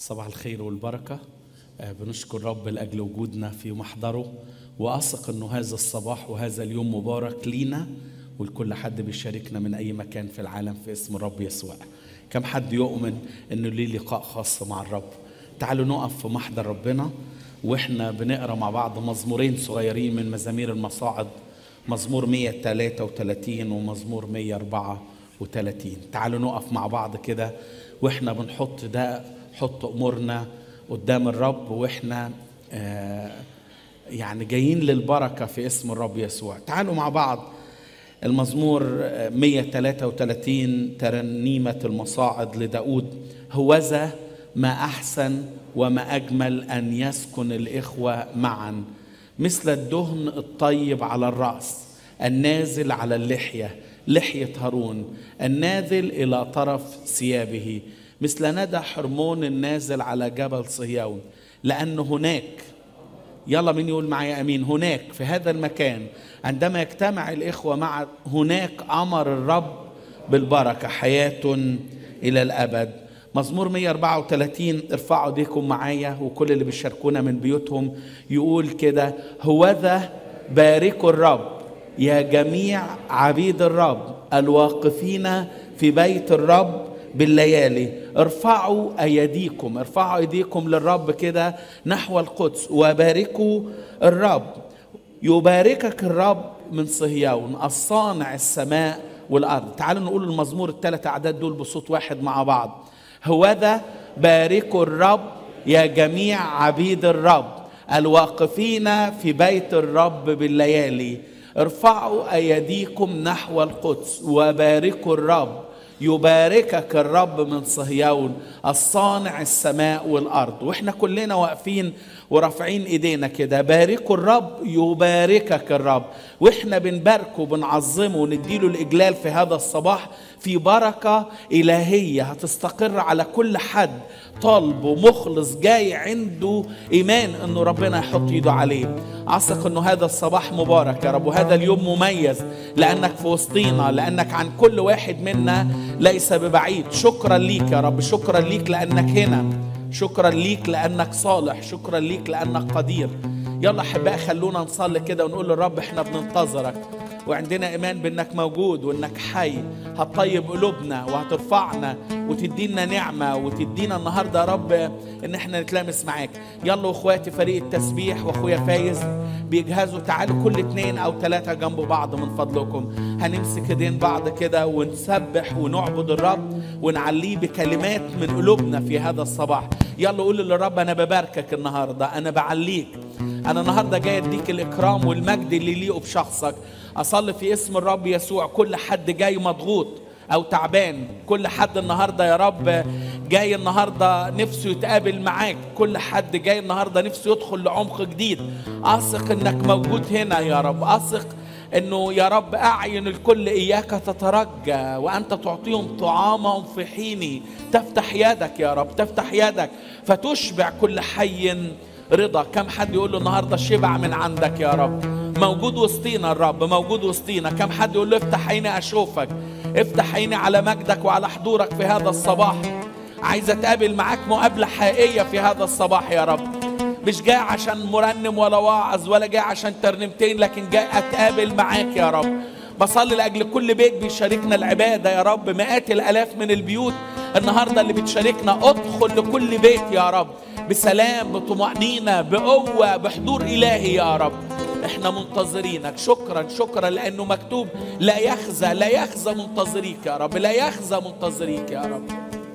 صباح الخير والبركة آه، بنشكر رب لأجل وجودنا في محضره وأثق أنه هذا الصباح وهذا اليوم مبارك لينا ولكل حد بيشاركنا من أي مكان في العالم في اسم الرب يسوع كم حد يؤمن أنه ليه لقاء خاص مع الرب تعالوا نقف في محضر ربنا وإحنا بنقرأ مع بعض مزمورين صغيرين من مزامير المصاعد مزمور 133 ومزمور 134 تعالوا نقف مع بعض كده واحنا بنحط ده حط امورنا قدام الرب واحنا آه يعني جايين للبركه في اسم الرب يسوع تعالوا مع بعض المزمور 133 ترنيمه المصاعد لداود هوذا ما احسن وما اجمل ان يسكن الاخوه معا مثل الدهن الطيب على الراس النازل على اللحيه لحيه هارون النازل الى طرف ثيابه مثل ندى حرمون النازل على جبل صهيون لان هناك يلا مين يقول معايا امين هناك في هذا المكان عندما يجتمع الاخوه مع هناك امر الرب بالبركه حياه الى الابد مزمور 134 ارفعوا ايديكم معايا وكل اللي بيشاركونا من بيوتهم يقول كده هوذا باركوا الرب يا جميع عبيد الرب الواقفين في بيت الرب بالليالي ارفعوا ايديكم ارفعوا ايديكم للرب كده نحو القدس وباركوا الرب يباركك الرب من صهيون الصانع السماء والارض تعالوا نقول المزمور الثلاث اعداد دول بصوت واحد مع بعض هوذا باركوا الرب يا جميع عبيد الرب الواقفين في بيت الرب بالليالي ارفعوا ايديكم نحو القدس وباركوا الرب يباركك الرب من صهيون الصانع السماء والارض واحنا كلنا واقفين ورافعين ايدينا كده باركوا الرب يباركك الرب واحنا بنباركه وبنعظمه ونديله الاجلال في هذا الصباح في بركه الهيه هتستقر على كل حد طالب ومخلص جاي عنده ايمان انه ربنا يحط ايده عليه اثق انه هذا الصباح مبارك يا رب وهذا اليوم مميز لانك في وسطينا لانك عن كل واحد منا ليس ببعيد شكرا ليك يا رب شكرا ليك لانك هنا شكرا ليك لانك صالح شكرا ليك لانك قدير يلا احباء خلونا نصلي كده ونقول للرب احنا بننتظرك وعندنا ايمان بانك موجود وانك حي هتطيب قلوبنا وهترفعنا وتدينا نعمه وتدينا النهارده يا رب ان احنا نتلامس معاك يلا واخواتي فريق التسبيح واخويا فايز بيجهزوا تعالوا كل اتنين او ثلاثه جنب بعض من فضلكم هنمسك ايدين بعض كده ونسبح ونعبد الرب ونعليه بكلمات من قلوبنا في هذا الصباح يلا قول للرب انا بباركك النهارده انا بعليك انا النهارده جاي اديك الاكرام والمجد اللي يليقوا بشخصك اصلي في اسم الرب يسوع كل حد جاي مضغوط او تعبان كل حد النهارده يا رب جاي النهارده نفسه يتقابل معاك كل حد جاي النهارده نفسه يدخل لعمق جديد اثق انك موجود هنا يا رب اثق انه يا رب اعين الكل اياك تترجى وانت تعطيهم طعامهم في حين تفتح يدك يا رب تفتح يدك فتشبع كل حي رضا كم حد يقول له النهارده شبع من عندك يا رب موجود وسطينا الرب موجود وسطينا كم حد يقول له افتح عيني اشوفك افتح عيني على مجدك وعلى حضورك في هذا الصباح عايز اتقابل معاك مقابله حقيقيه في هذا الصباح يا رب مش جاي عشان مرنم ولا واعظ ولا جاي عشان ترنيمتين لكن جاي اتقابل معاك يا رب بصلي لاجل كل بيت بيشاركنا العباده يا رب مئات الالاف من البيوت النهارده اللي بتشاركنا ادخل لكل بيت يا رب بسلام بطمأنينة بقوة بحضور إلهي يا رب احنا منتظرينك شكرا شكرا لأنه مكتوب لا يخزى لا يخزى منتظريك يا رب لا يخزى منتظريك يا رب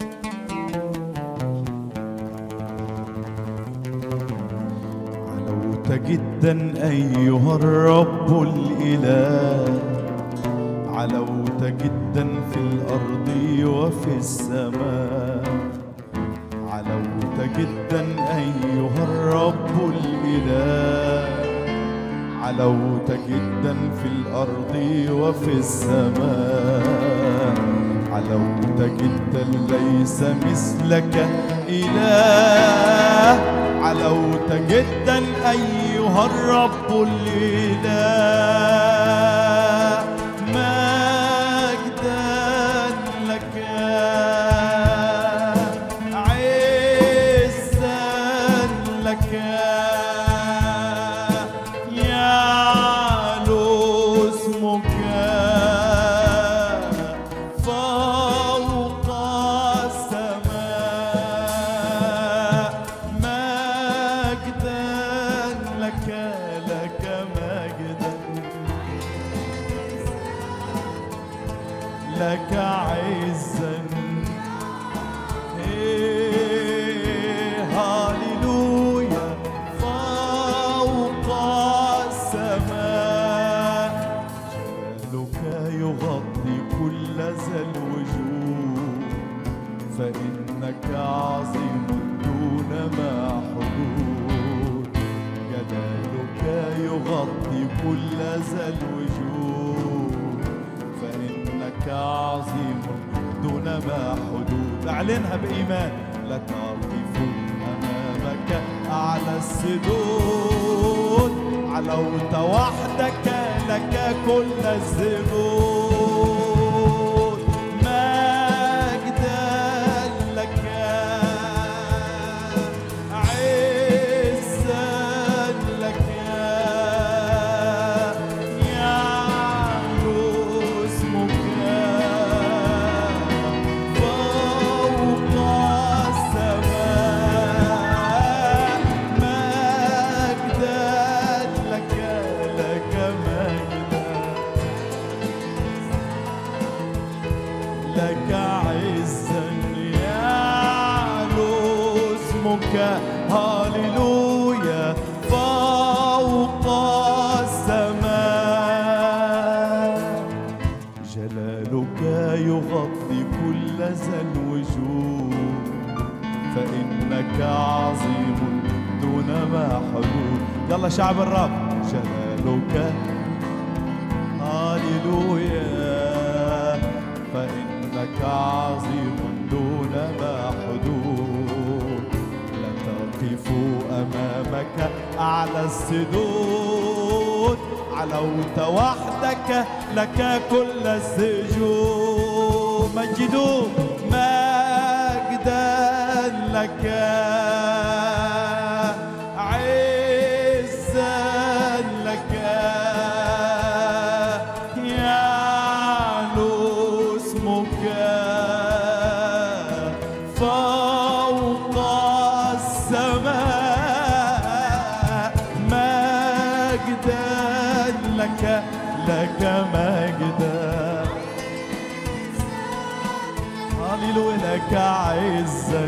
علوت جدا أيها الرب الإله علوت جدا في الأرض وفي السماء علوت جدا أيها الرب الإله علوت جدا في الأرض وفي السماء علوت جدا ليس مثلك إله علوت جدا أيها الرب الإله مجدا لك عز لك عزا إيه، هاليلويا فوق السماء جلالك يغطي كل ذا الوجود فإنك عظيم دون ما حدود جلالك يغطي كل ذا الوجود فإنك عظيم دون ما حدود أعلنها بإيمان لا تقف أمامك أعلى السدود علوت وحدك لك كل الزهود مجدا لك عزا لك يعلو اسمك فوق السماء مجدا لك لك مجدا لك عزا يعلو اسمك هاليلويا فوق السماء جلالك يغطي كل ذا الوجود فإنك عظيم دون ما حدود يلا شعب الرب جلالك هاليلويا فإنك عظيم دون ما حدود لا تقف أمامك أعلى السدود علوت وحدك لك كل السجود مجدوا مجدا لك عزا لك يعلو اسمك فوق السماء مجدا لك لك مجدا هللويا لك عزا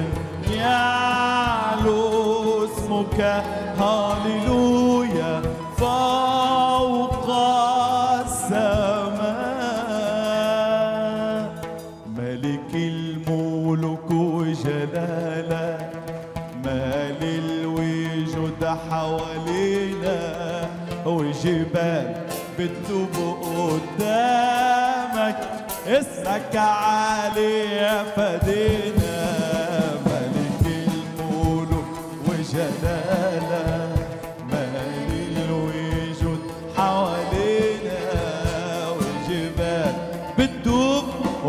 يعلو اسمك هللويا فوق السماء ملك الملوك وجلالك مال الوجود حوالينا وجبال بتدوب قدامك اسمك عالي يا فدينا ملك الملوك وجلالك مال الوجود حوالينا وجبال بتدوب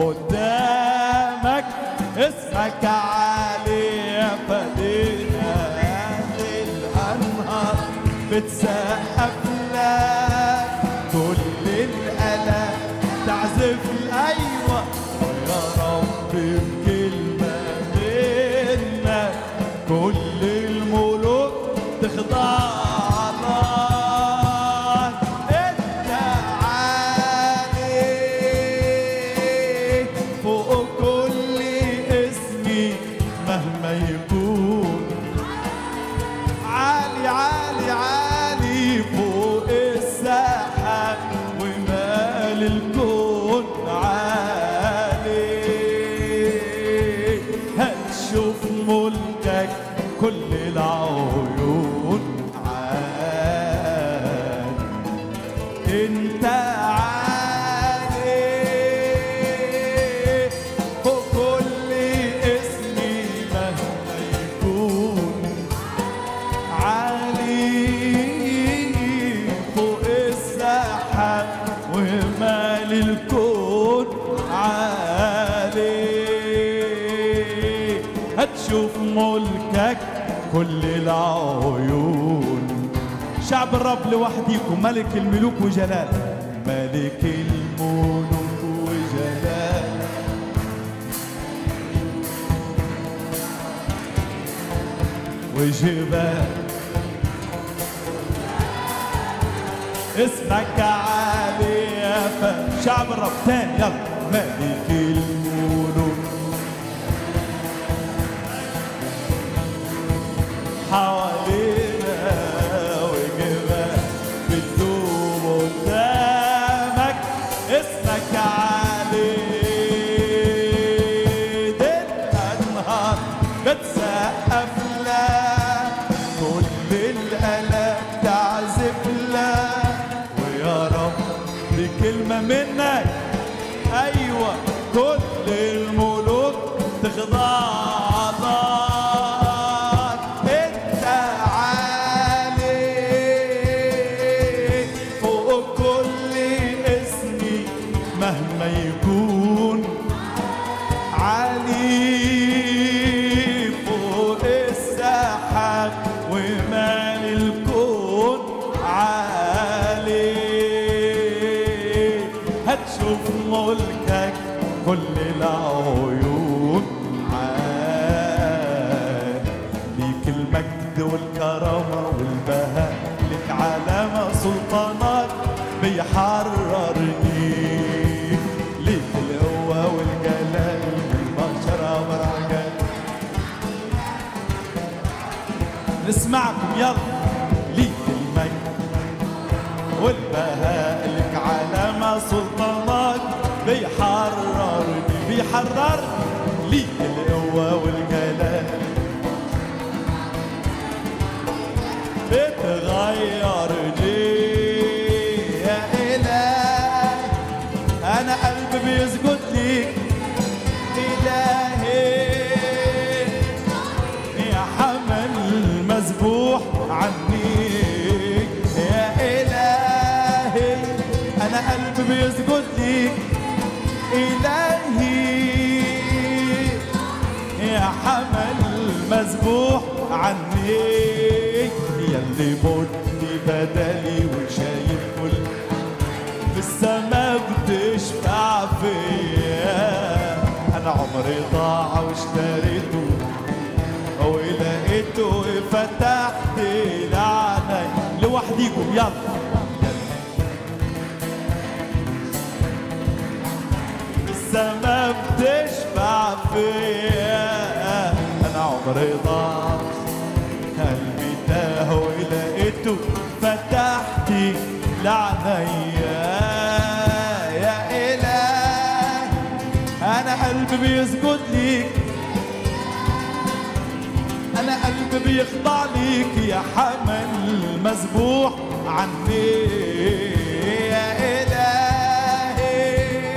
قدامك اسمك عالي يا فدينا الأنهار بتسقف لك كل الآلام تعزف أيوة يا رب بكلمة منك كل الملوك تخضع لك انت عالي فوق كل اسمي مهما يكون عالي عالي عالي فوق السحاب ومال الكون عالي هتشوف ملكك كل العيون عالي انت عالي فوق كل اسمي مهما يكون عالي فوق السحاب ومال الكون عالي هتشوف ملكك كل العيون شعب الرب لوحديكم ملك الملوك وجلال ملك الملوك وجلال وجبال اسمك عالي يا ف- شعب الرب تاني يلا ملك الملوك حوالينا وجبال بتدوب قدامك اسمك علي الانهار بتسقف لك كل الالم تعزف لك ويا رب بكلمه منك ايوه كل الملوك تخضع لك انت عالي فوق كل اسمي مهما يكون عالي فوق السحاب ومال الكون عالي هتشوف ملكك كل العيون عال ليك المجد والكرامة والبهاء لك علامة سلطانك بيحررني ليك القوة والجلال والبشرة والعجل نسمعكم يلا ليك المجد والبهاء لك علامة سلطانك بيحررني بيحررني ليك القوة والجلال بتغيرني يا إله أنا قلبي بيسجد ليك إلهي يا حمل مذبوح عني يا إلهي أنا قلبي بيسجد ليك إلهي يا حمل مذبوح عني يلي متني بدلي وشايل كل في السما بتشفع فيا انا عمري ضاع واشتريته ولقيته فتحت لعنة لوحديكم يلا السما بتشفع فيا انا عمري ضاع قلبي تاه ولقيته فتحت لعنيا يا إله أنا قلبي بيسجد ليك أنا قلبي بيخضع ليك يا حمل مذبوح عني يا إلهي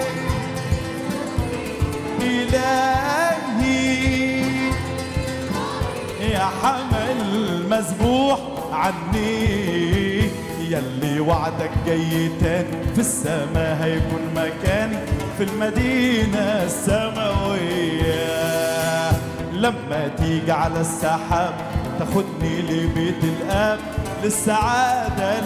إلهي يا حمل مذبوح عني يلي وعدك جاي تاني في السماء هيكون مكاني في المدينة السماوية لما تيجي على السحاب تاخدني لبيت الآب للسعادة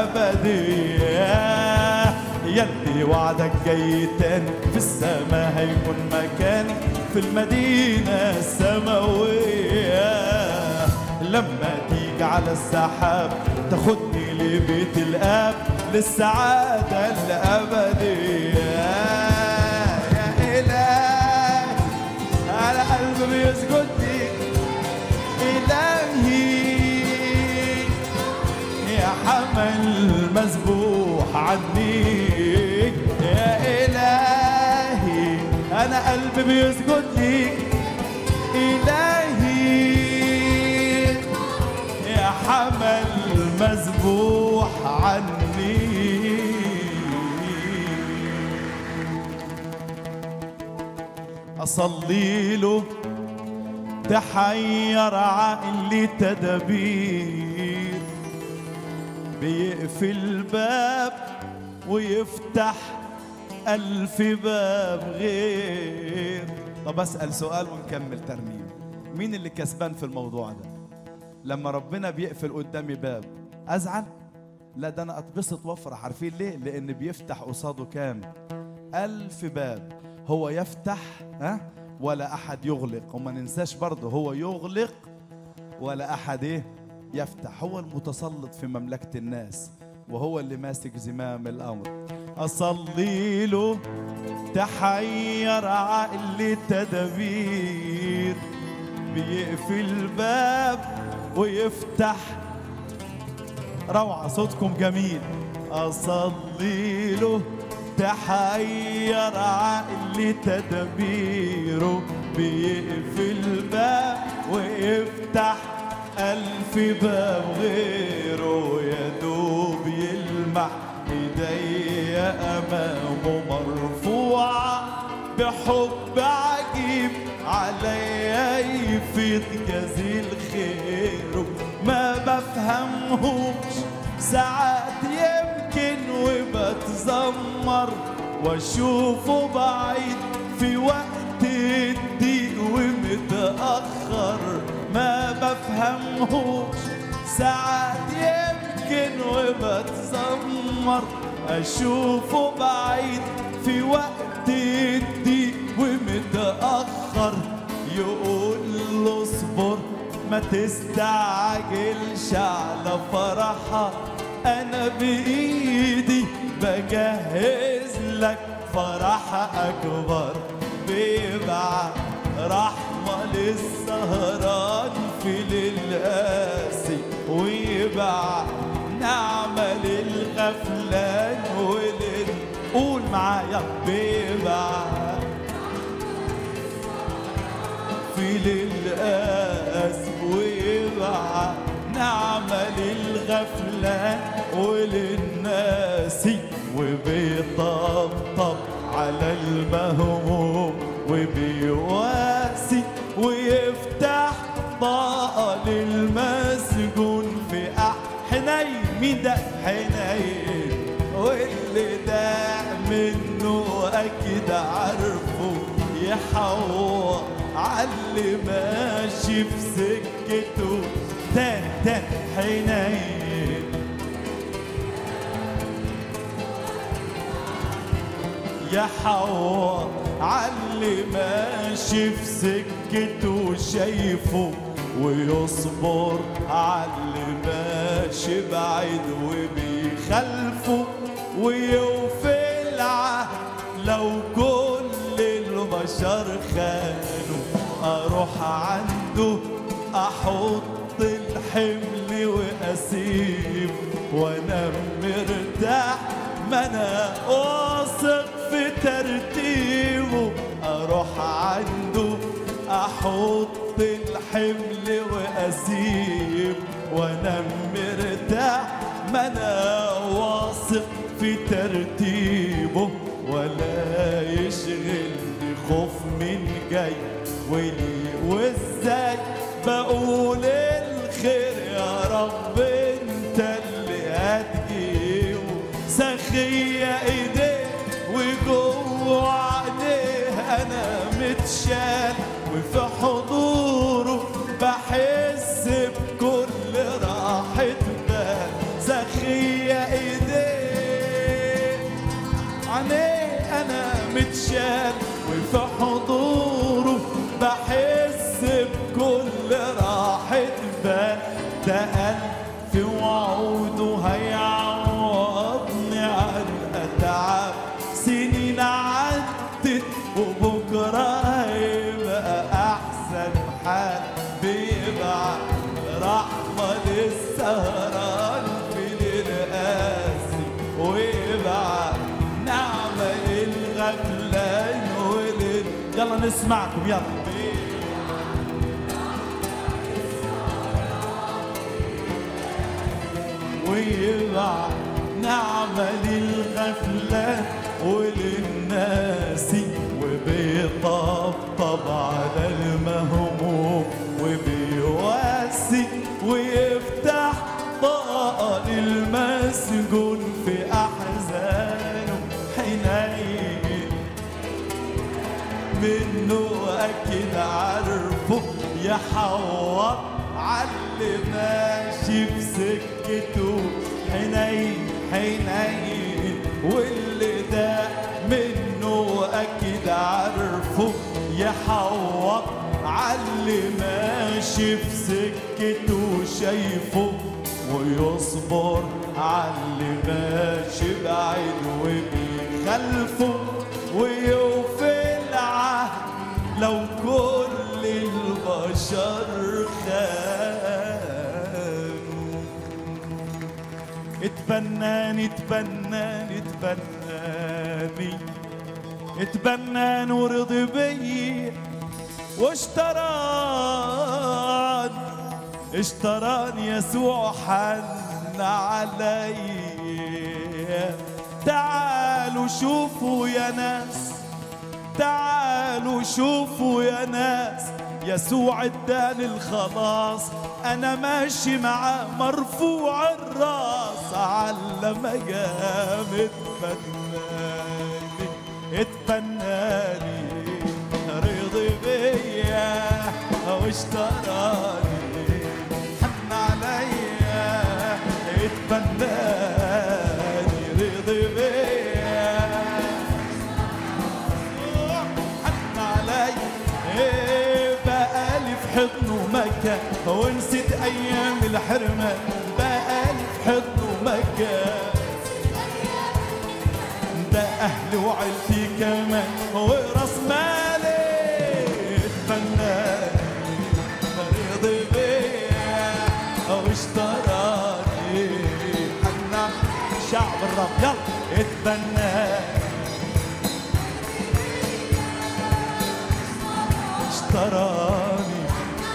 الأبدية يلي وعدك جاي تاني في السماء هيكون مكاني في المدينة السماوية لما تيجي على السحاب تاخدني لبيت الآب للسعادة الأبدية يا إله على قلبي بيسجد ليك إلهي يا حمل مذبوح عني يا إلهي أنا قلبي بيسجد ليك إلهي يا حمل مذبوح عني أصلي له تحير عقلي تدابير بيقفل باب ويفتح ألف باب غير طب أسأل سؤال ونكمل ترنيم مين اللي كسبان في الموضوع ده لما ربنا بيقفل قدامي باب أزعل لا ده أنا أتبسط وأفرح عارفين ليه لأن بيفتح قصاده كام ألف باب هو يفتح ها ولا أحد يغلق وما ننساش برضه هو يغلق ولا أحد إيه يفتح هو المتسلط في مملكة الناس وهو اللي ماسك زمام الأمر أصلي له تحير عقلي تدابير بيقفل باب ويفتح روعة صوتكم جميل أصلي له تحير عقلي تدابيره بيقفل باب ويفتح ألف باب غيره يا دوب يلمح ايديا أمامه مرفوعة بحب عجيب عليا يفيض جزيل خيره ما بفهمهوش ساعات يمكن وبتذمر واشوفه بعيد في وقت الضيق ومتأخر ما بفهمهوش ساعات يمكن وبتذمر اشوفه بعيد في وقت الضيق ومتأخر يقول له اصبر ما تستعجلش على فرحة أنا بإيدي بجهز لك فرح أكبر بيبعت رحمة للسهران في للقاسي ويبعت نعمة للغفلان ولل قول معايا بيبعت في للقاس ويبعت نعمة للغفلة وللناس وبيطبطب على المهموم وبيواسي ويفتح طاقة للمسجون في أح حنين مين ده حنين واللي ده منه أكيد عارفه يحوط عاللي ماشي في سكته تاني تاني حنين يحوط عاللي ماشي في سكته شايفه ويصبر عاللي ماشي بعيد وبيخلفه ويوفي العهد لو كل البشر خانوا اروح عنده احط الحمل واسيب وانا مرتاح ما انا واثق في ترتيبه اروح عنده احط الحمل واسيب وانا مرتاح ما انا واثق في ترتيبه ولا يشغلني خوف من جاي ولي وازاي بقول الخير يا رب انت اللي هتجيبه سخية ايديه وجوه عينيه انا متشال وفي حضوره بحس بكل راحة بال سخية ايديه عينيه انا متشال وفي حضوره بحس بكل راحة بال ده ألف وعوده هيعوضني عن أتعب سنين عدت وبكرة هيبقى أحسن حال بيبعت رحمة للسهران في القاسي ويبعت نعمة للغفلان ولل يلا نسمعكم يلا ويبعت نعمة للغفلان وللناس وبيطبطب على المهموم وبيواسي ويفتح طاقة للمسجون في أحزانه حنين منه أكيد عارفه يحوط عاللي ماشي في سكته حنين حنين واللي ده منه أكيد عارفه يحوط عاللي ماشي في سكته شايفه ويصبر عاللي ماشي بعيد وبي خلفه ويوفي العهد لو كل البشر خانوا اتبناني اتبناني اتبناني اتبناني ورضي بي واشتراني اشتراني يسوع حن علي تعالوا شوفوا يا ناس تعالوا شوفوا يا ناس يسوع اداني الخلاص انا ماشي معاه مرفوع الراس على مقام اتبناني اتبناني رضي بيا واشتراني حن عليا اتبناني رضي بيا حن علي إيه بقالي في حضنه مكة ونسيت أيام الحرمان بقالي في حضنه مكة ده أهلي وعيلتي كمان وراس مالي اتبناني رضي بيا واشتراني حنا شعب الرب يلا اتبناني اشتراني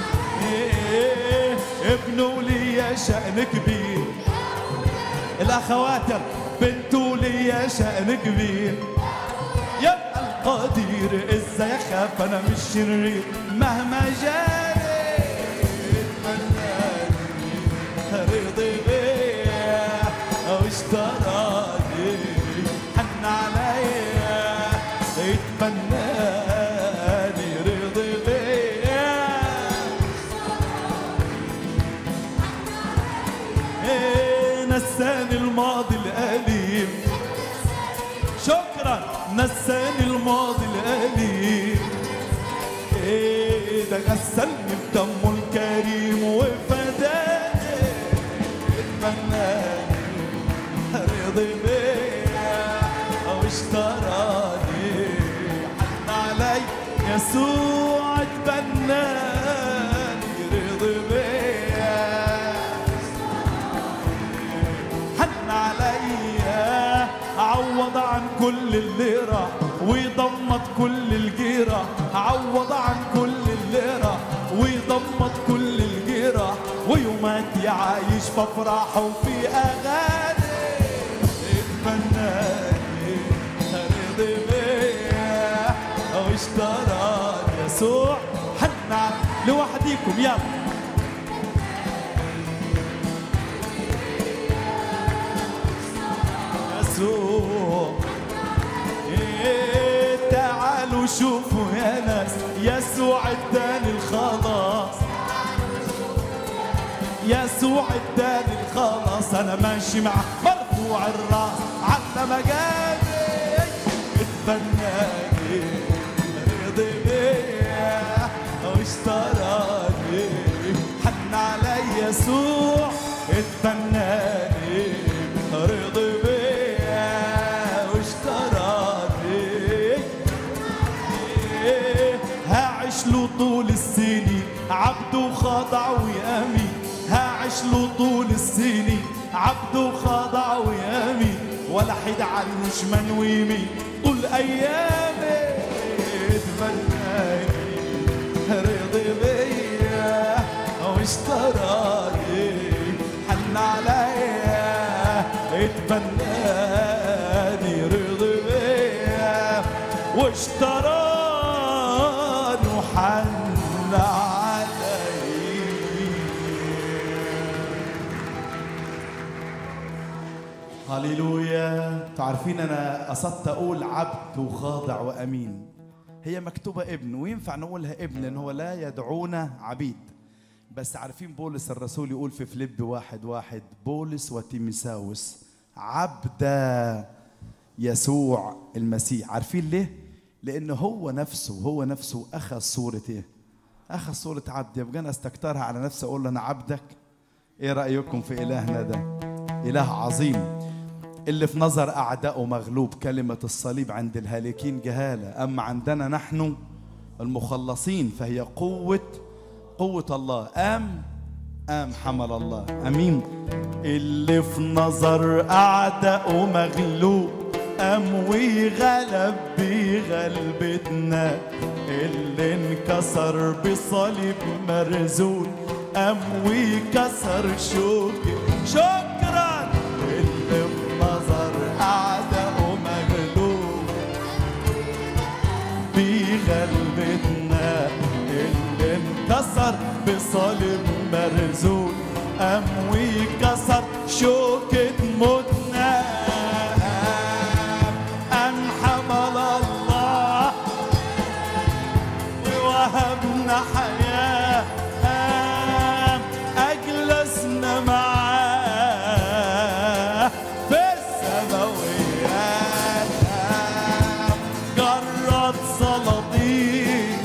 إيه ابنه لي شأن كبير الأخوات بنته لي شأن كبير يبقى القدير ازاي اخاف انا مش شرير مهما جاني اتمناني رضي بيا واشتراني حن عليا اتمناني رضي بيا إيه نساني الماضي الأليم شكرا نساني الماضي الأليم إيه ده غسلني بدمه الكريم وفداني اتمناني رضي بيا أو اشتراني حن علي يسوع اتبناني رضي بيا حن عليا عوض عن كل اللي راح ويضمد كل الجيرة عوض عن كل اللي راح ويضمد كل الجيرة ويوماتي عايش في افراح وفي اغاني اتمناني رضي بيا واشتراني يسوع حن علي- لوحديكم يلا يسوع إيه تعالوا شوفوا يا ناس يسوع اداني الخلاص يسوع اداني الخلاص انا ماشي مع مرفوع الراس على مجالي اتبناني رضي بيا واشتراني حن علي يسوع اتبناني رضي بيا واشتراني هعيش له طول السنين عبد وخاضع ويامين هعيش له طول السنين عبد وخاضع ويامين ولا حد عنه شمال ويمين طول ايامي اتمناني رضي بيا واشتراني حن عليا اتبناني رضي بيا واشتراني وحن علي هللويا تعرفين انا قصدت اقول عبد وخاضع وامين هي مكتوبه ابن وينفع نقولها ابن لان هو لا يدعونا عبيد بس عارفين بولس الرسول يقول في فيليب واحد واحد بولس وتيمساوس عبد يسوع المسيح عارفين ليه لانه هو نفسه هو نفسه اخذ صوره ايه اخذ صوره عبد يبقى انا استكترها على نفسي اقول له انا عبدك ايه رايكم في الهنا ده اله عظيم اللي في نظر أعدائه مغلوب كلمة الصليب عند الهالكين جهالة أما عندنا نحن المخلصين فهي قوة قوة الله قام قام حمل الله أمين اللي في نظر أعدائه مغلوب قام وغلب بغلبتنا اللي انكسر بصليب مرزول قام وكسر شوكي شكرا اللي في نظر أعدائه مغلوب بغلبتنا اللي انكسر بصليب مرزول قام وكسر شوكة موتنا قام حمل الله ووهبنا حياة قام أجلسنا معاه في السماويات قام جرد صلاطين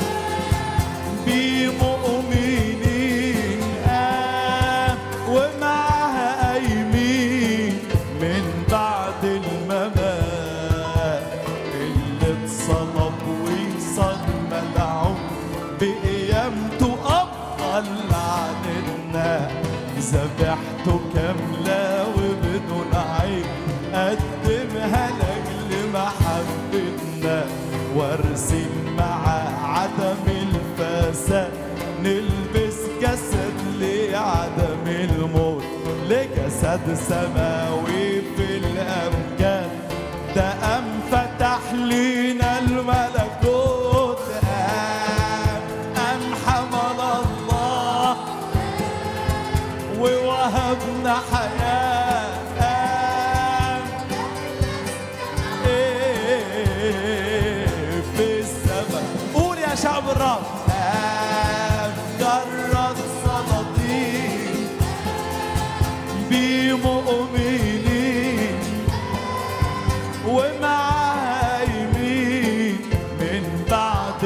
بمؤمنين قام ومعها قايمين من بعد الممات اللي اتصلب وصل ملعون بقيامته أبطل عننا ذبحته كاملة وبدون عيب قدمها لأجل محبتنا وارسم مع عدم الفساد نلبس جسد لعدم الموت لجسد سماوي في الأمجاد ده قام فتح لينا الملكوت قام قام حمل الله ووهبنا حياة قام إيه في السماء قول يا شعب الرب قام جرد سلاطين بمؤمنين ومعاه يمين من بعد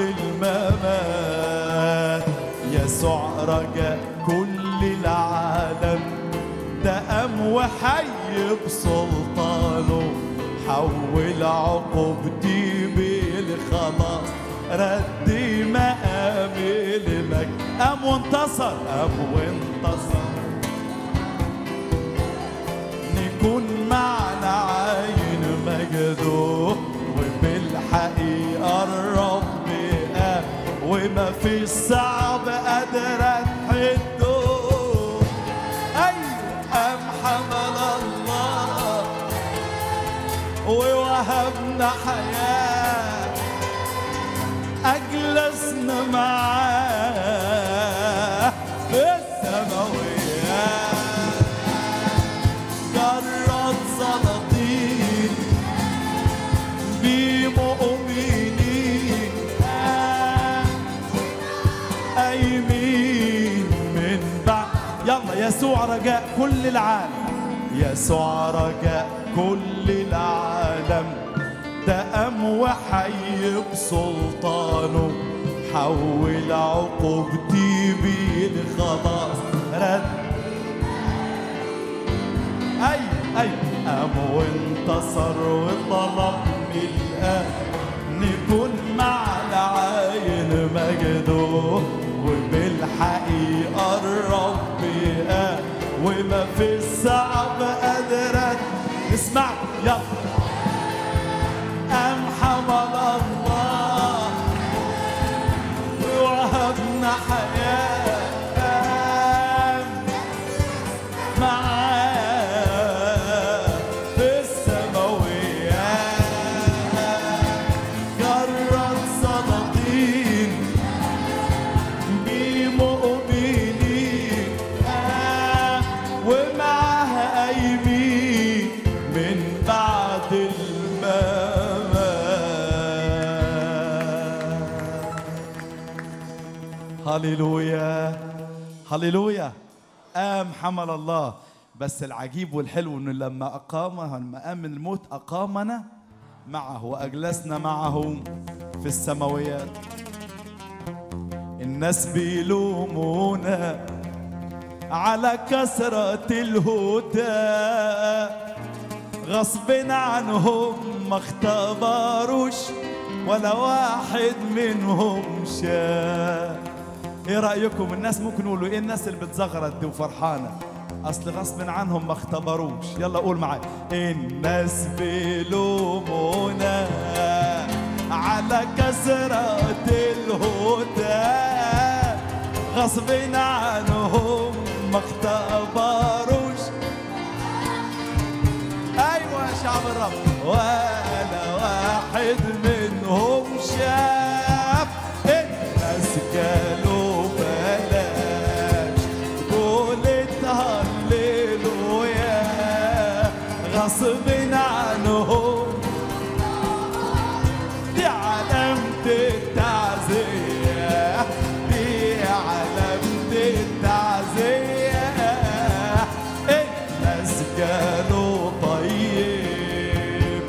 الممات يسوع رجاء كل العالم ده قام وحي بسلطانه حول عقوبتي بالخلاص ردي مقامي لمجد قام وانتصر قام وانتصر نكون معنا عين مجده وبالحقيقة الرب قام وما في صعب قادرة تحده أيوة قام حمل الله ووهبنا حياة أجلسنا معاه في السماويات جرد سلاطين بمؤمنين قايمين من بعد يلا يسوع رجاء كل العالم يسوع رجاء كل العالم ده قام وحي بسلطانه حول عقوبتي بالخلاص رد اي اي قام وانتصر وطلبني الان نكون مع العين مجده وبالحقيقة الرب قام وما في الصعب قادرة اسمع يلا قام حمل الله ووهبنا حياة قام معاه في السماويات جرد سلاطين بمؤمنين قام ومعها قايمين من بعد الممات هللويا هللويا قام حمل الله بس العجيب والحلو انه لما اقام لما قام من الموت اقامنا معه واجلسنا معه في السماويات الناس بيلومونا على كثرة الهدى غصب عنهم ما اختبروش ولا واحد منهم شاف ايه رايكم الناس ممكن يقولوا ايه الناس اللي بتزغرط دي وفرحانه اصل غصب عنهم ما اختبروش يلا قول معايا الناس بيلومونا على كسرة الهدى غصب عنهم ما اختبروش ايوه يا شعب الرب ولا واحد منهم شاف الناس قالوا بلاش قولت هللويا غصب عنهم دي علامة التعزية دي علامة التعزية الناس قالوا طيب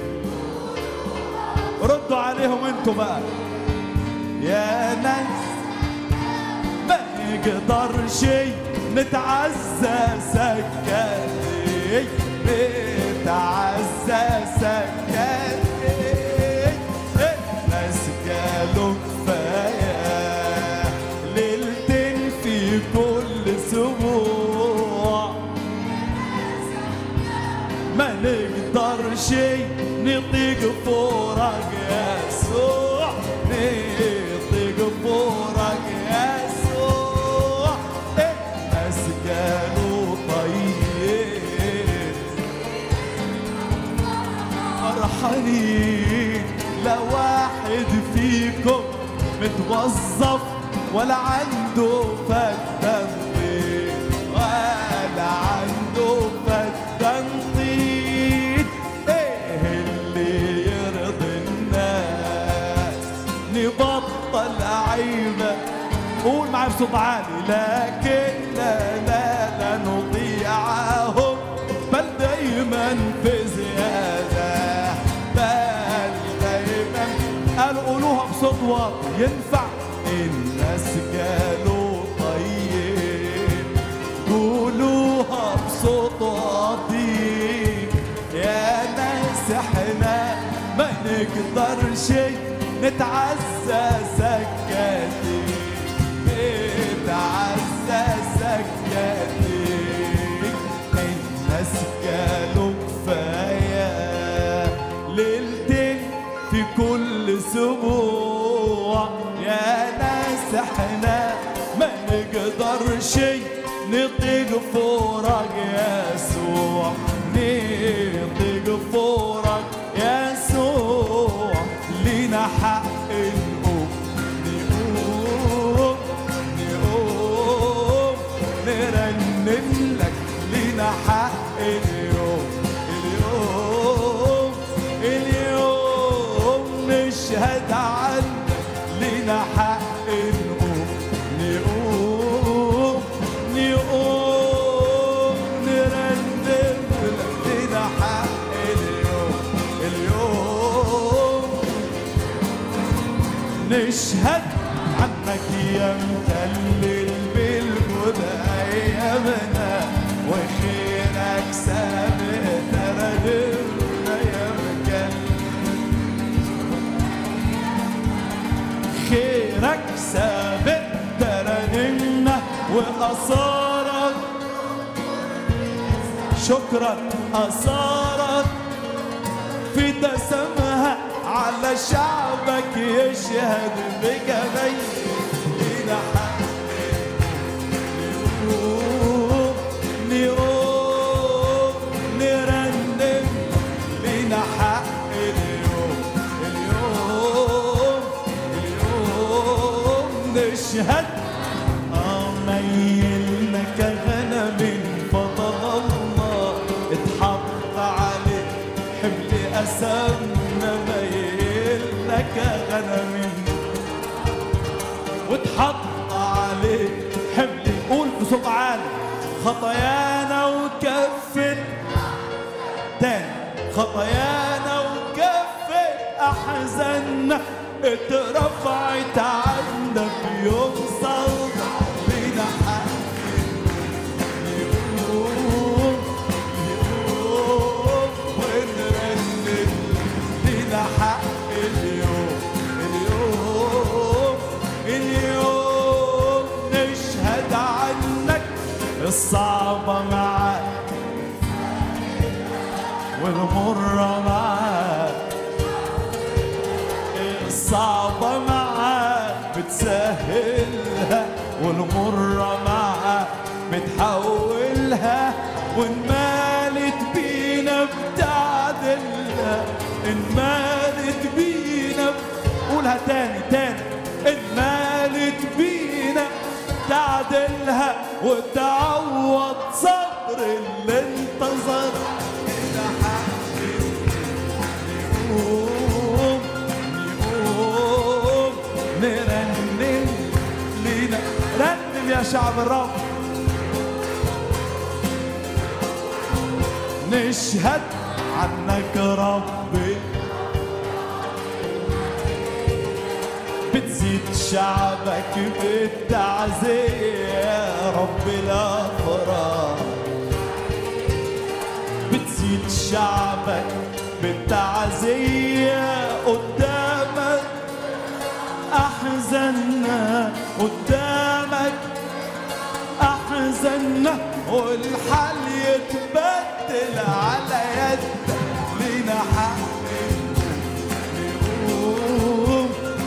ردوا عليهم انتوا بقى يا ناس ما نقدرش نتعزى سكتي نتعزى سكتي الناس قالوا كفايه ليلتين في كل اسبوع ما نقدرش نطيق فورك يسوع نطيق فورك يسوع الناس قالوا طيب فرحانين لا واحد فيكم متوظف ولا عنده فتن طين ولا عنده فتن طين ايه اللي يرضي الناس نبطل عيبة قول معايا بصوت عالي لكن لا لا لا نضيعهم بل دايما في زيادة بل دايما قالوا قولوها بصوت واطي ينفع الناس قالوا طيب قولوها بصوت واطي يا ناس احنا ما نقدرش نتعزى سكتي نتعزى سكتي الناس قالوا كفايه ليلتين في كل اسبوع يا ناس احنا ما نقدرش نطيق فورك يسوع نطيق فورك يسوع لينا حق نقوم نقوم نقوم نرنم لك لينا حق اليوم اليوم اليوم نشهد عنك لينا حق نقوم نقوم نقوم نرنم لك لينا حق اليوم اليوم نشهد عنك يا مكلل بالهدى ايامنا وخيرك سابق ترنمنا يا مكلل خيرك سابق ترنمنا وأثارك شكرا أثارك في دسمها على شعبك يشهد بجميل لنا حق نقوم نقوم نرنم لنا حق اليوم اليوم اليوم نشهد ميلنا كغنم فضل الله اتحط عليه حمل أسمنا ميلنا كغنم واتحط عليه حمل قول بصوت عالي خطايانا وكفت تاني خطايانا وكفت احزاننا اترفعت عنا في يوم صوت بينا حق نقوم نقوم والمرة معاك الصعبة معاك بتسهلها والمرة معاك بتحولها وانمالت بينا بتعدلها انمالت بينا قولها تاني تاني انمالت بينا تعدلها وتعوض صبر اللي انتظر نقوم نقوم نرنم لينا رنم يا شعب الرب نشهد عنك ربي بتزيد شعبك بالتعزية يا رب الأفراح بتزيد شعبك بالتعزية قدامك أحزننا قدامك أحزننا والحل يتبدل على يدك لينا حق نقوم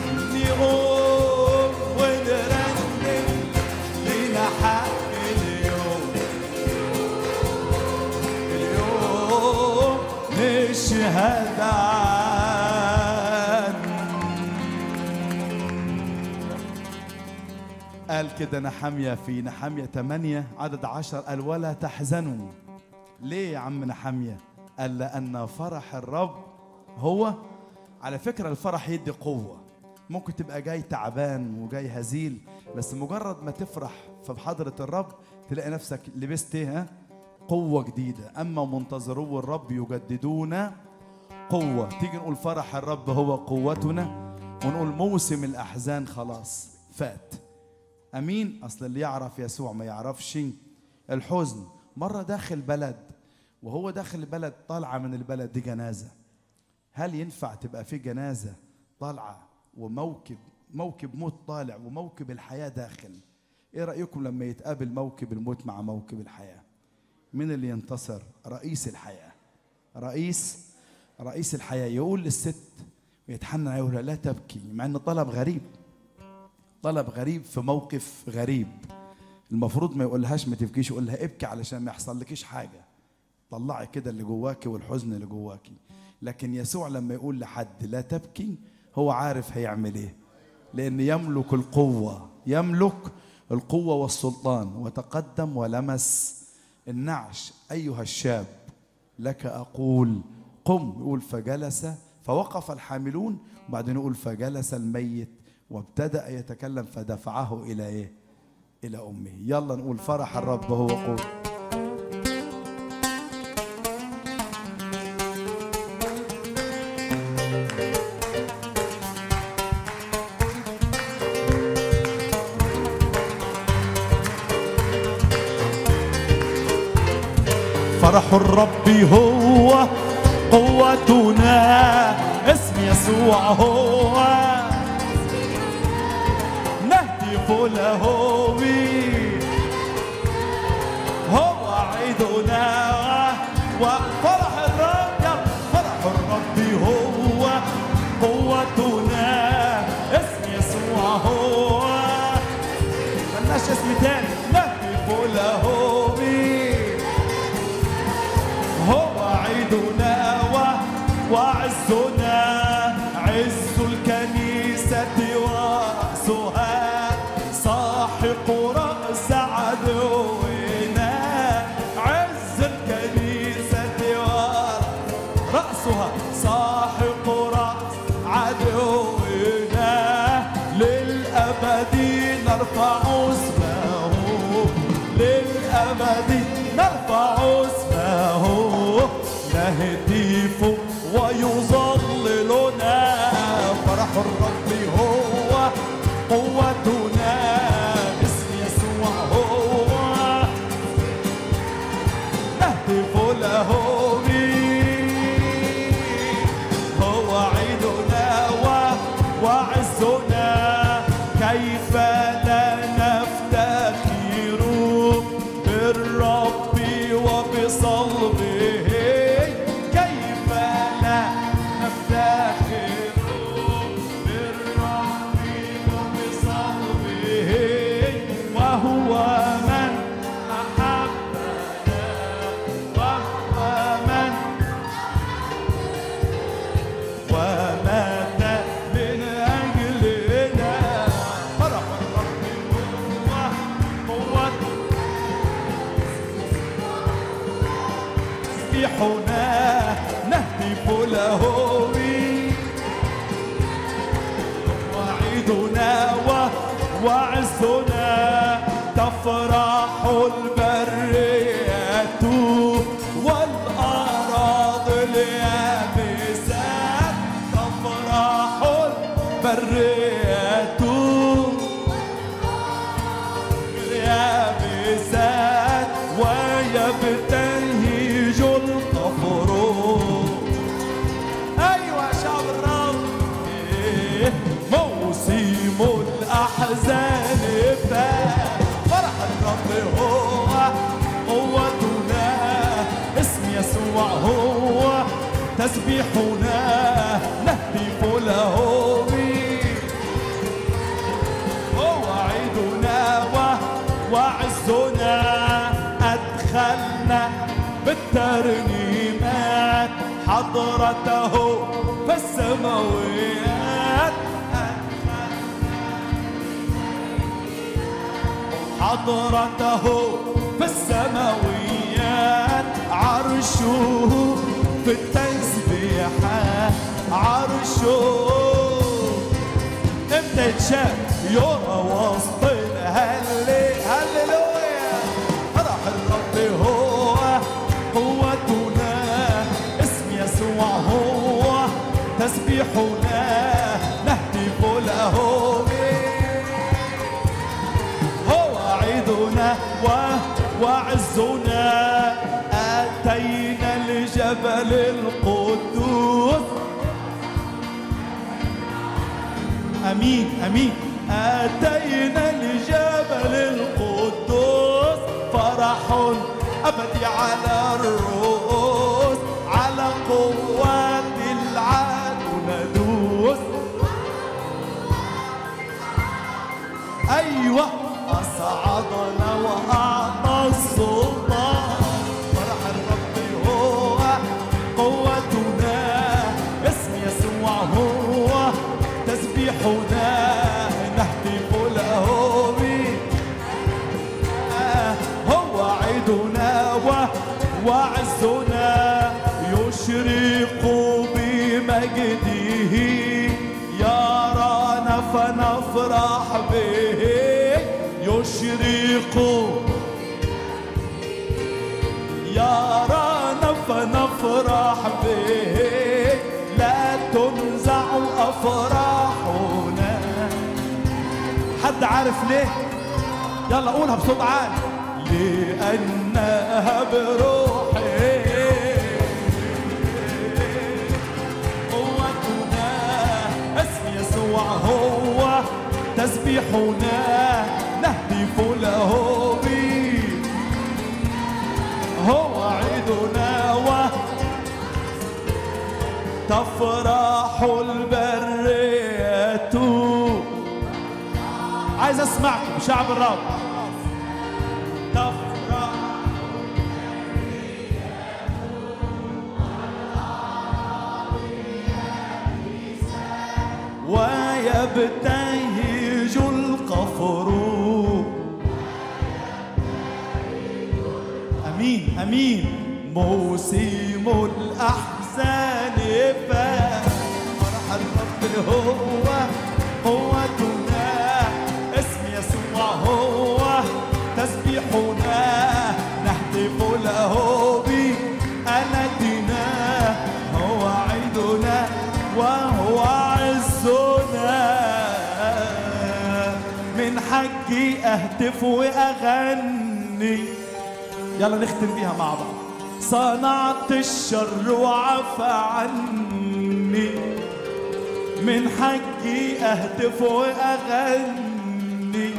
نقوم ونرنم لينا حق اليوم اليوم نشهد عن قال كده نحمية في نحمية 8 عدد 10 قال ولا تحزنوا ليه يا عم نحمية قال لأن فرح الرب هو على فكرة الفرح يدي قوة ممكن تبقى جاي تعبان وجاي هزيل بس مجرد ما تفرح في حضرة الرب تلاقي نفسك لبست ايه ها؟ قوة جديدة أما منتظرو الرب يجددون قوة تيجي نقول فرح الرب هو قوتنا ونقول موسم الأحزان خلاص فات امين اصل اللي يعرف يسوع ما يعرفش الحزن مره داخل بلد وهو داخل البلد طالعه من البلد دي جنازه هل ينفع تبقى في جنازه طالعه وموكب موكب موت طالع وموكب الحياه داخل ايه رايكم لما يتقابل موكب الموت مع موكب الحياه مين اللي ينتصر رئيس الحياه رئيس رئيس الحياه يقول للست ويتحنن عليها يقول لها لا تبكي مع ان طلب غريب طلب غريب في موقف غريب المفروض ما يقولهاش ما تبكيش يقول لها ابكي علشان ما يحصل لكيش حاجه طلعي كده اللي جواكي والحزن اللي جواكي لكن يسوع لما يقول لحد لا تبكي هو عارف هيعمل ايه لان يملك القوه يملك القوه والسلطان وتقدم ولمس النعش ايها الشاب لك اقول قم يقول فجلس فوقف الحاملون وبعدين يقول فجلس الميت وابتدأ يتكلم فدفعه إلى إيه؟ إلى أمه يلا نقول فرح الرب هو قوة فرح الرب هو قوتنا اسم يسوع هو نهتف له بي هو عيدنا وفرح الرب يلا فرح الرب هو قوتنا اسم يسوع هو ملناش اسم تاني نهتف له بي هو عيدنا و- وعزنا عز الكنيسة ورأسها ساحق رأس عدونا عز الكنيسة ورأسها ساحق رأس عدونا للأبد نرفع اسمه للأبد نرفع اسمه نهتف ويظللنا فرح الرب هو قوتنا اسم يسوع هو نهتف له بي هو عيدنا و- وعزنا كيف لا نفتح نهتف له بي وعيدنا و- وعزنا تفرح البرية والأراضي اليابسات تفرح البرية اليابسات ويبتهج القفر ايوه شعب الرب إيه، موسم الاحزان فات فرح الرب هو قوتنا اسم يسوع هو تسبيحنا نهتف له بيه ووعدنا و- وعزنا أدخلنا بالترنيمات حضرته في السماويات حضرته في السماويات عرشه في التسبيحات عرشه امتى يتشاف يرى وسط الهلي هللويا فرح الرب هو قوتنا اسم يسوع هو تسبيحنا نهتف له بيه هو عيدنا و... وعزنا أتينا لجبل القدوس امين امين اتينا لجبل القدوس فرح ابدي على الرؤوس على قوات العدو ندوس ايوه اصعدنا واعطى السلطان فرح الرب هو قوتنا اسم يسوع هو تسبيحنا نهتف له بيه هو عيدنا و- وعزنا يشرق بمجده يرانا فنفرح به يشرق يرانا فنفرح به لا تنزع أفراحنا حد عارف ليه؟ يلا قولها بصوت عالي لأنها بروحي قوتنا اسم يسوع هو تسبيحنا نهتف له بيه هو عيدنا و تفرح البرية عايز اسمعكم شعب الرب تفرح ويبتهج القفر امين امين موسم الاحزان فات فرح الرب هو قوتنا اسم يسوع هو تسبيحنا نهتف له بألدنا هو عيدنا وهو عزنا من حقي اهتف واغني يلا نختم بيها مع بعض صنعت الشر وعفى عني من حقي اهتف واغني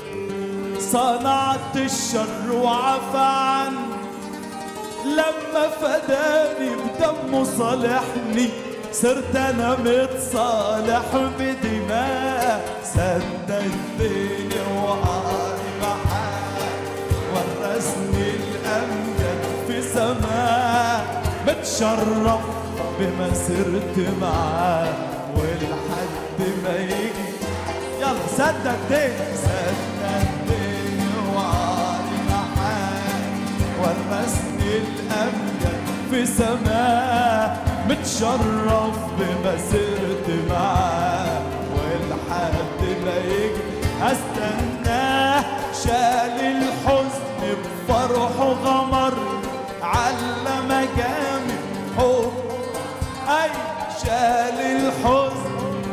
صنعت الشر وعفى عني لما فداني بدمه صالحني صرت انا متصالح بدماء سددتني وقاري محال ورثني الامجد في سماء متشرف بما سرت معاه ولحد ما يجي يلا سددتني سددتني وقاري محال ورثني الأمجد في سماء متشرف بمسيرتي معاه ولحد ما يجي استناه شال الحزن بفرح وغمر علم جامد حب اي شال الحزن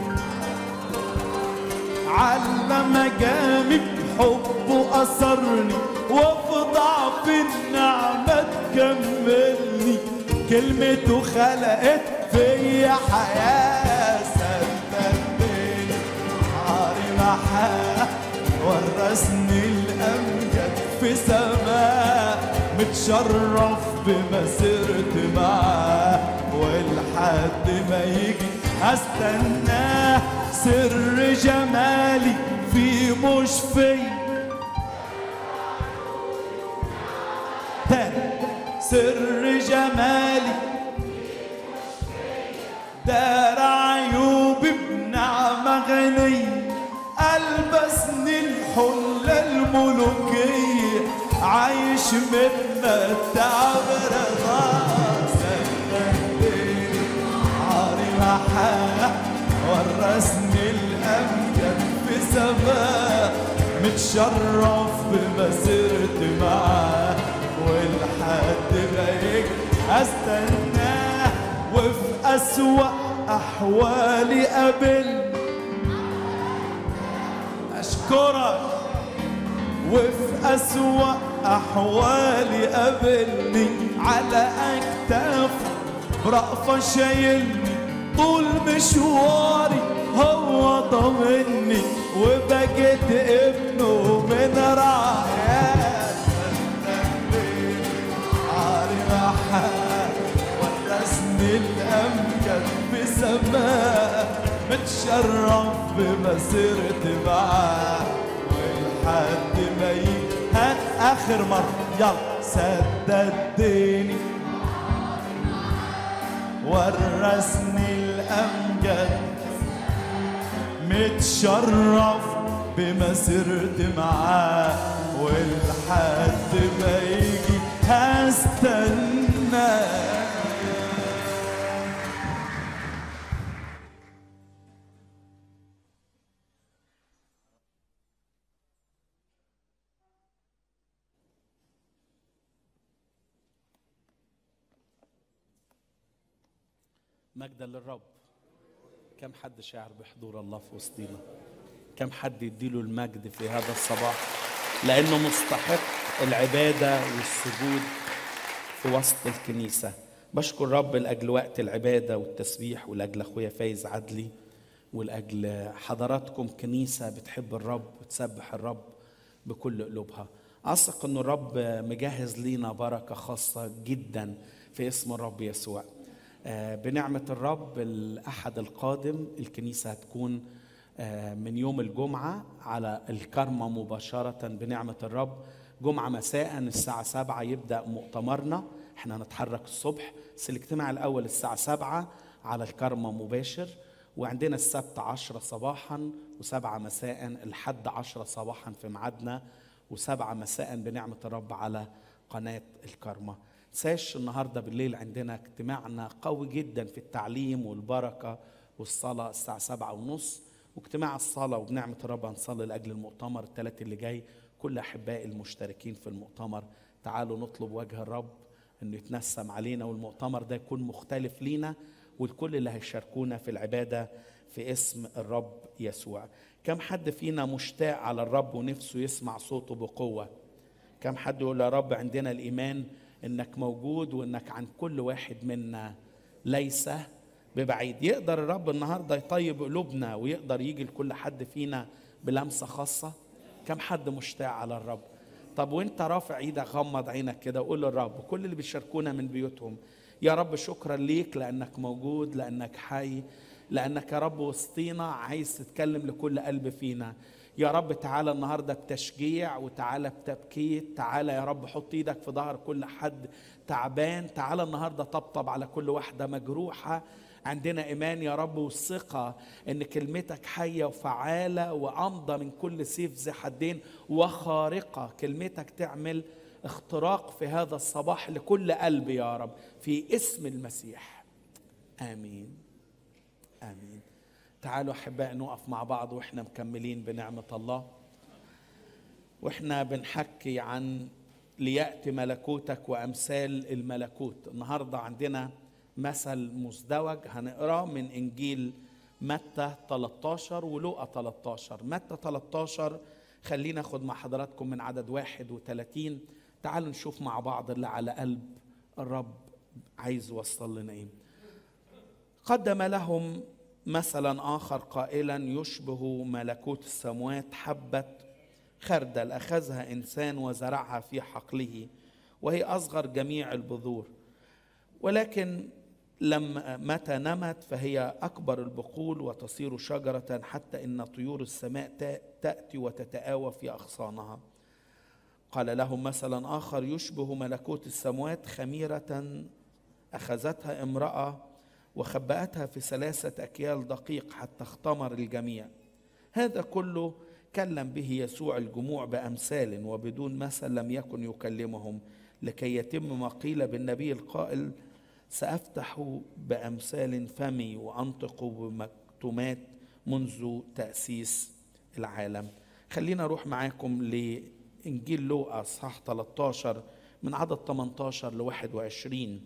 علم جامد حبه أثرني وفي ضعف النعمة تكملني كلمته خلقت فيا حياة صدقني عاري محاه ورثني الأمجد في سماء متشرف بمسيرتي معاه ولحد ما يجي استناه سر جمالي في مش في تاني سر جمالي دار عيوبي بنعمة غنية ألبسني الحلة الملوكية عايش متمتع برضا صدقني عاري محاه ورثني الأمجد في سماء متشرف بمسيرتي معاه ولحد ما يجي استناه وفي أسوأ أحوالي قابلني أشكرك وفي أسوأ أحوالي قابلني على أكتافه برأفة شايلني طول مشواري هو ضامني وبقيت ابنه من رعايات عاري محال ورثني الأمجد بسماء متشرف بمسيرتي معاه ولحد ما يجي هات آخر مرة يلا سددني ورثني الأمجد متشرف بمسيرتي معاه ولحد ما يجي هستنى مجدا للرب كم حد شاعر بحضور الله في وسطينا كم حد يديله المجد في هذا الصباح لانه مستحق العباده والسجود في وسط الكنيسه بشكر رب لاجل وقت العباده والتسبيح ولاجل اخويا فايز عدلي ولاجل حضراتكم كنيسه بتحب الرب وتسبح الرب بكل قلوبها اثق ان الرب مجهز لينا بركه خاصه جدا في اسم الرب يسوع آه، بنعمة الرب الأحد القادم الكنيسة هتكون آه، من يوم الجمعة على الكرمة مباشرة بنعمة الرب جمعة مساء الساعة سبعة يبدأ مؤتمرنا احنا هنتحرك الصبح بس الاجتماع الأول الساعة سبعة على الكرمة مباشر وعندنا السبت عشرة صباحا وسبعة مساء الحد عشرة صباحا في ميعادنا وسبعة مساء بنعمة الرب على قناة الكرمة تنساش النهارده بالليل عندنا اجتماعنا قوي جدا في التعليم والبركه والصلاه الساعه سبعة ونص واجتماع الصلاه وبنعمه الرب هنصلي لاجل المؤتمر الثلاث اللي جاي كل احبائي المشتركين في المؤتمر تعالوا نطلب وجه الرب انه يتنسم علينا والمؤتمر ده يكون مختلف لينا والكل اللي هيشاركونا في العباده في اسم الرب يسوع كم حد فينا مشتاق على الرب ونفسه يسمع صوته بقوه كم حد يقول يا رب عندنا الايمان انك موجود وانك عن كل واحد منا ليس ببعيد يقدر الرب النهارده يطيب قلوبنا ويقدر يجي لكل حد فينا بلمسه خاصه كم حد مشتاق على الرب طب وانت رافع ايدك غمض عينك كده وقول للرب كل اللي بيشاركونا من بيوتهم يا رب شكرا ليك لانك موجود لانك حي لانك يا رب وسطينا عايز تتكلم لكل قلب فينا يا رب تعالى النهارده بتشجيع وتعالى بتبكيت تعالى يا رب حط ايدك في ظهر كل حد تعبان تعالى النهارده طبطب على كل واحده مجروحه عندنا ايمان يا رب والثقه ان كلمتك حيه وفعاله وامضى من كل سيف ذي حدين وخارقه كلمتك تعمل اختراق في هذا الصباح لكل قلب يا رب في اسم المسيح امين امين تعالوا احبائي نقف مع بعض واحنا مكملين بنعمه الله واحنا بنحكي عن لياتي ملكوتك وامثال الملكوت النهارده عندنا مثل مزدوج هنقراه من انجيل متى 13 ولوقا 13 متى 13 خلينا ناخد مع حضراتكم من عدد 31 تعالوا نشوف مع بعض اللي على قلب الرب عايز يوصل لنا ايه قدم لهم مثلا اخر قائلا يشبه ملكوت السموات حبه خردل اخذها انسان وزرعها في حقله وهي اصغر جميع البذور ولكن لما متى نمت فهي اكبر البقول وتصير شجره حتى ان طيور السماء تاتي وتتاوى في اغصانها قال لهم مثلا اخر يشبه ملكوت السموات خميره اخذتها امراه وخبأتها في ثلاثه اكيال دقيق حتى اختمر الجميع هذا كله كلم به يسوع الجموع بامثال وبدون مثل لم يكن يكلمهم لكي يتم ما قيل بالنبي القائل سافتح بامثال فمي وانطق بمكتومات منذ تاسيس العالم خلينا نروح معاكم لانجيل لوقا اصحاح 13 من عدد 18 ل 21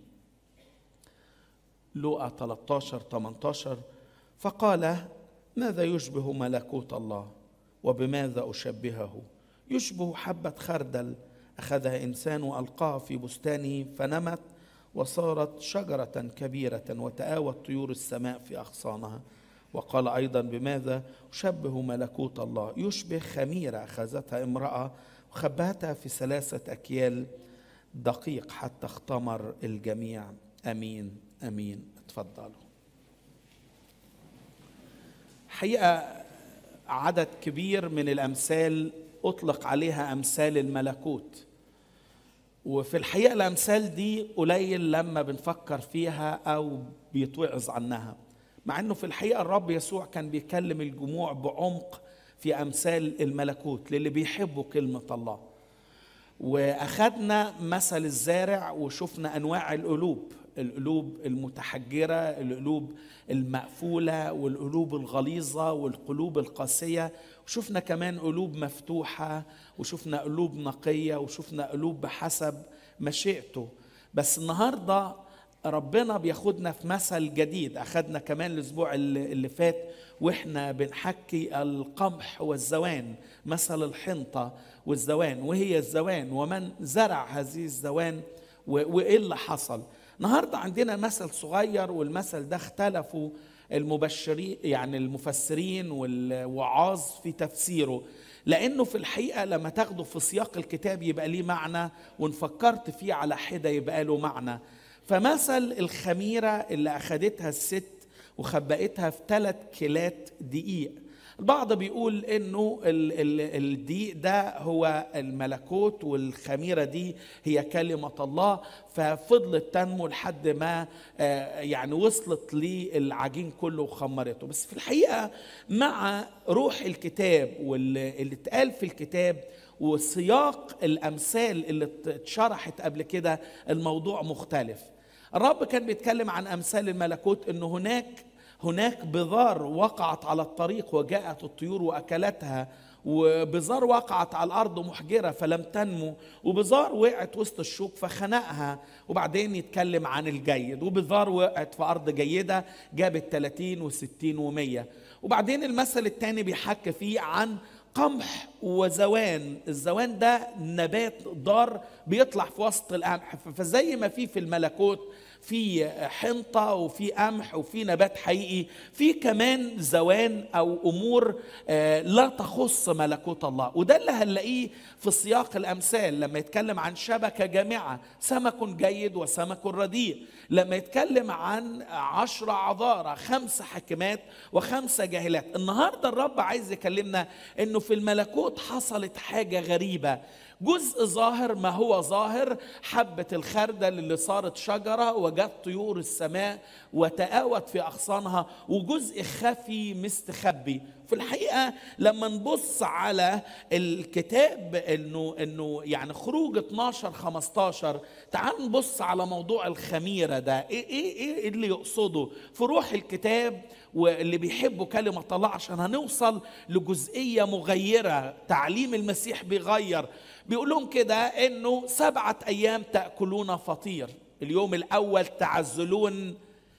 لوقا 13 18 فقال ماذا يشبه ملكوت الله وبماذا اشبهه يشبه حبه خردل اخذها انسان والقاها في بستانه فنمت وصارت شجره كبيره وتاوت طيور السماء في اغصانها وقال ايضا بماذا اشبه ملكوت الله يشبه خميره اخذتها امراه وخبأتها في ثلاثه اكيال دقيق حتى اختمر الجميع امين امين اتفضلوا حقيقه عدد كبير من الامثال اطلق عليها امثال الملكوت وفي الحقيقه الامثال دي قليل لما بنفكر فيها او بيتوعظ عنها مع انه في الحقيقه الرب يسوع كان بيكلم الجموع بعمق في امثال الملكوت للي بيحبوا كلمه الله واخذنا مثل الزارع وشفنا انواع القلوب القلوب المتحجره القلوب المقفوله والقلوب الغليظه والقلوب القاسيه وشفنا كمان قلوب مفتوحه وشفنا قلوب نقيه وشفنا قلوب بحسب مشيئته بس النهارده ربنا بياخدنا في مثل جديد اخذنا كمان الاسبوع اللي فات واحنا بنحكي القمح والزوان مثل الحنطه والزوان وهي الزوان ومن زرع هذه الزوان وايه اللي حصل النهارده عندنا مثل صغير والمثل ده اختلفوا المبشرين يعني المفسرين والوعاظ في تفسيره لانه في الحقيقه لما تاخده في سياق الكتاب يبقى ليه معنى وان فكرت فيه على حده يبقى له معنى فمثل الخميره اللي اخذتها الست وخبأتها في ثلاث كيلات دقيق البعض بيقول انه الدقيق ده هو الملكوت والخميره دي هي كلمه الله ففضلت تنمو لحد ما يعني وصلت للعجين كله وخمرته بس في الحقيقه مع روح الكتاب واللي اتقال في الكتاب وسياق الامثال اللي اتشرحت قبل كده الموضوع مختلف الرب كان بيتكلم عن امثال الملكوت انه هناك هناك بذار وقعت على الطريق وجاءت الطيور واكلتها وبزار وقعت على الارض محجره فلم تنمو وبزار وقعت وسط الشوك فخنقها وبعدين يتكلم عن الجيد وبزار وقعت في ارض جيده جابت 30 و60 و100 وبعدين المثل الثاني بيحكي فيه عن قمح وزوان الزوان ده نبات ضار بيطلع في وسط القمح فزي ما في في الملكوت في حنطة وفي قمح وفي نبات حقيقي في كمان زوان أو أمور لا تخص ملكوت الله وده اللي هنلاقيه في سياق الأمثال لما يتكلم عن شبكة جامعة سمك جيد وسمك رديء لما يتكلم عن عشرة عذارة خمسة حكمات وخمسة جاهلات النهاردة الرب عايز يكلمنا أنه في الملكوت حصلت حاجة غريبة جزء ظاهر ما هو ظاهر حبة الخردل اللي صارت شجرة وجت طيور السماء وتآوت في أغصانها وجزء خفي مستخبي في الحقيقه لما نبص على الكتاب انه انه يعني خروج 12 15 تعال نبص على موضوع الخميره ده ايه ايه ايه اللي يقصده في روح الكتاب واللي بيحبوا كلمه الله عشان هنوصل لجزئيه مغيره تعليم المسيح بيغير بيقول لهم كده انه سبعه ايام تاكلون فطير اليوم الاول تعزلون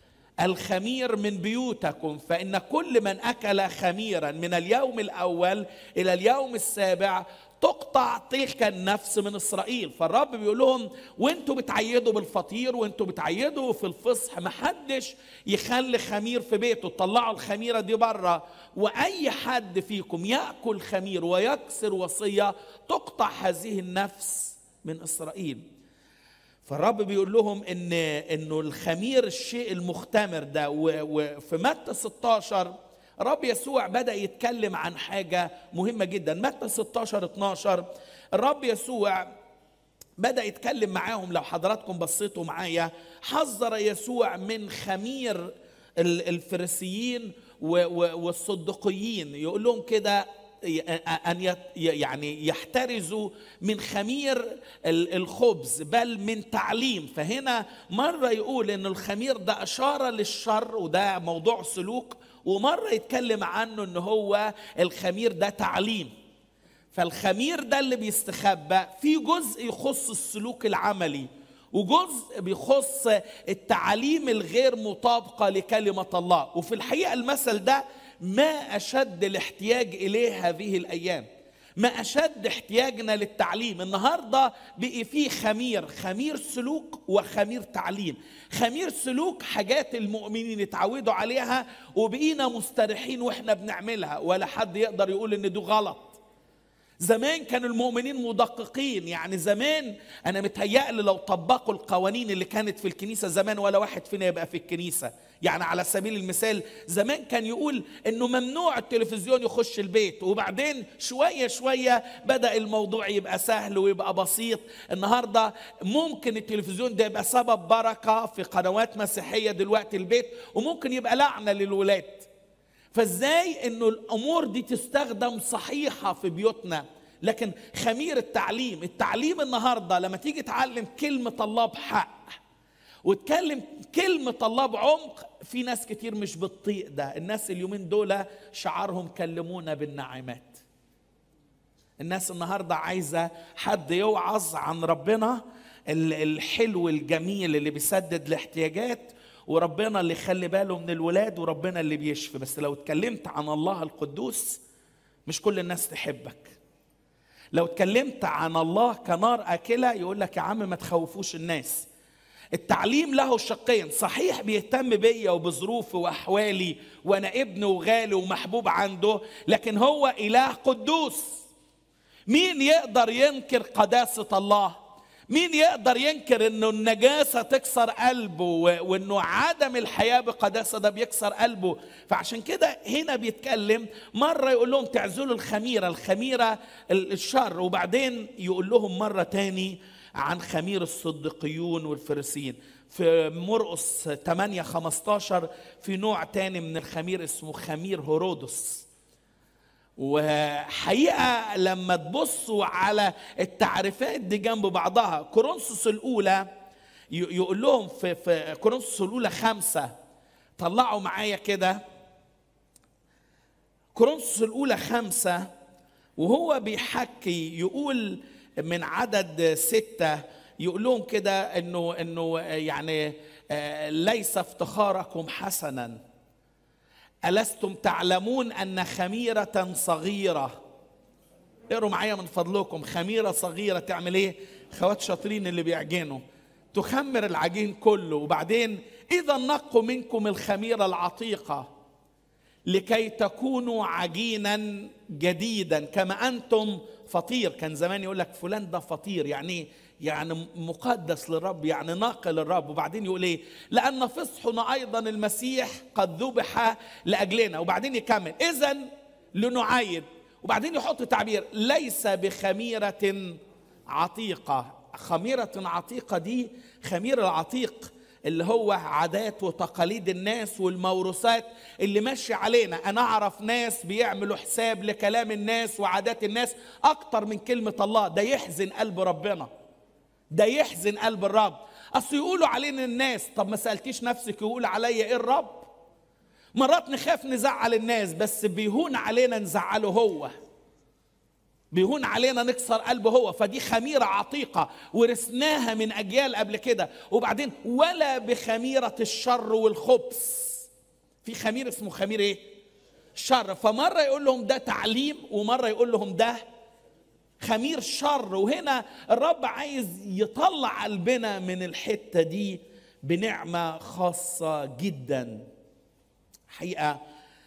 الخمير من بيوتكم فإن كل من أكل خميرا من اليوم الأول إلى اليوم السابع تقطع تلك النفس من إسرائيل فالرب بيقول لهم وانتوا بتعيدوا بالفطير وانتوا بتعيدوا في الفصح محدش يخلي خمير في بيته طلعوا الخميرة دي بره وأي حد فيكم يأكل خمير ويكسر وصية تقطع هذه النفس من إسرائيل فالرب بيقول لهم ان انه الخمير الشيء المختمر ده وفي متى 16 الرب يسوع بدا يتكلم عن حاجه مهمه جدا متى 16 12 الرب يسوع بدا يتكلم معاهم لو حضراتكم بصيتوا معايا حذر يسوع من خمير الفريسيين والصدقيين يقول لهم كده ان يعني يحترزوا من خمير الخبز بل من تعليم فهنا مره يقول ان الخمير ده اشاره للشر وده موضوع سلوك ومره يتكلم عنه ان هو الخمير ده تعليم فالخمير ده اللي بيستخبى في جزء يخص السلوك العملي وجزء بيخص التعاليم الغير مطابقه لكلمه الله وفي الحقيقه المثل ده ما اشد الاحتياج اليه هذه الايام ما اشد احتياجنا للتعليم النهارده بقي فيه خمير خمير سلوك وخمير تعليم خمير سلوك حاجات المؤمنين اتعودوا عليها وبقينا مستريحين واحنا بنعملها ولا حد يقدر يقول ان ده غلط زمان كانوا المؤمنين مدققين يعني زمان انا متهيألي لو طبقوا القوانين اللي كانت في الكنيسه زمان ولا واحد فينا يبقى في الكنيسه يعني على سبيل المثال زمان كان يقول انه ممنوع التلفزيون يخش البيت وبعدين شويه شويه بدا الموضوع يبقى سهل ويبقى بسيط النهارده ممكن التلفزيون ده يبقى سبب بركه في قنوات مسيحيه دلوقتي البيت وممكن يبقى لعنه للولاد فازاي انه الامور دي تستخدم صحيحه في بيوتنا لكن خمير التعليم التعليم النهارده لما تيجي تعلم كلمه الله بحق وتكلم كلمة الله بعمق في ناس كتير مش بتطيق ده الناس اليومين دول شعارهم كلمونا بالنعمات الناس النهاردة عايزة حد يوعظ عن ربنا الحلو الجميل اللي بيسدد الاحتياجات وربنا اللي يخلي باله من الولاد وربنا اللي بيشفي بس لو اتكلمت عن الله القدوس مش كل الناس تحبك لو اتكلمت عن الله كنار اكله يقول لك يا عم ما تخوفوش الناس التعليم له شقين صحيح بيهتم بيا وبظروفي واحوالي وانا ابن وغالي ومحبوب عنده لكن هو اله قدوس مين يقدر ينكر قداسه الله مين يقدر ينكر انه النجاسه تكسر قلبه وانه عدم الحياه بقداسه ده بيكسر قلبه فعشان كده هنا بيتكلم مره يقول لهم تعزلوا الخميره الخميره الشر وبعدين يقول لهم مره تاني عن خمير الصديقيون والفريسيين في مرقس 8 15 في نوع تاني من الخمير اسمه خمير هرودس وحقيقة لما تبصوا على التعريفات دي جنب بعضها كورنثوس الأولى يقول لهم في, في كورنثوس الأولى خمسة طلعوا معايا كده كورنثوس الأولى خمسة وهو بيحكي يقول من عدد ستة يقول لهم كده انه انه يعني ليس افتخاركم حسنا ألستم تعلمون أن خميرة صغيرة اقروا معايا من فضلكم خميرة صغيرة تعمل ايه خوات شاطرين اللي بيعجنوا تخمر العجين كله وبعدين إذا نقوا منكم الخميرة العتيقة لكي تكونوا عجينا جديدا كما أنتم فطير كان زمان يقول لك فلان ده فطير يعني يعني مقدس للرب يعني ناقل للرب وبعدين يقول ايه لان فصحنا ايضا المسيح قد ذبح لاجلنا وبعدين يكمل اذا لنعايد وبعدين يحط تعبير ليس بخميره عتيقه خميره عتيقه دي خمير العتيق اللي هو عادات وتقاليد الناس والموروثات اللي ماشي علينا انا اعرف ناس بيعملوا حساب لكلام الناس وعادات الناس اكتر من كلمه الله ده يحزن قلب ربنا ده يحزن قلب الرب اصل يقولوا علينا الناس طب ما سالتيش نفسك يقول عليا ايه الرب مرات نخاف نزعل الناس بس بيهون علينا نزعله هو بيهون علينا نكسر قلبه هو فدي خميرة عتيقة ورثناها من أجيال قبل كده وبعدين ولا بخميرة الشر والخبث في خمير اسمه خمير ايه شر فمرة يقول لهم ده تعليم ومرة يقول لهم ده خمير شر وهنا الرب عايز يطلع قلبنا من الحتة دي بنعمة خاصة جدا حقيقة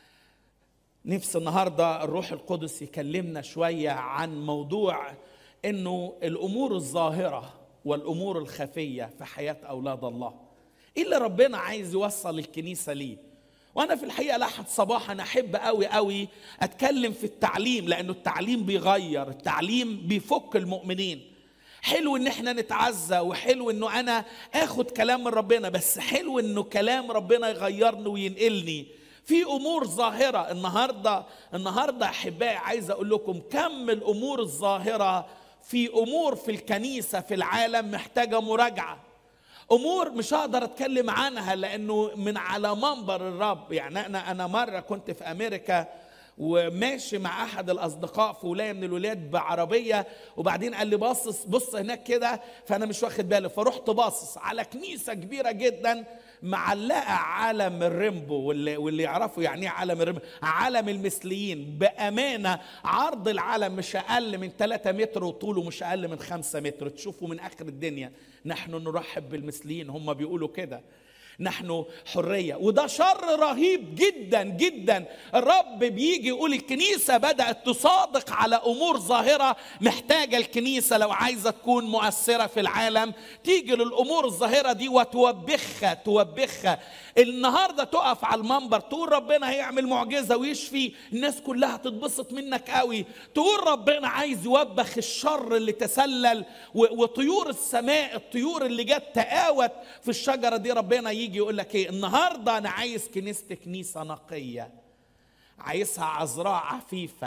نفس النهارده الروح القدس يكلمنا شويه عن موضوع انه الامور الظاهره والامور الخفيه في حياه اولاد الله. ايه اللي ربنا عايز يوصل الكنيسه ليه؟ وانا في الحقيقه لاحظ صباحا احب قوي قوي اتكلم في التعليم لانه التعليم بيغير، التعليم بيفك المؤمنين. حلو ان احنا نتعزى وحلو انه انا اخد كلام من ربنا بس حلو انه كلام ربنا يغيرني وينقلني في امور ظاهره النهارده النهارده احبائي عايز اقول لكم كم الامور الظاهره في امور في الكنيسه في العالم محتاجه مراجعه امور مش هقدر اتكلم عنها لانه من على منبر الرب يعني انا انا مره كنت في امريكا وماشي مع احد الاصدقاء في ولايه من الولايات بعربيه وبعدين قال لي باصص بص هناك كده فانا مش واخد بالي فرحت باصص على كنيسه كبيره جدا معلقه علم الريمبو واللي, واللي يعرفوا يعني ايه علم الريمبو علم المثليين بامانه عرض العلم مش اقل من 3 متر وطوله مش اقل من 5 متر تشوفوا من اخر الدنيا نحن نرحب بالمثليين هم بيقولوا كده نحن حرية وده شر رهيب جدا جدا الرب بيجي يقول الكنيسة بدأت تصادق على أمور ظاهرة محتاجة الكنيسة لو عايزة تكون مؤثرة في العالم تيجي للأمور الظاهرة دي وتوبخها توبخها النهاردة تقف على المنبر تقول ربنا هيعمل معجزة ويشفي الناس كلها تتبسط منك قوي تقول ربنا عايز يوبخ الشر اللي تسلل وطيور السماء الطيور اللي جت تقاوت في الشجرة دي ربنا يجي يقول لك ايه النهارده انا عايز كنيستي كنيسه نقيه عايزها عذراء عفيفه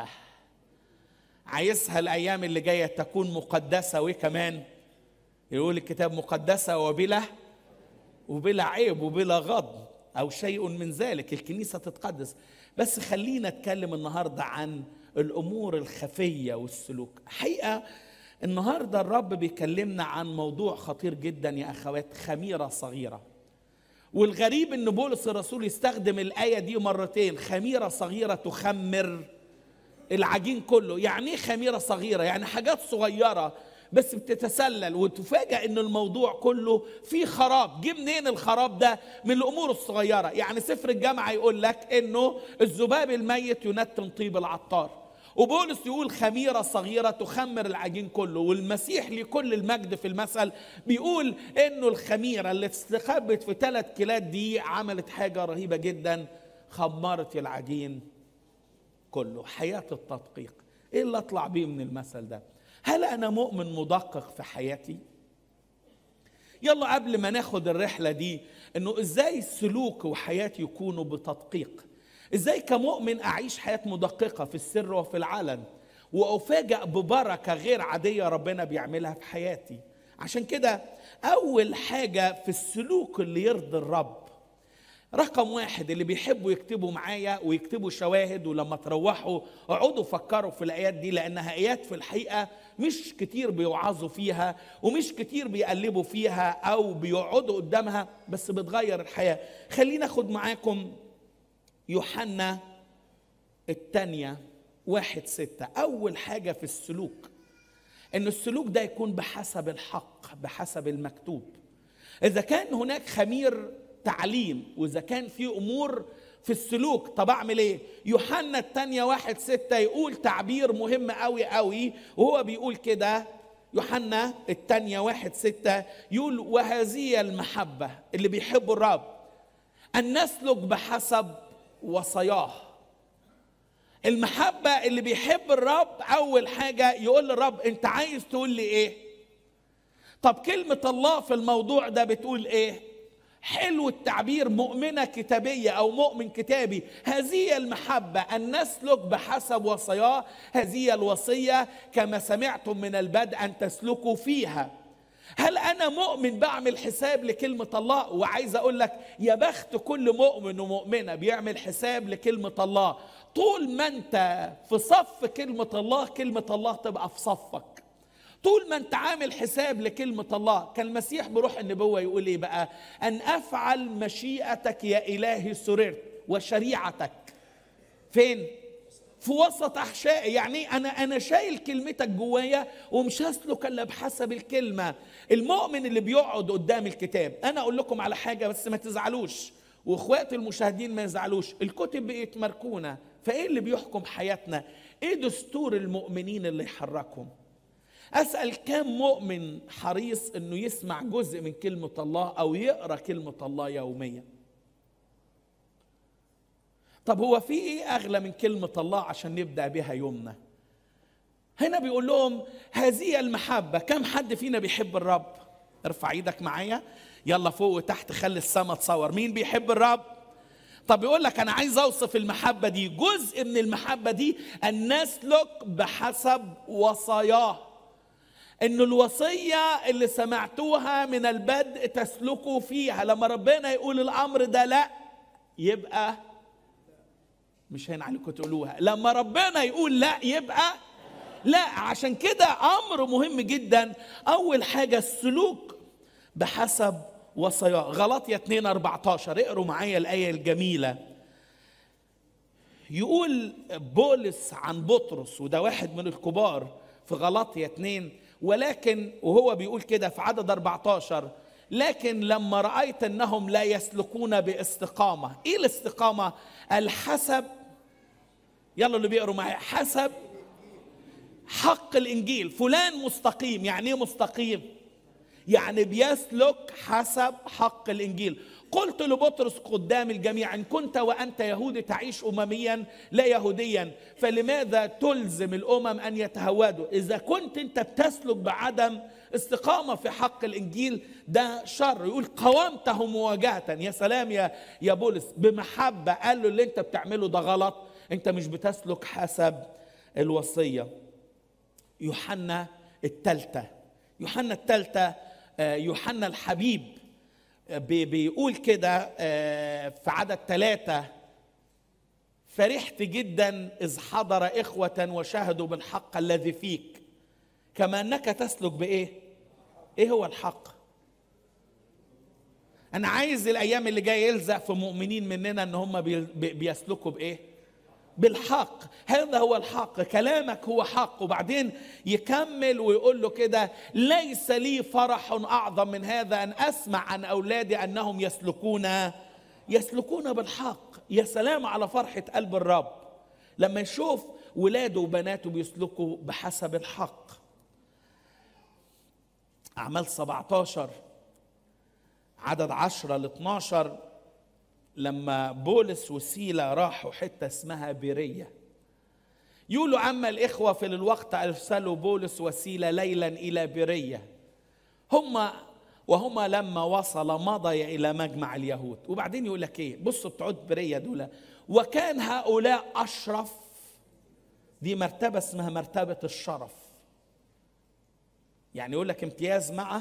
عايزها الايام اللي جايه تكون مقدسه وكمان يقول الكتاب مقدسه وبلا وبلا عيب وبلا غضب او شيء من ذلك الكنيسه تتقدس بس خلينا اتكلم النهارده عن الامور الخفيه والسلوك حقيقه النهارده الرب بيكلمنا عن موضوع خطير جدا يا اخوات خميره صغيره والغريب ان بولس الرسول يستخدم الايه دي مرتين خميره صغيره تخمر العجين كله يعني ايه خميره صغيره يعني حاجات صغيره بس بتتسلل وتفاجأ ان الموضوع كله فيه خراب جه منين الخراب ده من الامور الصغيره يعني سفر الجامعه يقول لك انه الذباب الميت ينتن طيب العطار وبولس يقول خميرة صغيرة تخمر العجين كله والمسيح لكل المجد في المثل بيقول انه الخميرة اللي استخبت في ثلاث كيلات دي عملت حاجة رهيبة جدا خمرت العجين كله حياة التدقيق ايه اللي اطلع بيه من المثل ده هل انا مؤمن مدقق في حياتي يلا قبل ما ناخد الرحلة دي انه ازاي السلوك وحياتي يكونوا بتدقيق ازاي كمؤمن اعيش حياه مدققه في السر وفي العلن وافاجئ ببركه غير عاديه ربنا بيعملها في حياتي عشان كده اول حاجه في السلوك اللي يرضي الرب رقم واحد اللي بيحبوا يكتبوا معايا ويكتبوا شواهد ولما تروحوا اقعدوا فكروا في الايات دي لانها ايات في الحقيقه مش كتير بيوعظوا فيها ومش كتير بيقلبوا فيها او بيقعدوا قدامها بس بتغير الحياه خلينا اخد معاكم يوحنا الثانية واحد ستة أول حاجة في السلوك إن السلوك ده يكون بحسب الحق بحسب المكتوب إذا كان هناك خمير تعليم وإذا كان في أمور في السلوك طب أعمل إيه؟ يوحنا الثانية واحد ستة يقول تعبير مهم قوي قوي وهو بيقول كده يوحنا الثانية واحد ستة يقول وهذه المحبة اللي بيحبوا الرب أن نسلك بحسب وصاياه المحبة اللي بيحب الرب أول حاجة يقول للرب أنت عايز تقول لي إيه؟ طب كلمة الله في الموضوع ده بتقول إيه؟ حلو التعبير مؤمنة كتابية أو مؤمن كتابي هذه المحبة أن نسلك بحسب وصاياه هذه الوصية كما سمعتم من البدء أن تسلكوا فيها هل أنا مؤمن بعمل حساب لكلمة الله وعايز أقول لك يا بخت كل مؤمن ومؤمنة بيعمل حساب لكلمة الله طول ما أنت في صف كلمة الله كلمة الله تبقى في صفك طول ما انت عامل حساب لكلمة الله كان المسيح بروح النبوة يقول ايه بقى ان افعل مشيئتك يا الهي سررت وشريعتك فين في وسط احشائي يعني انا انا شايل كلمتك جوايا ومش هسلك الا بحسب الكلمه المؤمن اللي بيقعد قدام الكتاب انا اقول لكم على حاجه بس ما تزعلوش واخواتي المشاهدين ما يزعلوش الكتب بقت مركونه فايه اللي بيحكم حياتنا ايه دستور المؤمنين اللي يحركهم اسال كم مؤمن حريص انه يسمع جزء من كلمه الله او يقرا كلمه الله يوميا طب هو في ايه اغلى من كلمه الله عشان نبدا بها يومنا هنا بيقول لهم هذه المحبه كم حد فينا بيحب الرب ارفع ايدك معايا يلا فوق وتحت خلي السما تصور مين بيحب الرب طب يقول لك انا عايز اوصف المحبه دي جزء من المحبه دي ان نسلك بحسب وصاياه ان الوصيه اللي سمعتوها من البدء تسلكوا فيها لما ربنا يقول الامر ده لا يبقى مش هين عليكم تقولوها لما ربنا يقول لا يبقى لا عشان كده امر مهم جدا اول حاجه السلوك بحسب وصاياه غلطية 2 14 اقروا معايا الآية الجميلة يقول بولس عن بطرس وده واحد من الكبار في غلطية 2 ولكن وهو بيقول كده في عدد 14 لكن لما رأيت أنهم لا يسلكون باستقامة إيه الاستقامة الحسب يلا اللي بيقروا معايا حسب حق الإنجيل فلان مستقيم يعني إيه مستقيم يعني بيسلك حسب حق الانجيل قلت لبطرس قدام الجميع ان كنت وانت يهودي تعيش امميا لا يهوديا فلماذا تلزم الامم ان يتهودوا اذا كنت انت بتسلك بعدم استقامه في حق الانجيل ده شر يقول قوامته مواجهه يا سلام يا يا بولس بمحبه قال له اللي انت بتعمله ده غلط انت مش بتسلك حسب الوصيه يوحنا الثالثه يوحنا الثالثه يوحنا الحبيب بيقول كده في عدد ثلاثة فرحت جدا إذ حضر إخوة وشهدوا بالحق الذي فيك كما أنك تسلك بإيه؟ إيه هو الحق؟ أنا عايز الأيام اللي جاية يلزق في مؤمنين مننا إن هم بيسلكوا بإيه؟ بالحق هذا هو الحق كلامك هو حق وبعدين يكمل ويقول له كده ليس لي فرح اعظم من هذا ان اسمع عن اولادي انهم يسلكون يسلكون بالحق يا سلام على فرحه قلب الرب لما يشوف ولاده وبناته بيسلكوا بحسب الحق اعمال 17 عدد 10 ل 12 لما بولس وسيلة راحوا حتة اسمها بيرية يقولوا أما الإخوة في الوقت أرسلوا بولس وسيلة ليلا إلى بيرية هم وهما لما وصل مضي إلى مجمع اليهود وبعدين يقول لك إيه بصوا بتوع بيرية دول وكان هؤلاء أشرف دي مرتبة اسمها مرتبة الشرف يعني يقول لك امتياز مع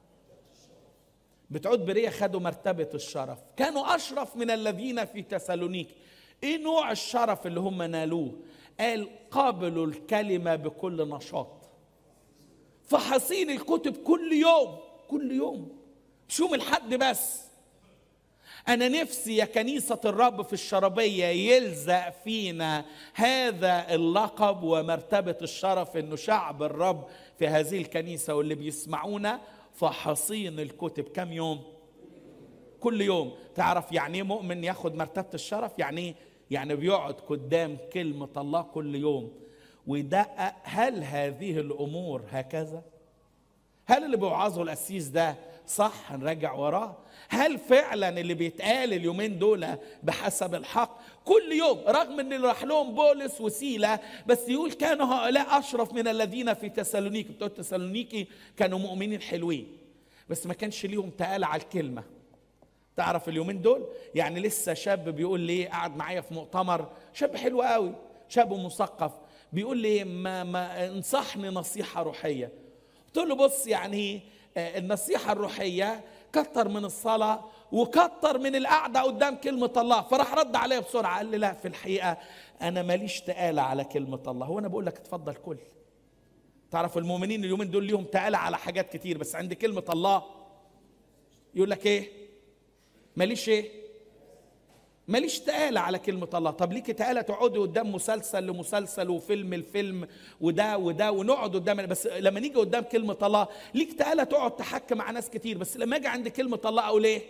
بتوع بريه خدوا مرتبة الشرف كانوا أشرف من الذين في تسالونيك إيه نوع الشرف اللي هم نالوه قال قابلوا الكلمة بكل نشاط فحصين الكتب كل يوم كل يوم مش يوم الحد بس أنا نفسي يا كنيسة الرب في الشربية يلزق فينا هذا اللقب ومرتبة الشرف إنه شعب الرب في هذه الكنيسة واللي بيسمعونا فحصين الكتب كم يوم كل يوم تعرف يعني ايه مؤمن ياخد مرتبه الشرف يعني ايه يعني بيقعد قدام كلمه الله كل يوم ويدقق هل هذه الامور هكذا هل اللي بيوعظه القسيس ده صح نراجع وراه هل فعلا اللي بيتقال اليومين دول بحسب الحق كل يوم رغم ان راح لهم بولس وسيله بس يقول كانوا هؤلاء اشرف من الذين في تسالونيكي بتوع تسالونيكي كانوا مؤمنين حلوين بس ما كانش ليهم تقال على الكلمه تعرف اليومين دول يعني لسه شاب بيقول لي قعد معايا في مؤتمر شاب حلو قوي شاب مثقف بيقول لي ما ما انصحني نصيحه روحيه قلت له بص يعني آه، النصيحه الروحيه كتر من الصلاه وكتر من القعده قدام كلمه الله فراح رد عليا بسرعه قال لي لا في الحقيقه انا ماليش تقاله على كلمه الله هو انا بقول لك اتفضل كل تعرف المؤمنين اليومين دول ليهم تقاله على حاجات كتير بس عند كلمه الله يقول لك ايه ماليش ايه ماليش تقالة على كلمة الله طب ليكي تقالة تقعدي قدام مسلسل لمسلسل وفيلم الفيلم وده وده ونقعد قدام بس لما نيجي قدام كلمة الله ليك تقالة تقعد تحكي مع ناس كتير بس لما اجي عند كلمة الله اقول ايه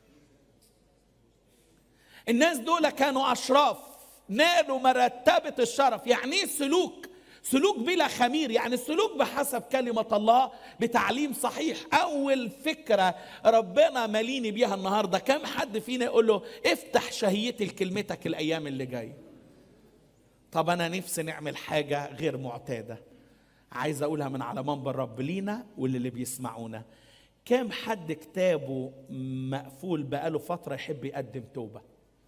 الناس دول كانوا اشراف نالوا مرتبة الشرف يعني ايه سلوك سلوك بلا خمير يعني السلوك بحسب كلمة الله بتعليم صحيح أول فكرة ربنا ماليني بيها النهاردة كم حد فينا يقول له افتح شهيتي لكلمتك الأيام اللي جاية طب أنا نفسي نعمل حاجة غير معتادة عايز أقولها من على منبر رب لينا واللي بيسمعونا كم حد كتابه مقفول بقاله فترة يحب يقدم توبة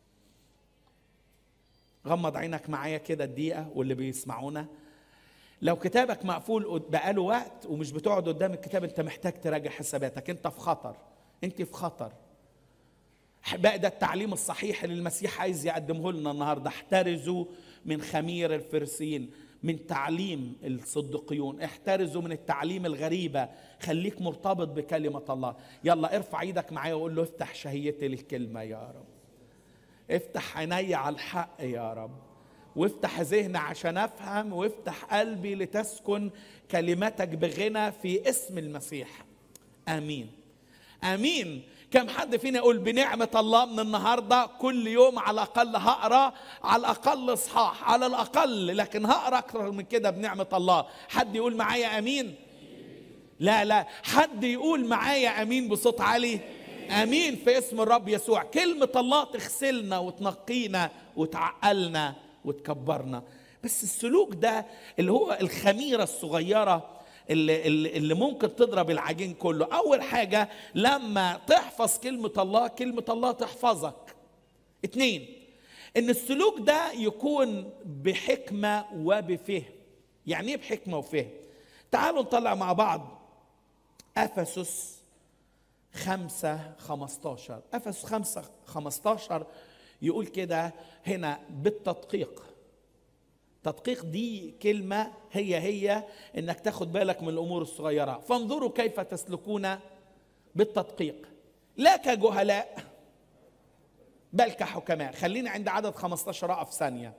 غمض عينك معايا كده الدقيقة واللي بيسمعونا لو كتابك مقفول بقاله وقت ومش بتقعد قدام الكتاب انت محتاج تراجع حساباتك انت في خطر انت في خطر بقى ده التعليم الصحيح اللي المسيح عايز يقدمه لنا النهارده احترزوا من خمير الفرسيين من تعليم الصدقيون احترزوا من التعليم الغريبه خليك مرتبط بكلمه الله يلا ارفع ايدك معايا وقول له افتح شهيتي للكلمه يا رب افتح عيني على الحق يا رب وافتح ذهني عشان افهم وافتح قلبي لتسكن كلمتك بغنى في اسم المسيح امين امين كم حد فينا يقول بنعمة الله من النهاردة كل يوم على الأقل هقرأ على الأقل إصحاح على الأقل لكن هقرأ أكثر من كده بنعمة الله حد يقول معايا أمين لا لا حد يقول معايا أمين بصوت عالي أمين في اسم الرب يسوع كلمة الله تغسلنا وتنقينا وتعقلنا وتكبرنا بس السلوك ده اللي هو الخميرة الصغيرة اللي, اللي ممكن تضرب العجين كله أول حاجة لما تحفظ كلمة الله كلمة الله تحفظك اتنين ان السلوك ده يكون بحكمة وبفهم يعني ايه بحكمة وفهم تعالوا نطلع مع بعض أفسس خمسة خمستاشر أفسس خمسة خمستاشر يقول كده هنا بالتدقيق تدقيق دي كلمة هي هي انك تاخد بالك من الامور الصغيرة فانظروا كيف تسلكون بالتدقيق لا كجهلاء بل كحكماء خلينا عند عدد 15 اقف ثانية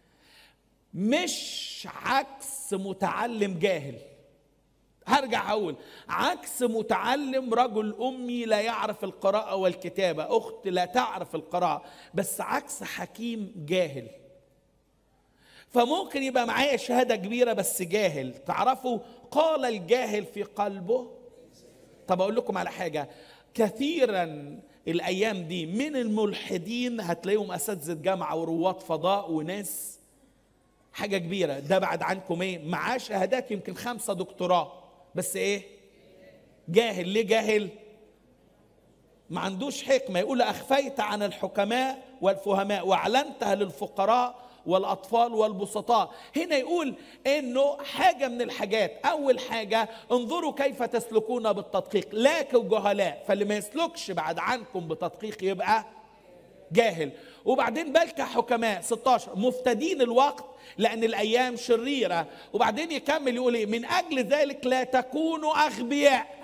مش عكس متعلم جاهل هرجع اقول عكس متعلم رجل امي لا يعرف القراءه والكتابه اخت لا تعرف القراءه بس عكس حكيم جاهل فممكن يبقى معايا شهاده كبيره بس جاهل تعرفوا قال الجاهل في قلبه طب اقول لكم على حاجه كثيرا الايام دي من الملحدين هتلاقيهم اساتذه جامعه ورواد فضاء وناس حاجه كبيره ده بعد عنكم ايه معاه شهادات يمكن خمسه دكتوراه بس ايه جاهل ليه جاهل ما عندوش حكمه يقول اخفيت عن الحكماء والفهماء واعلنتها للفقراء والاطفال والبسطاء هنا يقول انه حاجه من الحاجات اول حاجه انظروا كيف تسلكون بالتدقيق لا كجهلاء فاللي ما يسلكش بعد عنكم بتدقيق يبقى جاهل وبعدين بل كحكماء 16 مفتدين الوقت لأن الأيام شريرة وبعدين يكمل يقول إيه من أجل ذلك لا تكونوا أغبياء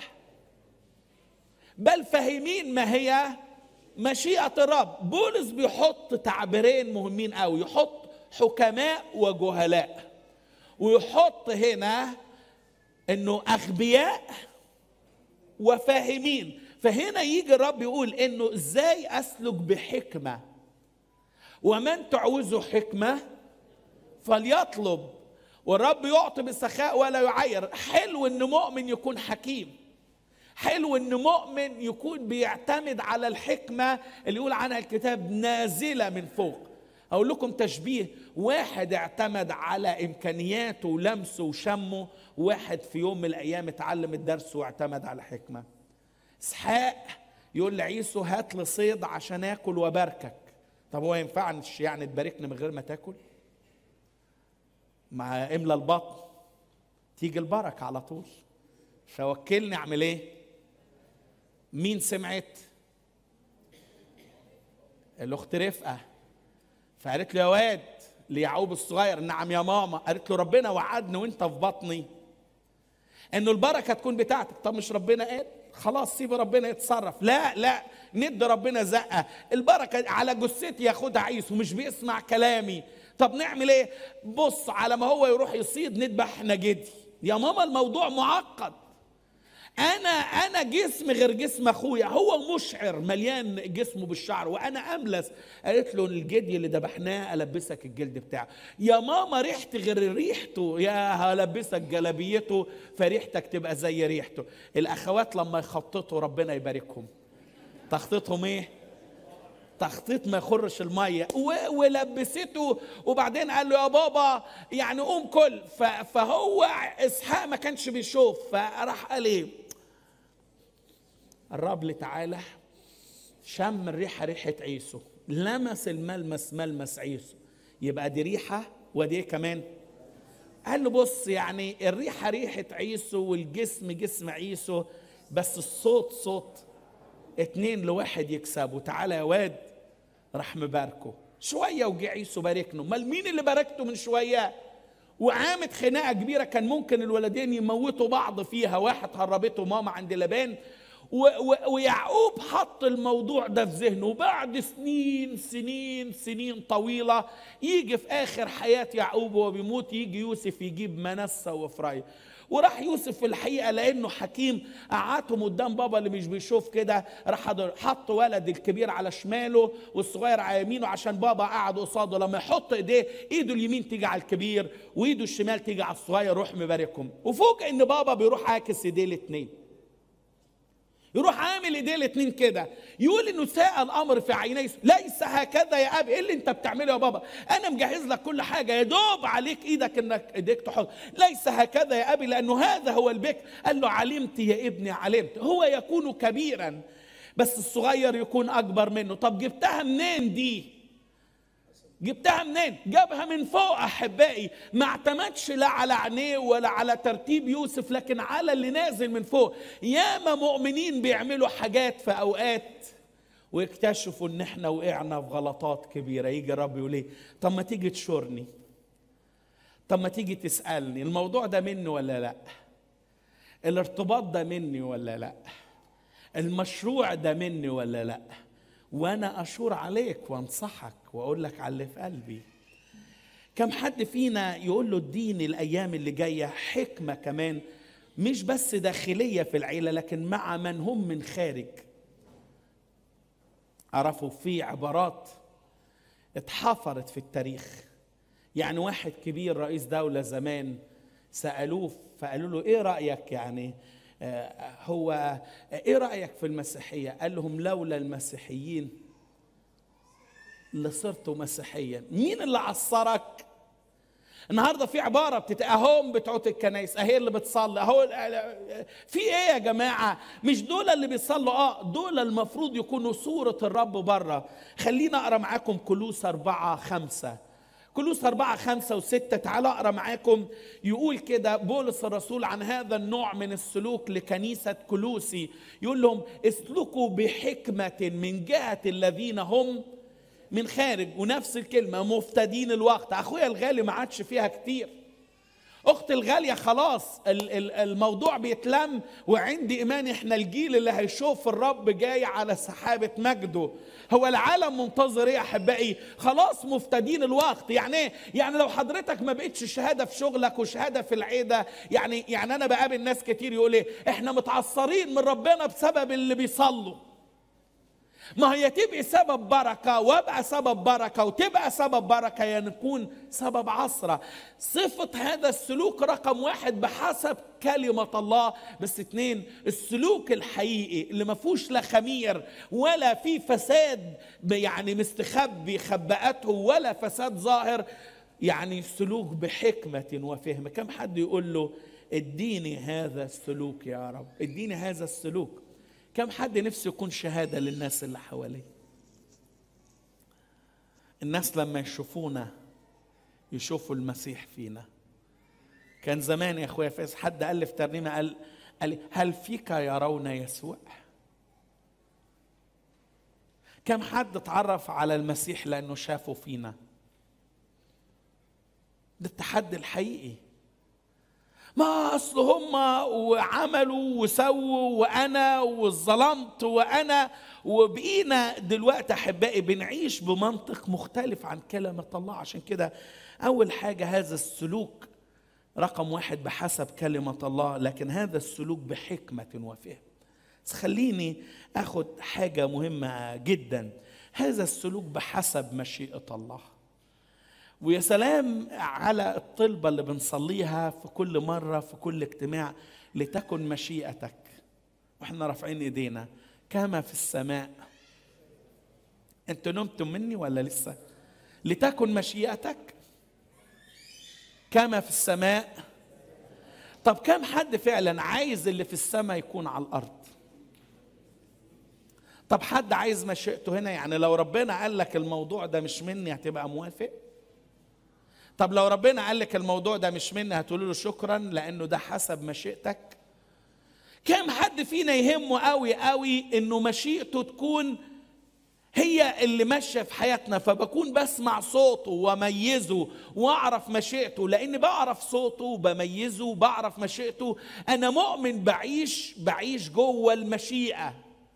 بل فاهمين ما هي مشيئة الرب بولس بيحط تعبيرين مهمين قوي يحط حكماء وجهلاء ويحط هنا انه اغبياء وفاهمين فهنا يجي الرب يقول انه ازاي اسلك بحكمه ومن تعوزه حكمه فليطلب والرب يعطي بالسخاء ولا يعير حلو ان مؤمن يكون حكيم حلو ان مؤمن يكون بيعتمد على الحكمه اللي يقول عنها الكتاب نازله من فوق اقول لكم تشبيه واحد اعتمد على امكانياته ولمسه وشمه واحد في يوم من الايام اتعلم الدرس واعتمد على حكمه اسحاق يقول لعيسو هات لي صيد عشان اكل وباركك طب هو ينفعش يعني تباركني من غير ما تاكل مع املى البطن تيجي البركه على طول فوكلني اعمل ايه مين سمعت الاخت رفقه فقالت له يا واد ليعقوب الصغير نعم يا ماما قالت له ربنا وعدني وانت في بطني انه البركه تكون بتاعتك طب مش ربنا قال خلاص سيب ربنا يتصرف لا لا ندي ربنا زقه البركه على جثتي ياخدها عيسو مش بيسمع كلامي طب نعمل ايه بص على ما هو يروح يصيد نذبح احنا جدي يا ماما الموضوع معقد انا انا جسم غير جسم اخويا هو مشعر مليان جسمه بالشعر وانا املس قالت له الجدي اللي ذبحناه البسك الجلد بتاعه يا ماما ريحتي غير ريحته يا هلبسك جلابيته فريحتك تبقى زي ريحته الاخوات لما يخططوا ربنا يباركهم تخطيطهم ايه تخطيط ما يخرش الميه و- ولبسته وبعدين قال له يا بابا يعني قوم كل ف- فهو اسحاق ما كانش بيشوف فراح قال ايه الرب لي تعالى شم الريحه ريحه عيسو لمس الملمس ملمس عيسو يبقى دي ريحه ودي إيه كمان قال له بص يعني الريحه ريحه عيسو والجسم جسم عيسو بس الصوت صوت اتنين لواحد يكسبوا تعالى يا واد راح مباركه شويه وجه عيسو باركنه امال مين اللي باركته من شويه وقامت خناقه كبيره كان ممكن الولدين يموتوا بعض فيها واحد هربته ماما عند لبان و و ويعقوب حط الموضوع ده في ذهنه وبعد سنين سنين سنين طويله يجي في اخر حياه يعقوب وهو بيموت يجي يوسف يجيب منسى وفراي وراح يوسف في الحقيقه لانه حكيم قعدهم قدام بابا اللي مش بيشوف كده راح حط ولد الكبير على شماله والصغير على يمينه عشان بابا قعد قصاده لما يحط ايديه ايده اليمين تيجي على الكبير وايده الشمال تيجي على الصغير روح مباركهم وفوق ان بابا بيروح عاكس ايديه الاثنين يروح عامل ايديه الاثنين كده يقول انه ساء الامر في عيني ليس هكذا يا ابي ايه اللي انت بتعمله يا بابا انا مجهز لك كل حاجه يا دوب عليك ايدك انك ايديك تحط ليس هكذا يا ابي لانه هذا هو البكر قال له علمت يا ابني علمت هو يكون كبيرا بس الصغير يكون اكبر منه طب جبتها منين دي جبتها منين؟ جابها من فوق احبائي، ما اعتمدش لا على عينيه ولا على ترتيب يوسف لكن على اللي نازل من فوق، ياما مؤمنين بيعملوا حاجات في اوقات ويكتشفوا ان احنا وقعنا في غلطات كبيره، يجي الرب يقول ايه؟ طب ما تيجي تشورني. طب ما تيجي تسالني، الموضوع ده مني ولا لا؟ الارتباط ده مني ولا لا؟ المشروع ده مني ولا لا؟ وانا اشور عليك وانصحك واقول لك على اللي في قلبي كم حد فينا يقول له اديني الايام اللي جايه حكمه كمان مش بس داخليه في العيله لكن مع من هم من خارج عرفوا في عبارات اتحفرت في التاريخ يعني واحد كبير رئيس دوله زمان سالوه فقالوا له ايه رايك يعني هو ايه رايك في المسيحيه قال لهم لولا المسيحيين لصرت مسيحيا مين اللي عصرك النهارده في عباره بتتقاهم بتوع الكنايس اهي اللي بتصلي اهو في ايه يا جماعه مش دول اللي بيصلوا اه دول المفروض يكونوا صوره الرب بره خلينا اقرا معاكم كلوس أربعة خمسة كلوس أربعة خمسة وستة تعالوا أقرأ معاكم يقول كده بولس الرسول عن هذا النوع من السلوك لكنيسة كلوسي يقول لهم اسلكوا بحكمة من جهة الذين هم من خارج ونفس الكلمة مفتدين الوقت أخويا الغالي ما عادش فيها كتير اختي الغاليه خلاص الموضوع بيتلم وعندي ايمان احنا الجيل اللي هيشوف الرب جاي على سحابه مجده هو العالم منتظر ايه يا احبائي خلاص مفتدين الوقت يعني ايه يعني لو حضرتك ما بقتش شهاده في شغلك وشهاده في العيده يعني يعني انا بقابل ناس كتير يقول ايه احنا متعصرين من ربنا بسبب اللي بيصلوا ما هي تبقى سبب بركة وابقى سبب بركة وتبقى سبب بركة يعني نكون سبب عصرة صفة هذا السلوك رقم واحد بحسب كلمة الله بس اتنين السلوك الحقيقي اللي ما فيهوش لا خمير ولا في فساد يعني مستخبي خبأته ولا فساد ظاهر يعني سلوك بحكمة وفهم كم حد يقول له اديني هذا السلوك يا رب اديني هذا السلوك كم حد نفسه يكون شهاده للناس اللي حواليه الناس لما يشوفونا يشوفوا المسيح فينا كان زمان يا اخويا فايز حد الف ترنيمه قال قال هل فيك يرون يسوع كم حد اتعرف على المسيح لانه شافه فينا ده التحدي الحقيقي ما اصل هم وعملوا وسووا وانا وظلمت وانا وبقينا دلوقتي احبائي بنعيش بمنطق مختلف عن كلمه الله عشان كده اول حاجه هذا السلوك رقم واحد بحسب كلمه الله لكن هذا السلوك بحكمه وفهم بس خليني اخد حاجه مهمه جدا هذا السلوك بحسب مشيئه الله ويا سلام على الطلبة اللي بنصليها في كل مرة في كل اجتماع لتكن مشيئتك واحنا رافعين ايدينا كما في السماء انتوا نمتم مني ولا لسه لتكن مشيئتك كما في السماء طب كم حد فعلا عايز اللي في السماء يكون على الارض طب حد عايز مشيئته هنا يعني لو ربنا قال لك الموضوع ده مش مني هتبقى موافق طب لو ربنا قال لك الموضوع ده مش مني هتقول له شكرا لانه ده حسب مشيئتك كم حد فينا يهمه قوي قوي انه مشيئته تكون هي اللي ماشيه في حياتنا فبكون بسمع صوته واميزه واعرف مشيئته لان بعرف صوته وبميزه وبعرف مشيئته انا مؤمن بعيش بعيش جوه المشيئه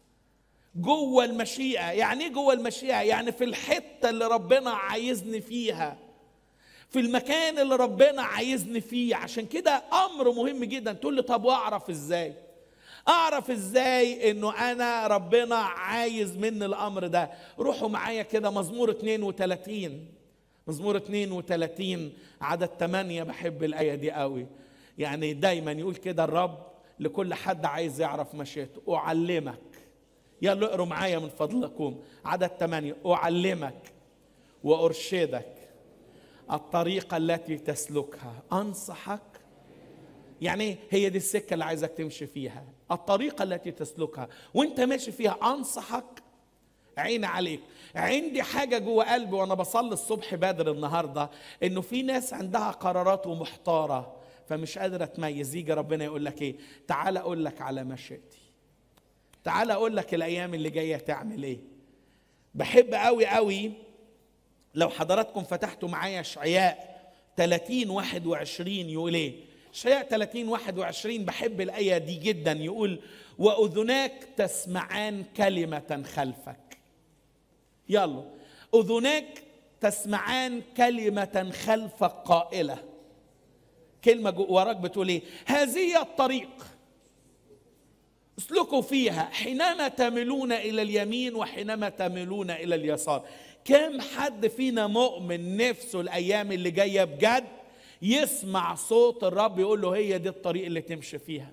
جوه المشيئه يعني ايه جوه المشيئه يعني في الحته اللي ربنا عايزني فيها في المكان اللي ربنا عايزني فيه عشان كده امر مهم جدا تقول لي طب واعرف ازاي اعرف ازاي انه انا ربنا عايز مني الامر ده روحوا معايا كده مزمور 32 مزمور 32 عدد 8 بحب الايه دي قوي يعني دايما يقول كده الرب لكل حد عايز يعرف مشيئته اعلمك يلا اقروا معايا من فضلكم عدد 8 اعلمك وارشدك الطريقة التي تسلكها أنصحك يعني هي دي السكة اللي عايزك تمشي فيها الطريقة التي تسلكها وانت ماشي فيها أنصحك عين عليك عندي حاجة جوه قلبي وأنا بصلي الصبح بدر النهاردة إنه في ناس عندها قرارات ومحتارة فمش قادرة تميز يجي ربنا يقول لك إيه تعال أقول لك على مشيئتي تعال أقول لك الأيام اللي جاية تعمل إيه بحب قوي قوي لو حضراتكم فتحتوا معايا اشعياء 30 21 يقول ايه؟ اشعياء 30 21 بحب الايه دي جدا يقول واذناك تسمعان كلمه خلفك. يلا اذناك تسمعان كلمه خلفك قائله. كلمه وراك بتقول ايه؟ هذه الطريق اسلكوا فيها حينما تميلون الى اليمين وحينما تميلون الى اليسار كم حد فينا مؤمن نفسه الايام اللي جايه بجد يسمع صوت الرب يقول له هي دي الطريق اللي تمشي فيها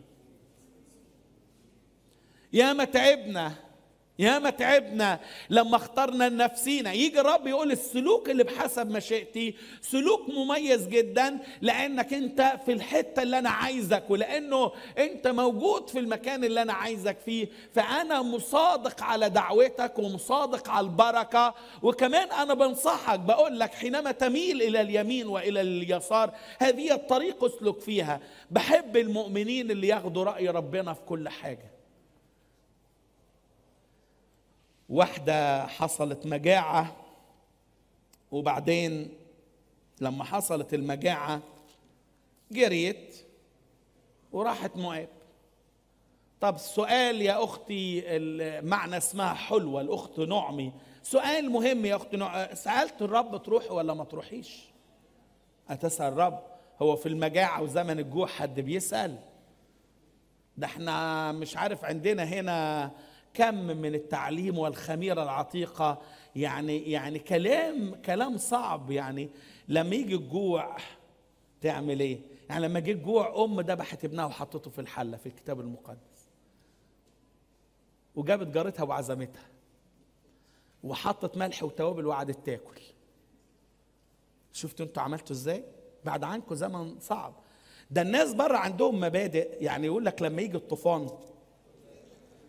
يا ما تعبنا يا ما تعبنا لما اخترنا لنفسينا يجي الرب يقول السلوك اللي بحسب مشيئتي سلوك مميز جدا لانك انت في الحته اللي انا عايزك ولانه انت موجود في المكان اللي انا عايزك فيه فانا مصادق على دعوتك ومصادق على البركه وكمان انا بنصحك بقول لك حينما تميل الى اليمين والى اليسار هذه الطريق اسلك فيها بحب المؤمنين اللي ياخدوا راي ربنا في كل حاجه واحدة حصلت مجاعة وبعدين لما حصلت المجاعة جريت وراحت مؤاب طب سؤال يا أختي معنى اسمها حلوة الأخت نعمي سؤال مهم يا أختي نعمي سألت الرب تروحي ولا ما تروحيش هتسأل الرب هو في المجاعة وزمن الجوع حد بيسأل ده احنا مش عارف عندنا هنا كم من التعليم والخميرة العتيقة يعني يعني كلام كلام صعب يعني لما يجي الجوع تعمل ايه؟ يعني لما جه الجوع ام ذبحت ابنها وحطته في الحله في الكتاب المقدس. وجابت جارتها وعزمتها. وحطت ملح وتوابل وقعدت تاكل. شفتوا انتوا عملتوا ازاي؟ بعد عنكم زمن صعب. ده الناس بره عندهم مبادئ يعني يقول لك لما يجي الطوفان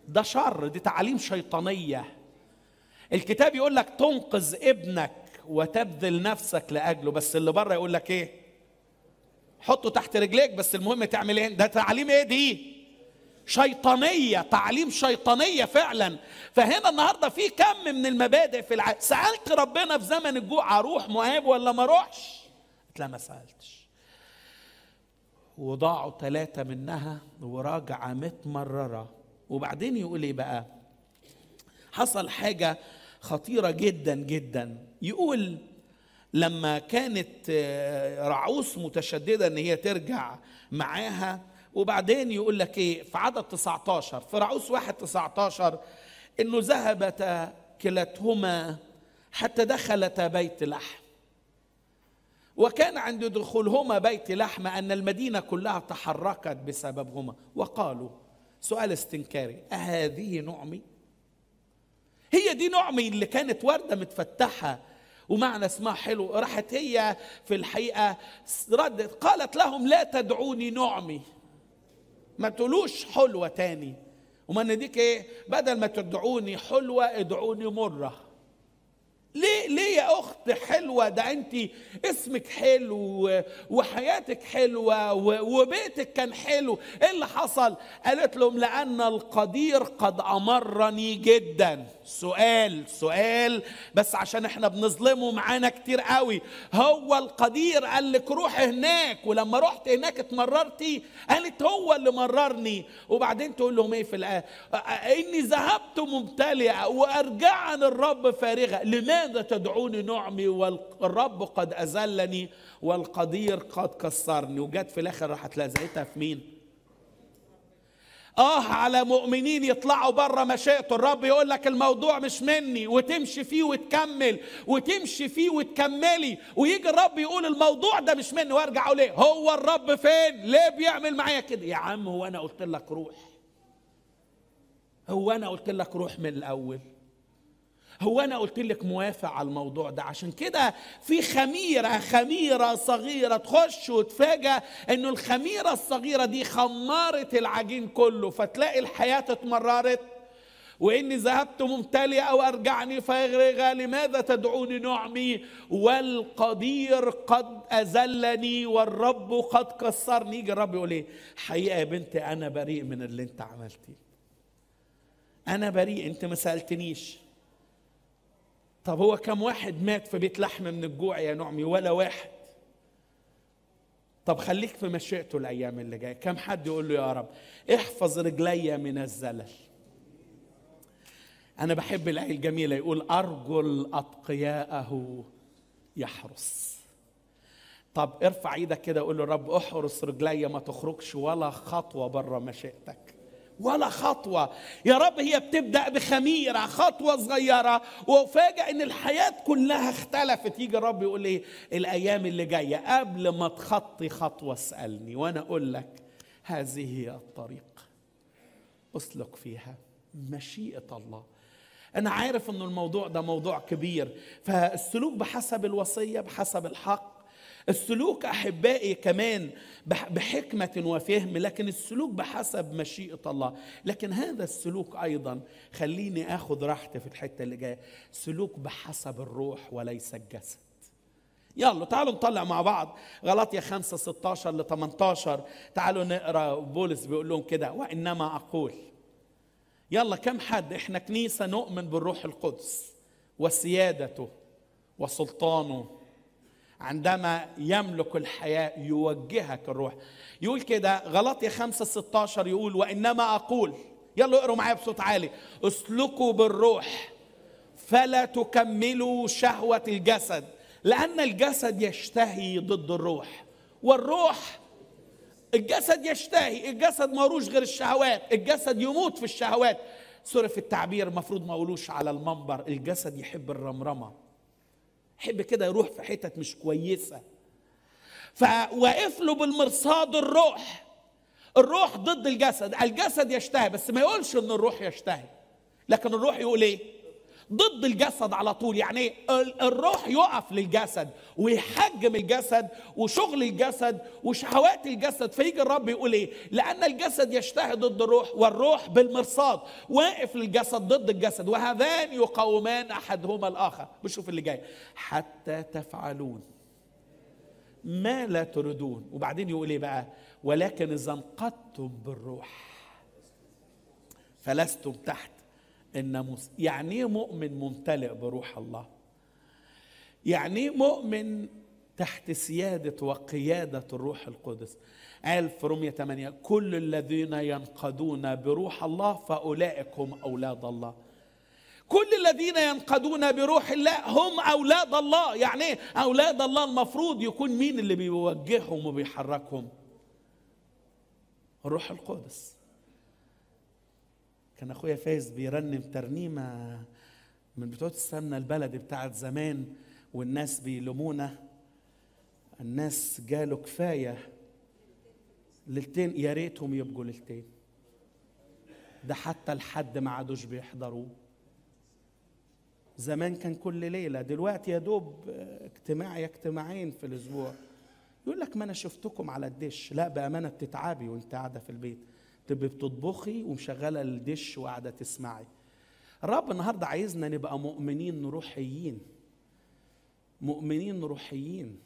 ده شر دي تعاليم شيطانيه الكتاب يقول لك تنقذ ابنك وتبذل نفسك لاجله بس اللي بره يقول لك ايه حطه تحت رجليك بس المهم تعمل ايه ده تعليم ايه دي شيطانية تعليم شيطانية فعلا فهنا النهاردة في كم من المبادئ في الع... سألت ربنا في زمن الجوع أروح مهاب ولا ما أروحش لا ما سألتش وضاعوا ثلاثة منها وراجعة متمررة وبعدين يقول ايه بقى حصل حاجة خطيرة جدا جدا يقول لما كانت رعوس متشددة ان هي ترجع معاها وبعدين يقول لك ايه في عدد 19 في رعوس واحد 19 انه ذهبتا كلتهما حتى دخلتا بيت لحم وكان عند دخولهما بيت لحم ان المدينه كلها تحركت بسببهما وقالوا سؤال استنكاري أهذه نعمي؟ هي دي نعمي اللي كانت وردة متفتحة ومعنى اسمها حلو راحت هي في الحقيقة ردت قالت لهم لا تدعوني نعمي ما تقولوش حلوة تاني وما نديك ايه بدل ما تدعوني حلوة ادعوني مرة ليه ليه يا اخت حلوه ده انت اسمك حلو وحياتك حلوه وبيتك كان حلو ايه اللي حصل قالت لهم لان القدير قد امرني جدا سؤال سؤال بس عشان احنا بنظلمه معانا كتير قوي هو القدير قال لك روح هناك ولما رحت هناك اتمررتي قالت هو اللي مررني وبعدين تقول لهم ايه في الايه اني ذهبت ممتلئه وارجعني الرب فارغه لماذا لماذا تدعوني نعمي والرب قد أذلني والقدير قد كسرني وجت في الآخر راحت لزقتها في مين؟ آه على مؤمنين يطلعوا بره مشيئته الرب يقول لك الموضوع مش مني وتمشي فيه وتكمل وتمشي فيه وتكملي ويجي الرب يقول الموضوع ده مش مني وارجع اقول ايه هو الرب فين ليه بيعمل معايا كده يا عم هو انا قلت لك روح هو انا قلت لك روح من الاول هو انا قلت لك موافق على الموضوع ده عشان كده في خميره خميره صغيره تخش وتفاجئ انه الخميره الصغيره دي خمرت العجين كله فتلاقي الحياه اتمررت واني ذهبت ممتلئه وارجعني فارغه لماذا تدعوني نعمي والقدير قد اذلني والرب قد كسرني يجي الرب يقول ايه حقيقه يا بنتي انا بريء من اللي انت عملتيه انا بريء انت ما سالتنيش طب هو كم واحد مات في بيت لحم من الجوع يا نعمي ولا واحد طب خليك في مشيئته الايام اللي جايه كم حد يقول له يا رب احفظ رجلي من الزلل انا بحب الايه الجميله يقول ارجل اتقياءه يحرس طب ارفع ايدك كده قول له رب احرس رجلي ما تخرجش ولا خطوه بره مشيئتك ولا خطوة يا رب هي بتبدأ بخميرة خطوة صغيرة وفاجأ ان الحياة كلها اختلفت يجي الرب يقول ايه الايام اللي جاية قبل ما تخطي خطوة اسألني وانا اقول لك هذه هي الطريق اسلك فيها مشيئة الله انا عارف ان الموضوع ده موضوع كبير فالسلوك بحسب الوصية بحسب الحق السلوك احبائي كمان بحكمه وفهم لكن السلوك بحسب مشيئه الله لكن هذا السلوك ايضا خليني اخذ راحتي في الحته اللي جايه سلوك بحسب الروح وليس الجسد يلا تعالوا نطلع مع بعض غلطية 5 16 ل 18 تعالوا نقرا بولس بيقول لهم كده وانما اقول يلا كم حد احنا كنيسه نؤمن بالروح القدس وسيادته وسلطانه عندما يملك الحياة يوجهك الروح يقول كده غلطية خمسة ستاشر يقول وإنما أقول يلا اقروا معايا بصوت عالي اسلكوا بالروح فلا تكملوا شهوة الجسد لأن الجسد يشتهي ضد الروح والروح الجسد يشتهي الجسد ماروش غير الشهوات الجسد يموت في الشهوات سوري في التعبير المفروض ما اقولوش على المنبر الجسد يحب الرمرمه يحب كده يروح في حتت مش كويسة فواقف له بالمرصاد الروح الروح ضد الجسد الجسد يشتهي بس ما يقولش ان الروح يشتهي لكن الروح يقول ايه ضد الجسد على طول يعني ال- الروح يقف للجسد ويحجم الجسد وشغل الجسد وشهوات الجسد فيجي الرب يقول ايه لان الجسد يشتهي ضد الروح والروح بالمرصاد واقف للجسد ضد الجسد وهذان يقاومان احدهما الاخر بشوف اللي جاي حتى تفعلون ما لا تريدون وبعدين يقول ايه بقى ولكن اذا انقضتم بالروح فلستم تحت الناموس يعني ايه مؤمن ممتلئ بروح الله يعني ايه مؤمن تحت سيادة وقيادة الروح القدس قال في رومية 8 كل الذين ينقضون بروح الله فأولئك هم أولاد الله كل الذين ينقضون بروح الله هم أولاد الله يعني ايه أولاد الله المفروض يكون مين اللي بيوجههم وبيحركهم الروح القدس كان اخويا فايز بيرنم ترنيمه من بتوع السمنه البلدي بتاعت زمان والناس بيلومونا الناس جاله كفايه ليلتين يا ريتهم يبقوا ليلتين ده حتى الحد ما عادوش بيحضروه زمان كان كل ليله دلوقتي يا دوب اجتماع يا اجتماعين في الاسبوع يقول لك ما انا شفتكم على الدش لا بامانه بتتعبي وانت قاعده في البيت تبقي بتطبخي ومشغله الدش وقاعده تسمعي الرب النهارده عايزنا نبقى مؤمنين روحيين مؤمنين روحيين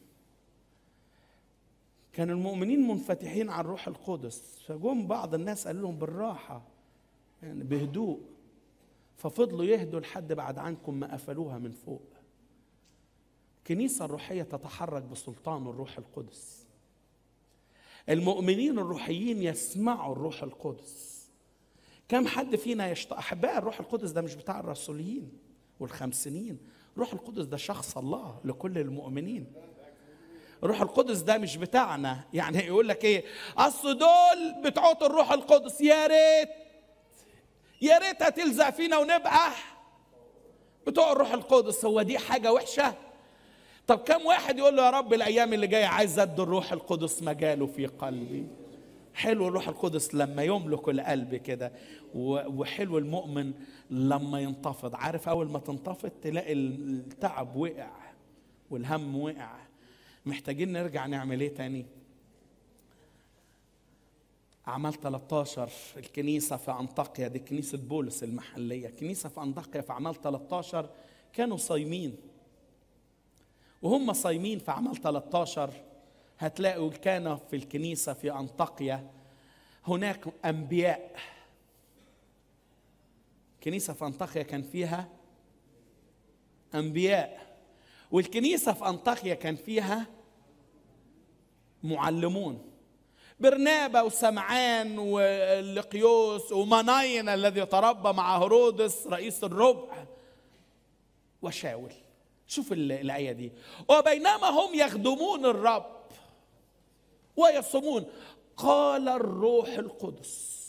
كان المؤمنين منفتحين على الروح القدس فجم بعض الناس قال لهم بالراحه يعني بهدوء ففضلوا يهدوا لحد بعد عنكم ما قفلوها من فوق الكنيسة الروحية تتحرك بسلطان الروح القدس المؤمنين الروحيين يسمعوا الروح القدس كم حد فينا يشت... أحباء الروح القدس ده مش بتاع الرسوليين والخمسينين الروح القدس ده شخص الله لكل المؤمنين الروح القدس ده مش بتاعنا يعني يقول لك ايه اصل دول بتوع الروح القدس يا ريت يا ريتها تلزق فينا ونبقى بتوع الروح القدس هو دي حاجه وحشه طب كم واحد يقول له يا رب الايام اللي جايه عايز ادي الروح القدس مجاله في قلبي حلو الروح القدس لما يملك القلب كده وحلو المؤمن لما ينتفض عارف اول ما تنتفض تلاقي التعب وقع والهم وقع محتاجين نرجع نعمل ايه تاني أعمال 13 الكنيسة في أنطاكيا دي كنيسة بولس المحلية كنيسة في أنطاكيا في أعمال 13 كانوا صايمين وهم صايمين في أعمال 13 هتلاقوا كان في الكنيسة في أنطاكيا هناك أنبياء كنيسة في أنطاكيا كان فيها أنبياء والكنيسة في أنطاكيا كان فيها معلمون برنابا وسمعان ولقيوس ومناين الذي تربى مع هرودس رئيس الربع وشاول شوف الآية دي وبينما هم يخدمون الرب ويصومون قال الروح القدس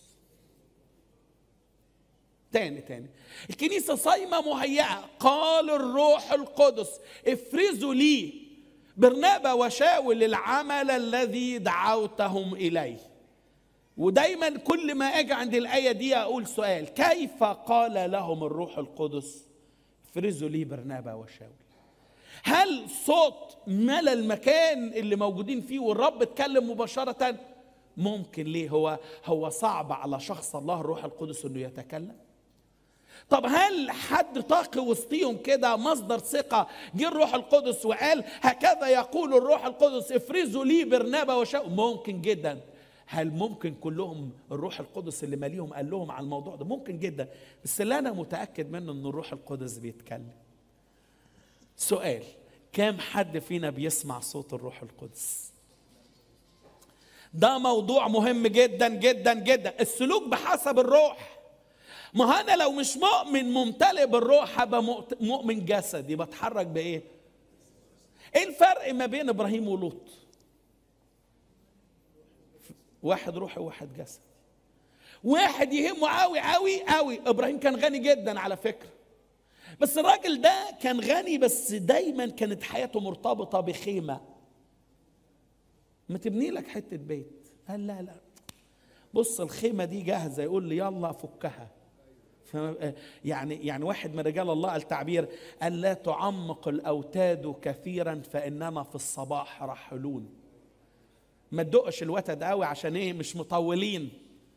تاني تاني الكنيسة صايمة مهيئة قال الروح القدس افرزوا لي برنابا وشاول العمل الذي دعوتهم اليه ودايما كل ما اجي عند الايه دي اقول سؤال كيف قال لهم الروح القدس افرزوا لي برنابا وشاول هل صوت ملا المكان اللي موجودين فيه والرب اتكلم مباشره ممكن ليه هو هو صعب على شخص الله الروح القدس انه يتكلم طب هل حد طاقي وسطيهم كده مصدر ثقة جه الروح القدس وقال هكذا يقول الروح القدس افرزوا لي برنابا وشاول ممكن جدا هل ممكن كلهم الروح القدس اللي ماليهم قال لهم على الموضوع ده ممكن جدا بس اللي انا متاكد منه ان الروح القدس بيتكلم سؤال كام حد فينا بيسمع صوت الروح القدس ده موضوع مهم جدا جدا جدا السلوك بحسب الروح ما انا لو مش مؤمن ممتلئ بالروح هبقى مؤمن جسدي بتحرك بايه ايه الفرق ما بين ابراهيم ولوط واحد روحي وواحد جسد واحد يهمه قوي قوي قوي ابراهيم كان غني جدا على فكره بس الراجل ده كان غني بس دايما كانت حياته مرتبطه بخيمه ما تبني لك حته بيت قال لا لا بص الخيمه دي جاهزه يقول لي يلا فكها يعني يعني واحد من رجال الله قال تعبير قال لا تعمق الاوتاد كثيرا فاننا في الصباح راحلون ما تدقش الوتد قوي عشان ايه مش مطولين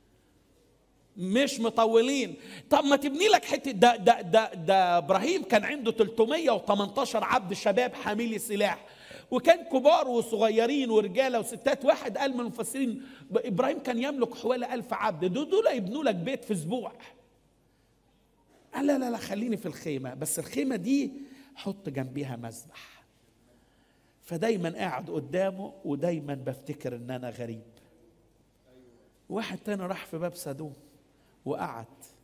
مش مطولين طب ما تبني لك حته ده ده ده ده ابراهيم كان عنده 318 عبد شباب حاملي سلاح وكان كبار وصغيرين ورجاله وستات واحد قال من المفسرين ابراهيم كان يملك حوالي ألف عبد دول, دول يبنوا لك بيت في اسبوع قال لا لا لا خليني في الخيمه بس الخيمه دي حط جنبيها مذبح فدايما قاعد قدامه ودايما بفتكر ان انا غريب واحد تاني راح في باب سدوم وقعد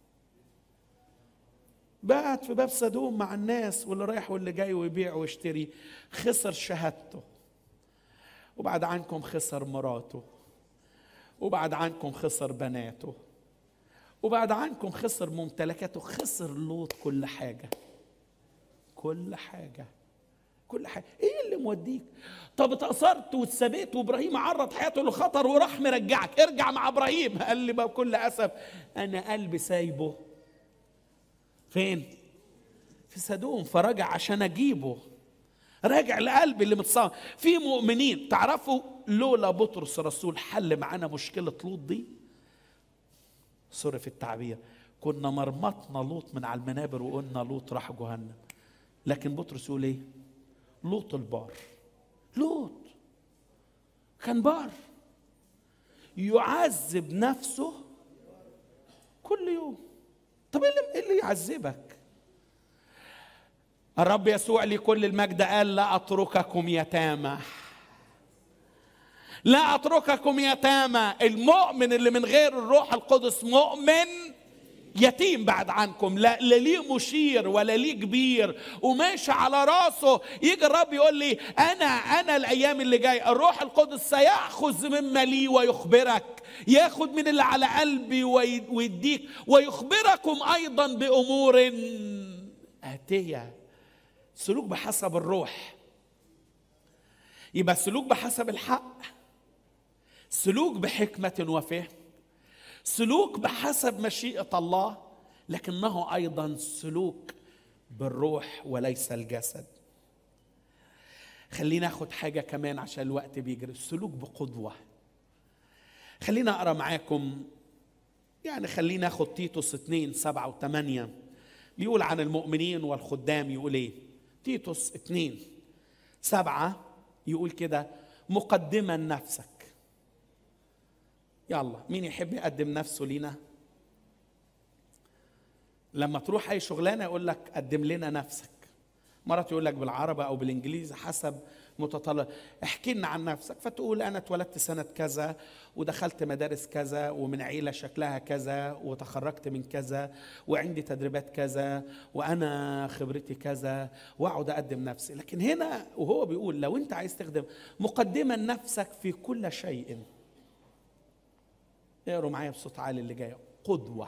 قعد في باب سدوم مع الناس واللي رايح واللي جاي ويبيع ويشتري خسر شهادته وبعد عنكم خسر مراته وبعد عنكم خسر بناته وبعد عنكم خسر ممتلكاته خسر لوط كل حاجة كل حاجة كل حاجة ايه اللي موديك طب اتأثرت واتسبيت وابراهيم عرض حياته لخطر وراح مرجعك ارجع مع ابراهيم قال لي بكل اسف انا قلبي سايبه فين في سدوم فرجع عشان اجيبه راجع لقلبي اللي متصاب في مؤمنين تعرفوا لولا بطرس الرسول حل معانا مشكله لوط دي سوري في التعبير كنا مرمطنا لوط من على المنابر وقلنا لوط راح جهنم لكن بطرس يقول ايه لوط البار لوط كان بار يعذب نفسه كل يوم طب ايه اللي يعذبك الرب يسوع لكل المجد قال لا اترككم يتامى لا اترككم يتامى المؤمن اللي من غير الروح القدس مؤمن يتيم بعد عنكم لا, لا ليه مشير ولا ليه كبير وماشي على راسه يجي الرب يقول لي انا انا الايام اللي جاي الروح القدس سياخذ مما لي ويخبرك ياخذ من اللي على قلبي ويديك ويخبركم ايضا بامور اتيه سلوك بحسب الروح يبقى سلوك بحسب الحق سلوك بحكمه وفهم سلوك بحسب مشيئه الله لكنه ايضا سلوك بالروح وليس الجسد خلينا ناخد حاجه كمان عشان الوقت بيجري السلوك بقدوه خلينا اقرا معاكم يعني خلينا ناخد تيتوس 2 7 و8 بيقول عن المؤمنين والخدام يقول ايه تيتوس 2 سبعة يقول كده مقدما نفسك يلا مين يحب يقدم نفسه لينا لما تروح اي شغلانه يقول لك قدم لنا نفسك مرات يقول لك بالعربي او بالانجليزي حسب متطلب احكي لنا عن نفسك فتقول انا اتولدت سنه كذا ودخلت مدارس كذا ومن عيله شكلها كذا وتخرجت من كذا وعندي تدريبات كذا وانا خبرتي كذا واقعد اقدم نفسي لكن هنا وهو بيقول لو انت عايز تخدم مقدما نفسك في كل شيء اقروا معايا بصوت عالي اللي جاي قدوه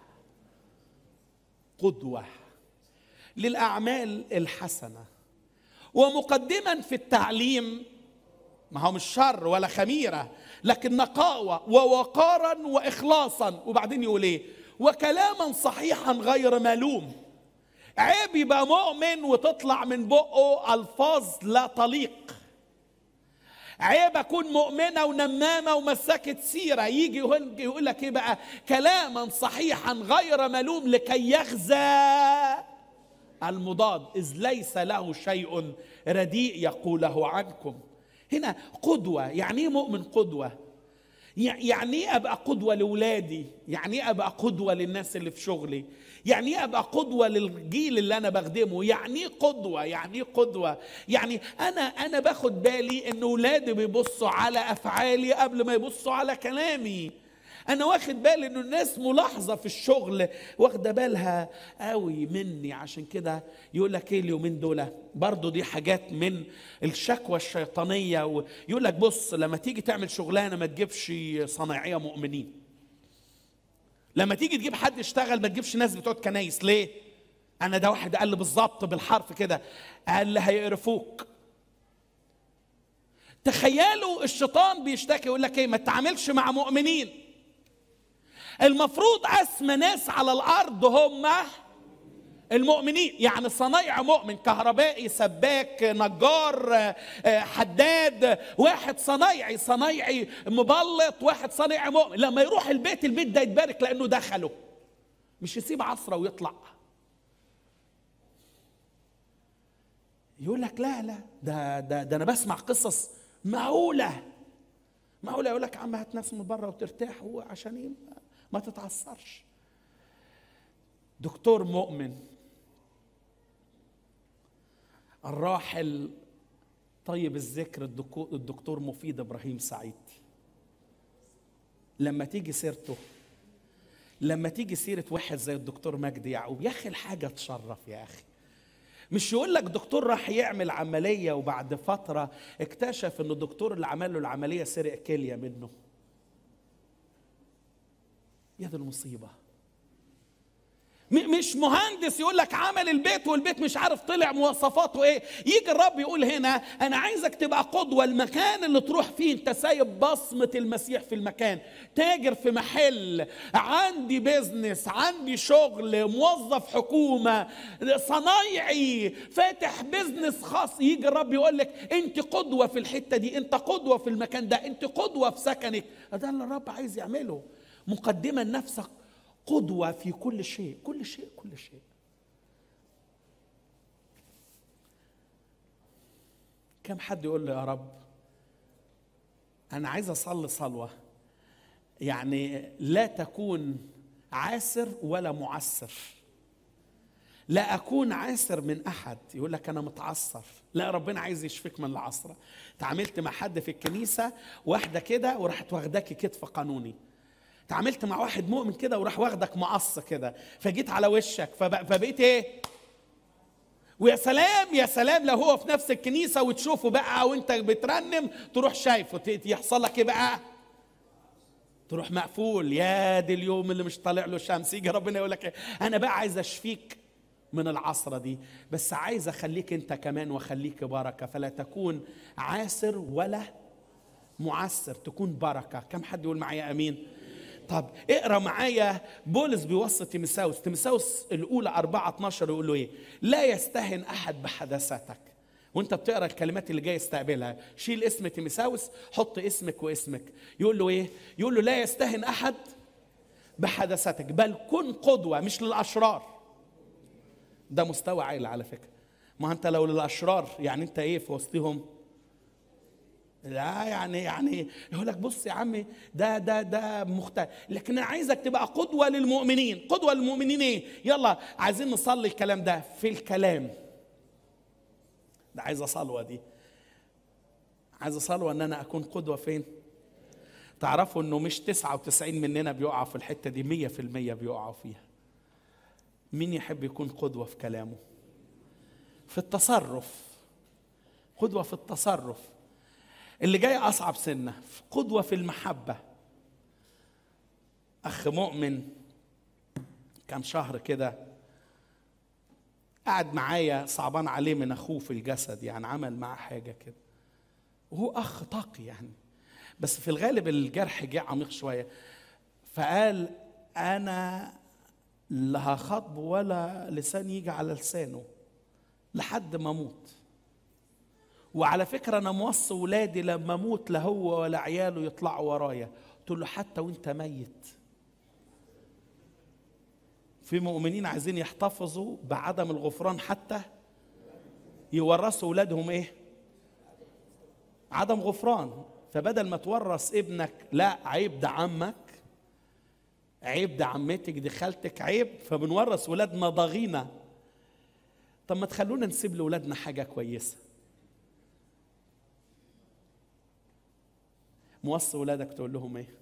قدوه للاعمال الحسنه ومقدما في التعليم ما هو مش شر ولا خميره لكن نقاوه ووقارا واخلاصا وبعدين يقول ايه وكلاما صحيحا غير ملوم عيب يبقى مؤمن وتطلع من بقه الفاظ لا تليق عيب اكون مؤمنه ونمامه ومسكت سيره يجي يقول لك ايه بقى كلاما صحيحا غير ملوم لكي يغزى المضاد اذ ليس له شيء رديء يقوله عنكم هنا قدوه يعني ايه مؤمن قدوه يعني ايه ابقى قدوه لاولادي يعني ايه ابقى قدوه للناس اللي في شغلي يعني ايه ابقى قدوه للجيل اللي انا بخدمه يعني ايه قدوه يعني ايه قدوه يعني انا انا باخد بالي ان اولادي بيبصوا على افعالي قبل ما يبصوا على كلامي انا واخد بالي انه الناس ملاحظه في الشغل واخده بالها قوي مني عشان كده يقول لك ايه اليومين دول برضه دي حاجات من الشكوى الشيطانيه ويقول لك بص لما تيجي تعمل شغلانه ما تجيبش صنايعيه مؤمنين لما تيجي تجيب حد يشتغل ما تجيبش ناس بتوع كنايس ليه انا ده واحد قال لي بالظبط بالحرف كده قال لي هيقرفوك تخيلوا الشيطان بيشتكي يقول لك ايه ما تتعاملش مع مؤمنين المفروض اسمى ناس على الارض هم المؤمنين يعني صنايع مؤمن كهربائي سباك نجار آه، حداد واحد صنايعي صنايعي مبلط واحد صنايعي مؤمن لما يروح البيت البيت ده يتبارك لانه دخله مش يسيب عصره ويطلع يقول لك لا لا ده ده ده انا بسمع قصص معقوله معقوله يقول لك يا عم هات ناس من بره وترتاح عشان ايه ما تتعثرش دكتور مؤمن الراحل طيب الذكر الدكو- الدكتور مفيد ابراهيم سعيد لما تيجي سيرته لما تيجي سيرة واحد زي الدكتور مجدي يعقوب يا أخي الحاجة تشرف يا أخي مش يقول لك دكتور راح يعمل عملية وبعد فترة اكتشف ان الدكتور اللي عمل له العملية سرق كلية منه يا دي المصيبة م- مش مهندس يقول لك عمل البيت والبيت مش عارف طلع مواصفاته ايه يجي الرب يقول هنا انا عايزك تبقى قدوه المكان اللي تروح فيه انت سايب بصمه المسيح في المكان تاجر في محل عندي بيزنس عندي شغل موظف حكومه صنايعي فاتح بيزنس خاص يجي الرب يقول لك انت قدوه في الحته دي انت قدوه في المكان ده انت قدوه في سكنك ده اللي الرب عايز يعمله مقدما نفسك قدوة في كل شيء كل شيء كل شيء كم حد يقول له يا رب أنا عايز أصلي صلوة يعني لا تكون عاسر ولا معسر لا أكون عاسر من أحد يقول لك أنا متعصر لا ربنا عايز يشفيك من العصرة تعاملت مع حد في الكنيسة واحدة كده وراحت واخداكي كتف قانوني تعاملت مع واحد مؤمن كده وراح واخدك مقص كده فجيت على وشك فب- فبقيت ايه ويا سلام يا سلام لو هو في نفس الكنيسة وتشوفه بقى وانت بترنم تروح شايفه ت- يحصل لك ايه بقى تروح مقفول يا دي اليوم اللي مش طالع له شمس يجي ربنا يقول لك إيه؟ انا بقى عايز اشفيك من العصرة دي بس عايز اخليك انت كمان واخليك بركة فلا تكون عاسر ولا معسر تكون بركة كم حد يقول معايا امين طب اقرا معايا بولس بيوصي تيمساوس تيمساوس الاولى 4 12 يقول له ايه لا يستهن احد بحدثاتك وانت بتقرا الكلمات اللي جاي استقبلها شيل اسم تيمساوس حط اسمك واسمك يقول له ايه يقول له لا يستهن احد بحدثاتك بل كن قدوه مش للاشرار ده مستوى عالي على فكره ما انت لو للاشرار يعني انت ايه في وسطهم لا يعني يعني يقول لك بص يا عمي ده ده ده مختلف لكن انا عايزك تبقى قدوه للمؤمنين قدوه للمؤمنين ايه يلا عايزين نصلي الكلام ده في الكلام ده عايزه صلوه دي عايزه صلوه ان انا اكون قدوه فين تعرفوا انه مش 99 مننا بيقعوا في الحته دي 100% بيقعوا فيها مين يحب يكون قدوه في كلامه في التصرف قدوه في التصرف اللي جاي اصعب سنه قدوه في المحبه اخ مؤمن كم شهر كده قعد معايا صعبان عليه من اخوه في الجسد يعني عمل معاه حاجه كده وهو اخ طاقي يعني بس في الغالب الجرح جه عميق شويه فقال انا لا هخاطبه ولا لسان يجي على لسانه لحد ما اموت وعلى فكره انا موصي ولادي لما اموت لا هو ولا عياله يطلعوا ورايا قلت له حتى وانت ميت في مؤمنين عايزين يحتفظوا بعدم الغفران حتى يورثوا اولادهم ايه عدم غفران فبدل ما تورث ابنك لا عيب ده عمك عيب ده عمتك دي خالتك عيب فبنورث ولادنا ضغينه طب ما تخلونا نسيب لاولادنا حاجه كويسه موصي ولادك تقول لهم ايه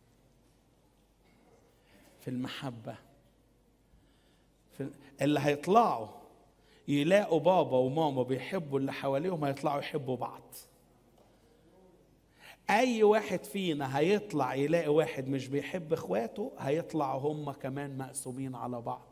في المحبه في اللي هيطلعوا يلاقوا بابا وماما بيحبوا اللي حواليهم هيطلعوا يحبوا بعض اي واحد فينا هيطلع يلاقي واحد مش بيحب اخواته هيطلعوا هم كمان مقسومين على بعض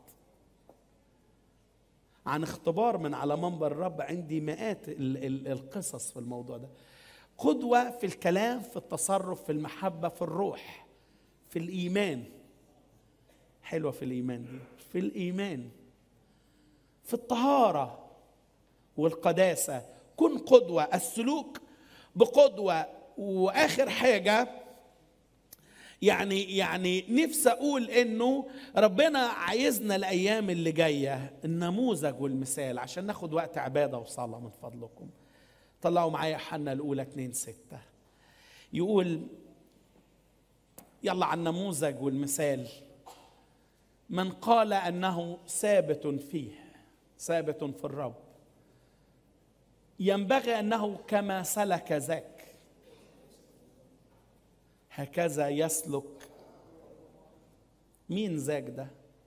عن اختبار من على منبر الرب عندي مئات ال- ال- القصص في الموضوع ده قدوة في الكلام في التصرف في المحبة في الروح في الإيمان حلوة في الإيمان دي في الإيمان في الطهارة والقداسة كن قدوة السلوك بقدوة وآخر حاجة يعني يعني نفسي اقول انه ربنا عايزنا الايام اللي جايه النموذج والمثال عشان ناخد وقت عباده وصلاه من فضلكم طلعوا معايا حنا الاولى 2 6 يقول يلا على النموذج والمثال من قال انه ثابت فيه ثابت في الرب ينبغي انه كما سلك ذاك هكذا يسلك مين ذاك ده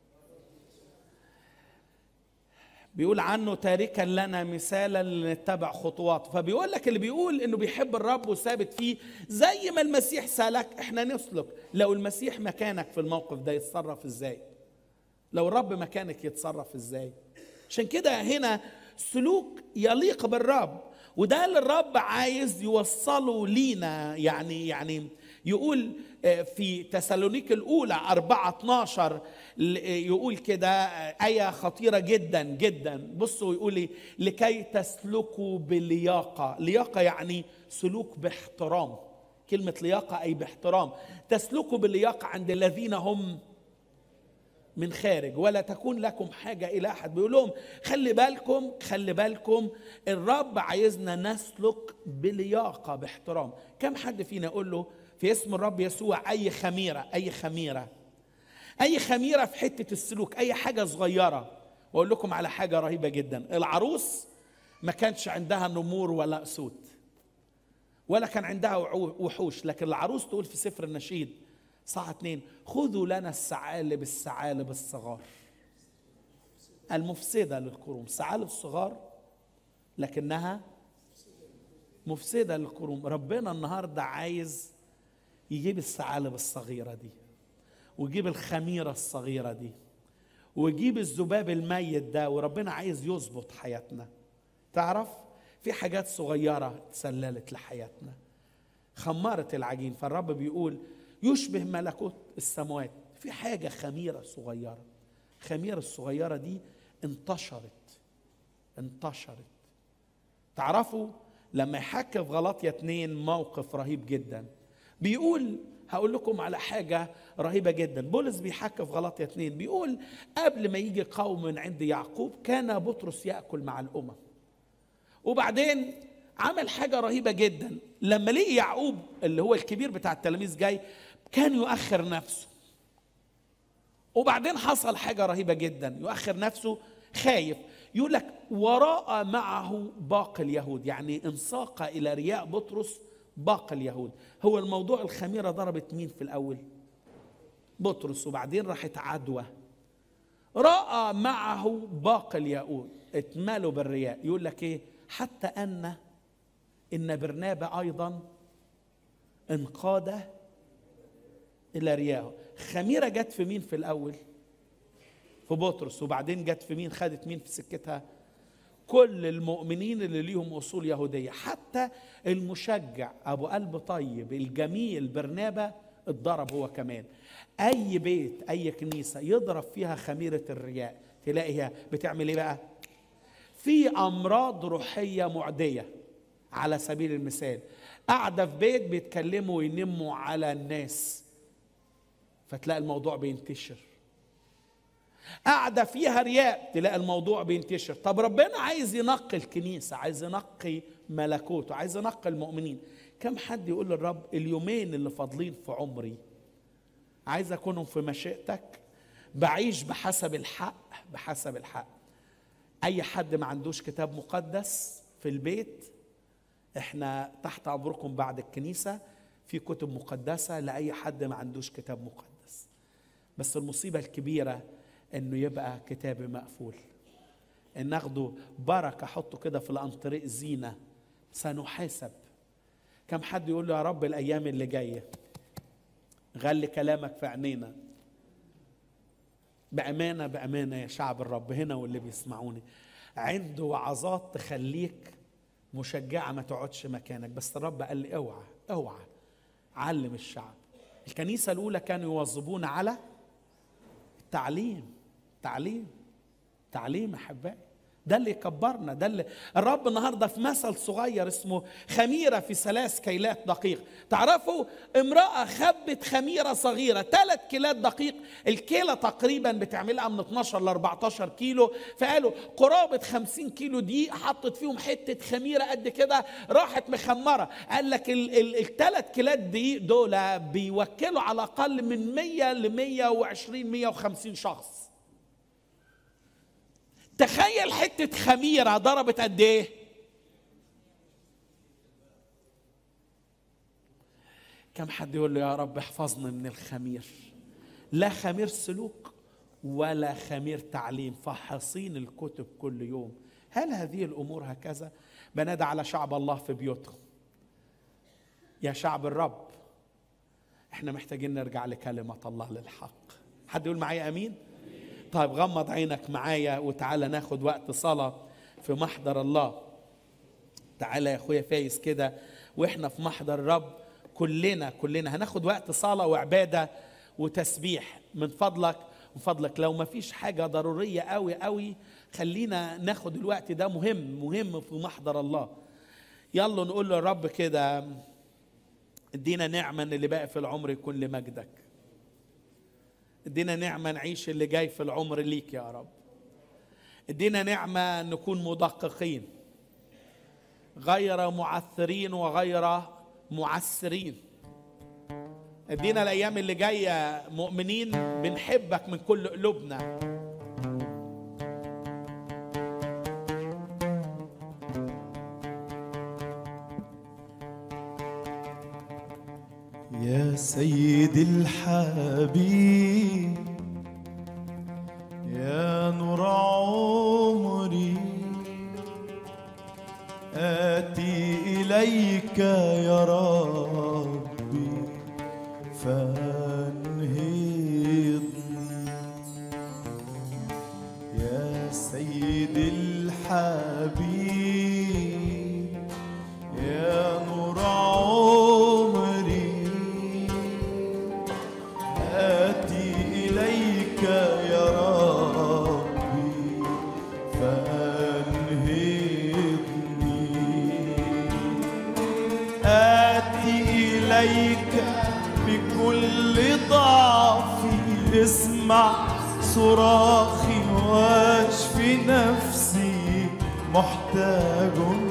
بيقول عنه تاركا لنا مثالا لنتبع خطواته فبيقول لك اللي بيقول انه بيحب الرب وثابت فيه زي ما المسيح سلك احنا نسلك لو المسيح مكانك في الموقف ده يتصرف ازاي لو الرب مكانك يتصرف ازاي عشان كده هنا سلوك يليق بالرب وده اللي الرب عايز يوصله لينا يعني يعني يقول في تسالونيك الأولى 4 12 يقول كده آية خطيرة جدا جدا بصوا يقول إيه لكي تسلكوا بلياقة لياقة يعني سلوك باحترام كلمة لياقة أي باحترام تسلكوا باللياقة عند الذين هم من خارج ولا تكون لكم حاجة إلى أحد بيقول لهم خلي بالكم خلي بالكم الرب عايزنا نسلك بلياقة باحترام كم حد فينا يقول له في اسم الرب يسوع أي خميرة أي خميرة أي خميرة في حتة السلوك أي حاجة صغيرة وأقول لكم على حاجة رهيبة جدا العروس ما كانش عندها نمور ولا أسود ولا كان عندها وحوش لكن العروس تقول في سفر النشيد صح اتنين خذوا لنا الثعالب الثعالب الصغار المفسدة للكروم الثعالب الصغار لكنها مفسدة للكروم ربنا النهاردة عايز يجيب الثعالب الصغيرة دي ويجيب الخميرة الصغيرة دي ويجيب الذباب الميت ده وربنا عايز يظبط حياتنا تعرف في حاجات صغيرة تسللت لحياتنا خمرت العجين فالرب بيقول يشبه ملكوت السماوات في حاجة خميرة صغيرة الخميرة الصغيرة دي انتشرت انتشرت تعرفوا لما يحكي في غلطية اتنين موقف رهيب جدا بيقول هقول لكم على حاجة رهيبة جدا بولس بيحكي في غلطية اتنين بيقول قبل ما يجي قوم من عند يعقوب كان بطرس يأكل مع الأمم وبعدين عمل حاجة رهيبة جدا لما لقي يعقوب اللي هو الكبير بتاع التلاميذ جاي كان يؤخر نفسه وبعدين حصل حاجة رهيبة جدا يؤخر نفسه خايف يقول لك وراء معه باقي اليهود يعني انساق إلى رياء بطرس باقي اليهود هو الموضوع الخميرة ضربت مين في الأول بطرس وبعدين راحت عدوى رأى معه باقي اليهود اتمالوا بالرياء يقول لك ايه حتى أن إن برنابا أيضا انقاد إلى رياه خميرة جت في مين في الأول في بطرس وبعدين جت في مين خدت مين في سكتها كل المؤمنين اللي ليهم أصول يهودية حتى المشجع أبو قلب طيب الجميل برنابا اتضرب هو كمان أي بيت أي كنيسة يضرب فيها خميرة الرياء تلاقيها بتعمل إيه بقى في أمراض روحية معدية على سبيل المثال قاعدة في بيت بيتكلموا وينموا على الناس فتلاقي الموضوع بينتشر قاعدة فيها رياء تلاقي الموضوع بينتشر طب ربنا عايز ينقي الكنيسة عايز ينقي ملكوته عايز ينقي المؤمنين كم حد يقول للرب اليومين اللي فاضلين في عمري عايز أكونهم في مشيئتك بعيش بحسب الحق بحسب الحق أي حد ما عندوش كتاب مقدس في البيت احنا تحت امركم بعد الكنيسه في كتب مقدسه لاي حد ما عندوش كتاب مقدس بس المصيبه الكبيره انه يبقى كتابي مقفول ان ناخده بركه احطه كده في الانطريق زينه سنحاسب كم حد يقول له يا رب الايام اللي جايه غلي كلامك في عينينا بامانه بامانه يا شعب الرب هنا واللي بيسمعوني عنده وعظات تخليك مشجعه ما تقعدش مكانك بس الرب قال لي اوعى اوعى علم الشعب الكنيسه الاولى كانوا يواظبون على تعليم تعليم تعليم احبائي ده اللي يكبرنا ده اللي الرب النهارده في مثل صغير اسمه خميره في ثلاث كيلات دقيق تعرفوا امراه خبت خميره صغيره ثلاث كيلات دقيق الكيله تقريبا بتعملها من 12 ل 14 كيلو فقالوا قرابه 50 كيلو دي حطت فيهم حته خميره قد كده راحت مخمره قال لك الثلاث كيلات دي دول بيوكلوا على الاقل من 100 ل 120 150 شخص تخيل حتة خميرة ضربت قد ايه؟ كم حد يقول له يا رب احفظني من الخمير لا خمير سلوك ولا خمير تعليم فحصين الكتب كل يوم هل هذه الامور هكذا بنادى على شعب الله في بيوتهم يا شعب الرب احنا محتاجين نرجع لكلمه الله للحق حد يقول معايا امين طيب غمض عينك معايا وتعالى ناخد وقت صلاة في محضر الله تعالى يا اخويا فايز كده واحنا في محضر الرب كلنا كلنا هناخد وقت صلاة وعبادة وتسبيح من فضلك من فضلك لو ما فيش حاجة ضرورية قوي قوي خلينا ناخد الوقت ده مهم مهم في محضر الله يلا نقول للرب كده ادينا نعمة ان اللي باقي في العمر يكون لمجدك ادينا نعمة نعيش اللي جاي في العمر ليك يا رب ادينا نعمة نكون مدققين غير معثرين وغير معسرين ادينا الايام اللي جايه مؤمنين بنحبك من كل قلوبنا يا سيدي الحبيب يا نور عمري آتي إليك يا ربي فانهضني يا سيدي الحبيب يا نور عمري آتي إليك يا ربي فانهضني آتي إليك بكل ضعفي اسمع صراخي واشفي نفسي محتاج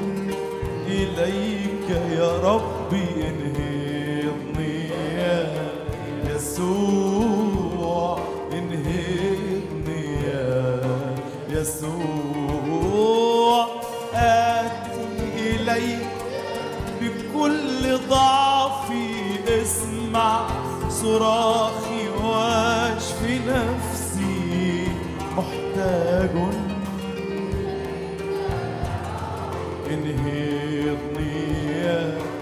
إليك يا ربي انهضني يا يسوع انهضني يا يسوع آتي إليك بكل ضعفي اسمع صراخي واشفي نفسي محتاج انهضني يا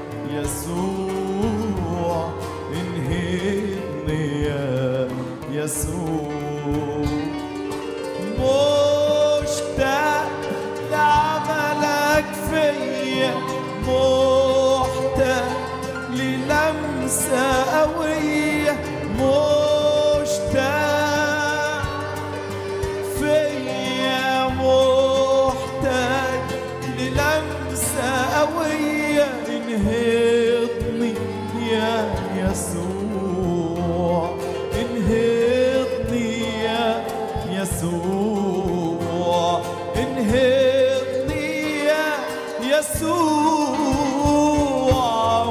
يسوع انهضني يا يسوع مشتاق لعملك فيا محتاج للمسة قوية مشتاق فيا محتاج للمسة قوية انهضني يا يسوع انهضني يا يسوع انهضني يا يسوع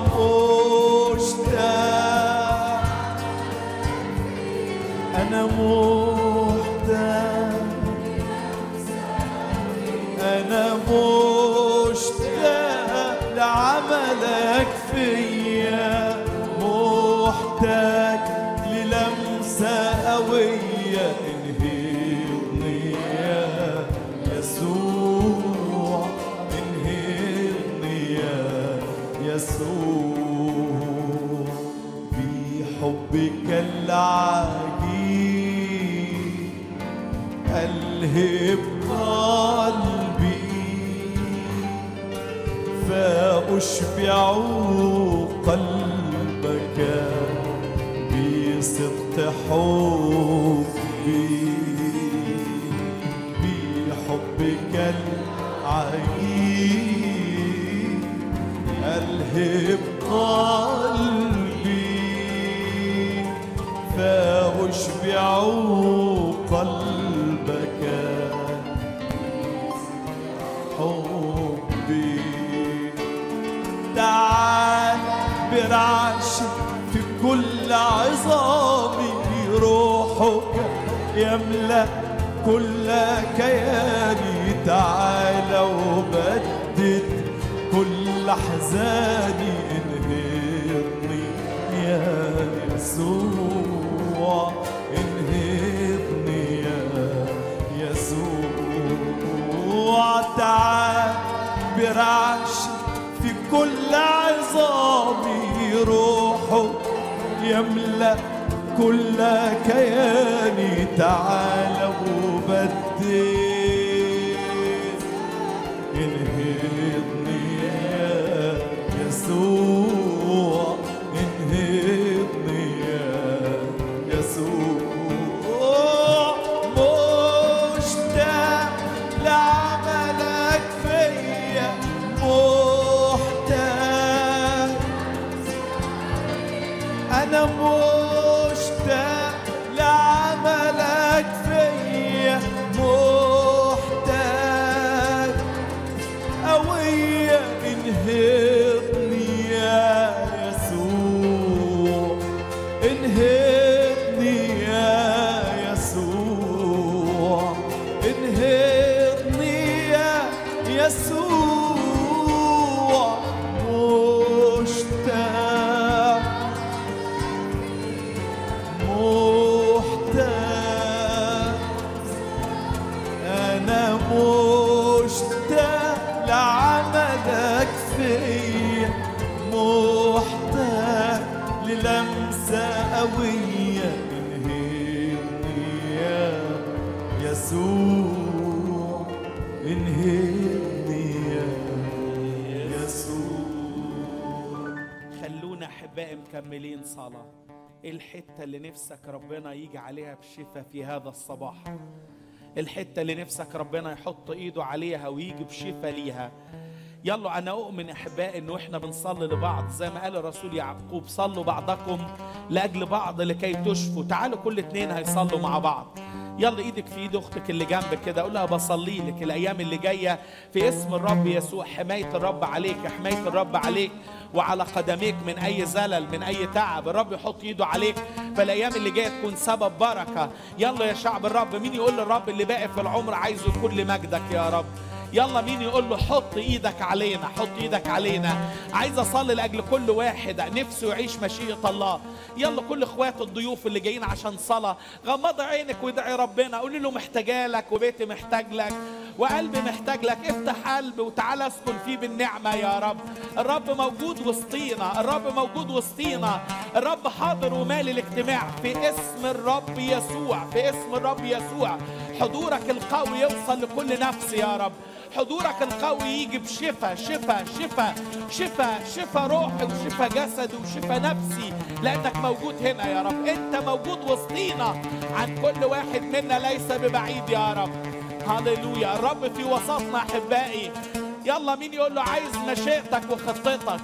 مشتاق أنا محتاج أنا مشتاق لعملك فيا محتاج للمسة قوية انهضني يا يسوع انهضني يا يسوع بحبك العجيب ألهب قلبي فأشبع قلبك بصدق حبي بحبك العجيب ألهب قلبي فأشبع قلبك حبي تعال برعش في كل عظامي روحك يملأ كل كياني تعال وبدد كل حزاني انهضني يا يسوع انهضني يا يسوع تعال برعش في كل عظامي روحك يملأ كل كياني تعال وبدل انهضني يا يسوع انهضني يا يسوع مشتاق لعملك فيا محتاج أنا مشتاق لعملك فيا محتاج قوية انهضني يا يسوع انهضني يا يسوع انهضني يا يسوع مشتاق محتاج أنا مشتاق لعملك فيا محتاج للمسة قوية انهضني يا يسوع انهضني يا يسوع خلونا احبائي مكملين صلاه ايه الحته اللي نفسك ربنا يجي عليها بشفاء في هذا الصباح الحته اللي نفسك ربنا يحط ايده عليها ويجي بشفاء ليها يلا انا اؤمن احبائي انه احنا بنصلي لبعض زي ما قال الرسول يعقوب صلوا بعضكم لاجل بعض لكي تشفوا تعالوا كل اتنين هيصلوا مع بعض يلا ايدك في ايد اختك اللي جنبك كده قول لها بصلي لك الايام اللي جايه في اسم الرب يسوع حمايه الرب عليك حمايه الرب عليك وعلى قدميك من اي زلل من اي تعب الرب يحط ايده عليك فالايام اللي جايه تكون سبب بركه يلا يا شعب الرب مين يقول للرب اللي باقي في العمر عايزه يكون لمجدك يا رب يلا مين يقول له حط ايدك علينا حط ايدك علينا عايز اصلي لاجل كل واحد نفسه يعيش مشيئه الله يلا كل اخوات الضيوف اللي جايين عشان صلاه غمض عينك وادعي ربنا قولي له محتاجه لك وبيتي محتاج لك وقلبي محتاج لك افتح قلبي وتعالى اسكن فيه بالنعمه يا رب الرب موجود وسطينا الرب موجود وسطينا الرب حاضر ومالي الاجتماع في اسم الرب يسوع في اسم الرب يسوع حضورك القوي يوصل لكل نفس يا رب حضورك القوي يجي بشفاء شفاء شفاء شفاء شفاء روحي وشفاء جسدي وشفاء نفسي لانك موجود هنا يا رب انت موجود وسطينا عن كل واحد منا ليس ببعيد يا رب هللويا الرب في وسطنا احبائي يلا مين يقول له عايز مشيئتك وخطتك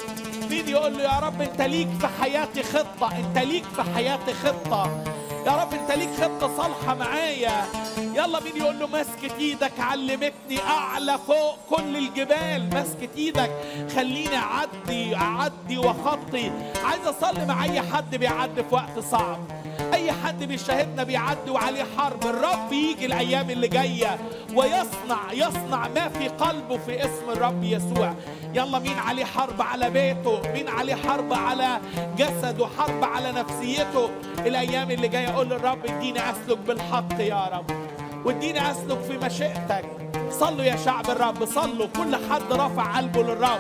مين يقول له يا رب انت ليك في حياتي خطه انت ليك في حياتي خطه يا رب انت ليك خطه صالحه معايا يلا مين يقول له مسكة ايدك علمتني اعلى فوق كل الجبال مسكة ايدك خليني اعدي اعدي واخطي عايز اصلي مع اي حد بيعدي في وقت صعب اي حد بيشاهدنا بيعدي وعليه حرب الرب يجي الايام اللي جايه ويصنع يصنع ما في قلبه في اسم الرب يسوع يلا مين عليه حرب على بيته مين عليه حرب على جسده حرب على نفسيته الايام اللي جايه اقول للرب اديني اسلك بالحق يا رب واديني اسلك في مشيئتك صلوا يا شعب الرب صلوا كل حد رفع قلبه للرب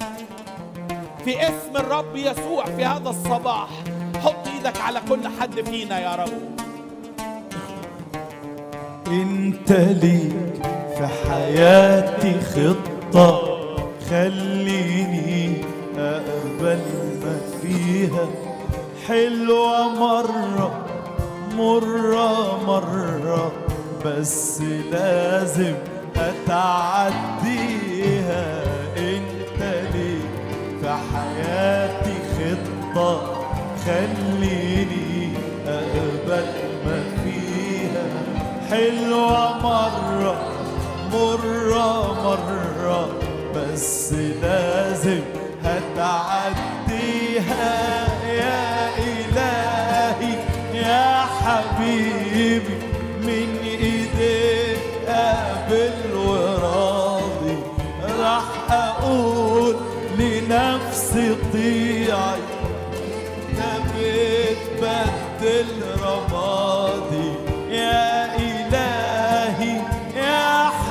في اسم الرب يسوع في هذا الصباح حط ايدك على كل حد فينا يا رب انت ليك في حياتي خطة خليني اقبل ما فيها حلوة مرة مرة مرة بس لازم أتعديها أنت ليه في حياتي خطة خليني أقبل ما فيها حلوة مرة مرة مرة بس لازم هتعديها يا إلهي يا حبيبي من إيديك قابل وراضي راح أقول لنفسي طيعي انت بتبدل رمادي يا إلهي يا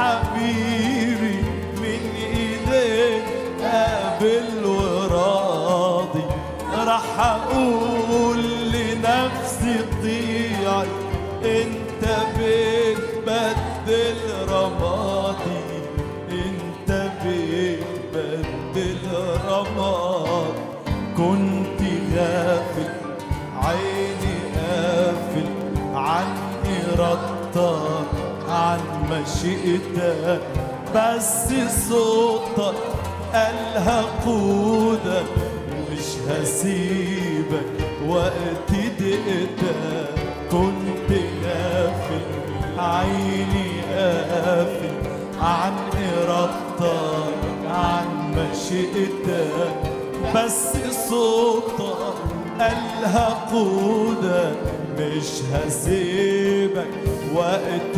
حبيبي من إيديك قابل وراضي راح أقول لنفسي طيعي انت بتبدل رمادي انت بتبدل رمادي كنت غافل عيني قافل عن إرادتك عن مشيئتك بس صوتك قالها قودك مش هسيبك وقت دقتك كنت غافل عيني قافل عن إرادتك عن مشيئتك بس صوتك قالها قودك مش هسيبك وقت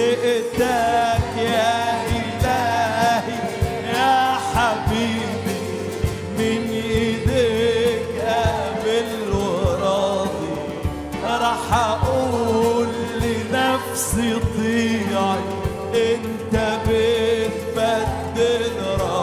دقتك يا إلهي يا حبيبي من إيديك قابل وراضي راح أقول لنفسي طيعي أنت بتبدل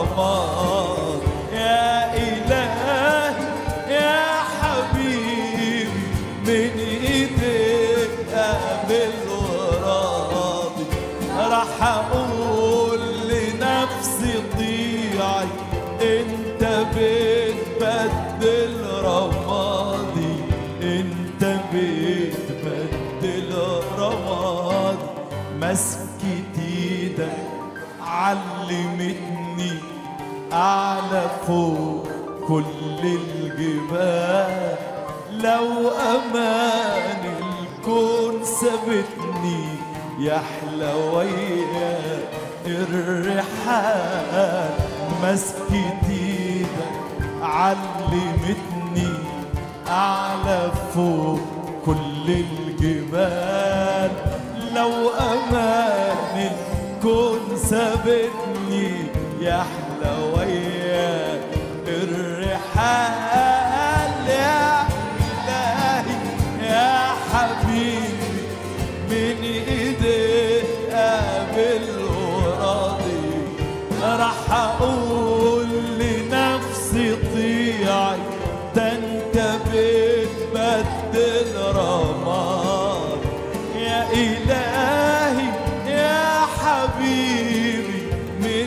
رماد يا إلهي يا حبيبي من إيديك قابل وراضي راح أقول لنفسي طيعي أنت بتبدل رمادي أنت بتبدل رمادي مسكة ايدك علمتني أعلى فوق كل الجبال لو أمان الكون سابتني يحلى وياك الرحال مسكة ايدك علمتني أعلى فوق كل الجبال لو أمان الكون سابتني يحلى وياك الرحال يا إلهي يا حبيبي من إيديك قابل وراضي راح أقول لنفسي طيعي ده أنت بتبدل رماد يا إلهي يا حبيبي من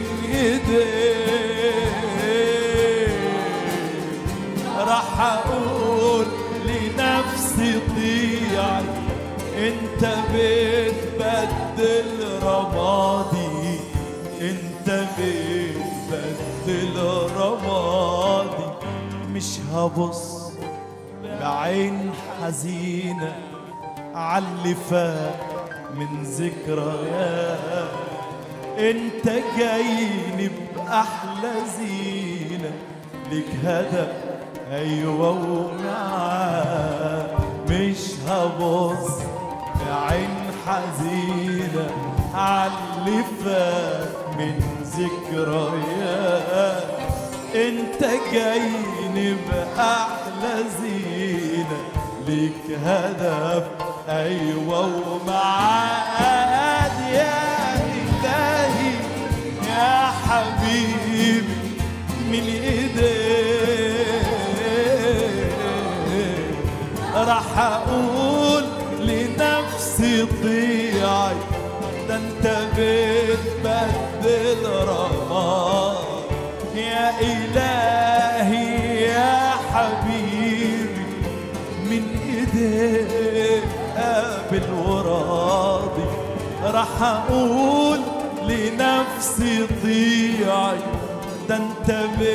إيديك راح أقول لنفسي طيعي أنت بتبدل رمادي أنت بتبدل رمادي مش هبص بعين حزينة عاللي فات من ذكريات انت جايني بأحلى زينة لك هدف أيوة ومعاه مش هبص بعين حزينة عاللي فات من ذكريات انت جايني بأحلى زينة ليك هدف أيوة ومعاد يا إلهي يا حبيبي من إيديك راح أقول لنفسي طيعي ده انت بتبدل رماد يا إلهي يا حبيبي من إيديك راح اقول لنفسي ضيعي ده انت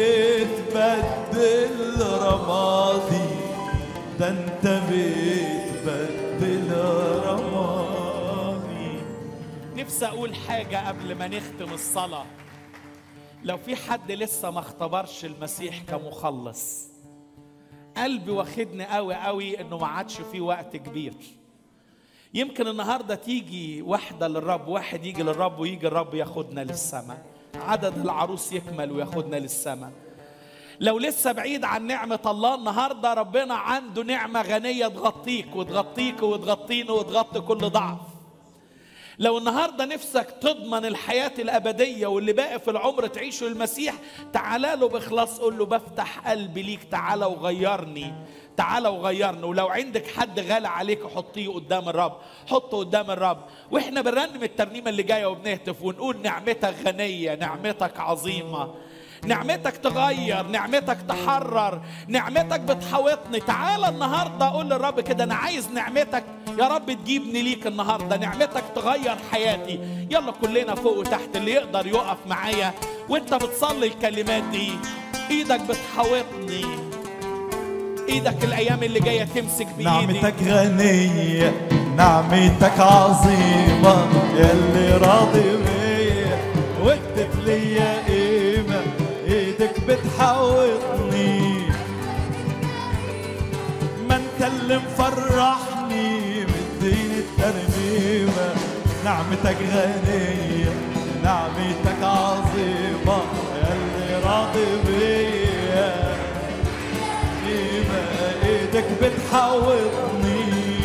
بتبدل رمادي ده انت بتبدل رمادي نفسي اقول حاجة قبل ما نختم الصلاة لو في حد لسه ما اختبرش المسيح كمخلص قلبي واخدني قوي قوي انه ما عادش في وقت كبير يمكن النهارده تيجي واحده للرب واحد يجي للرب ويجي الرب ياخدنا للسماء عدد العروس يكمل وياخدنا للسماء لو لسه بعيد عن نعمة الله النهاردة ربنا عنده نعمة غنية تغطيك وتغطيك وتغطيني وتغطي كل ضعف لو النهارده نفسك تضمن الحياة الأبدية واللي باقي في العمر تعيشه المسيح تعالى له بإخلاص قول له بفتح قلبي ليك تعالى وغيرني تعالى وغيرني ولو عندك حد غالي عليك حطيه قدام الرب حطه قدام الرب واحنا بنرنم الترنيمة اللي جاية وبنهتف ونقول نعمتك غنية نعمتك عظيمة نعمتك تغير نعمتك تحرر نعمتك بتحوطني تعالى النهارده اقول للرب كده انا عايز نعمتك يا رب تجيبني ليك النهارده نعمتك تغير حياتي يلا كلنا فوق وتحت اللي يقدر يقف معايا وانت بتصلي الكلمات دي ايدك بتحوطني ايدك الايام اللي جايه تمسك بايدي نعمتك غنية نعمتك عظيمة يلي راضي بيا وادت ليا قيمة ايدك بتحوطني ما انت اللي مفرحني مديني الترنيمة نعمتك غنية نعمتك عظيمة يلي راضي بيا قيمة ايدك بتحوطني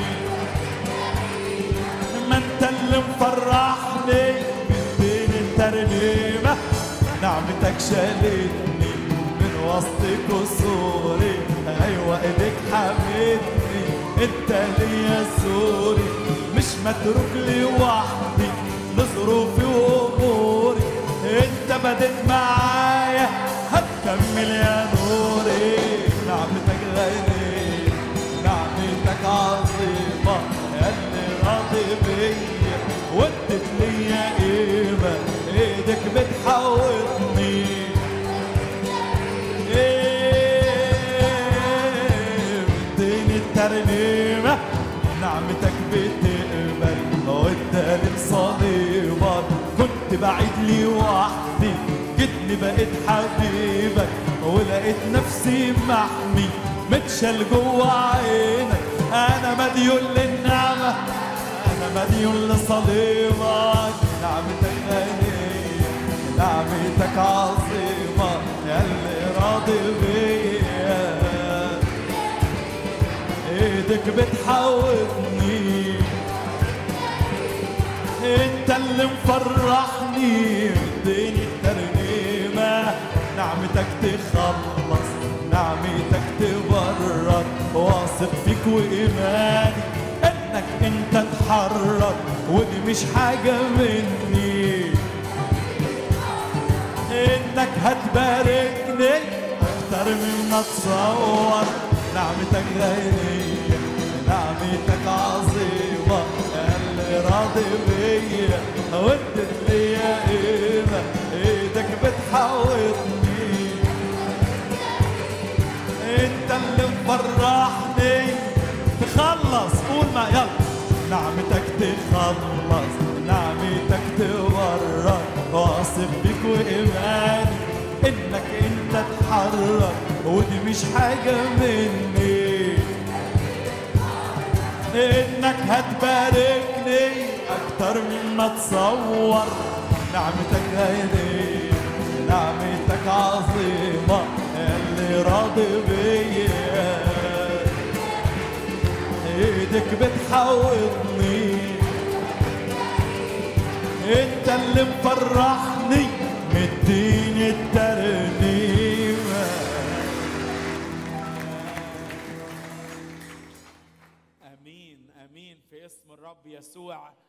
ما انت اللي مفرحني بين الترنيمة نعمتك شالتني من وسط كسوري ايوه ايدك حميتني انت ليا سوري مش متروك لي وحدي لظروفي واموري انت بدت معايا هتكمل يا نوري نعمتك غنية نعمتك عظيمة اللي راضي بيا وادت ليا قيمة ايدك بتحوطني ايه اديني الترنيمة نعمتك بتقبل واداني بصليبك كنت بعيد لي وحدي جيتني بقيت حبيبك ولقيت نفسي محمي متشال جوا عينك انا مديون للنعمة انا مديون لصليبك نعمتك غنية نعمتك عظيمة يلي راضي بيا ايدك بتحوطني انت اللي مفرحني مديني الترنيمة نعمتك تخلص نعمتك تبرر واثق فيك وإيماني انك انت تحرر ودي مش حاجة مني انك هتباركني اكتر مما اتصور نعمتك غنية نعمتك عظيمة اللي راضي بيا ودت ليا قيمة ايدك بتحوطني انت اللي مفرحني تخلص قول ما يلا نعمتك تخلص نعمتك تورط واثق بيك وايماني انك انت تحرر ودي مش حاجه مني انك هتباركني اكتر مما تصور نعمتك غيري نعمتك عظيمة اللي راضي بيا ايدك بتحوطني انت اللي مفرحني مديني الترنيمة امين امين في اسم الرب يسوع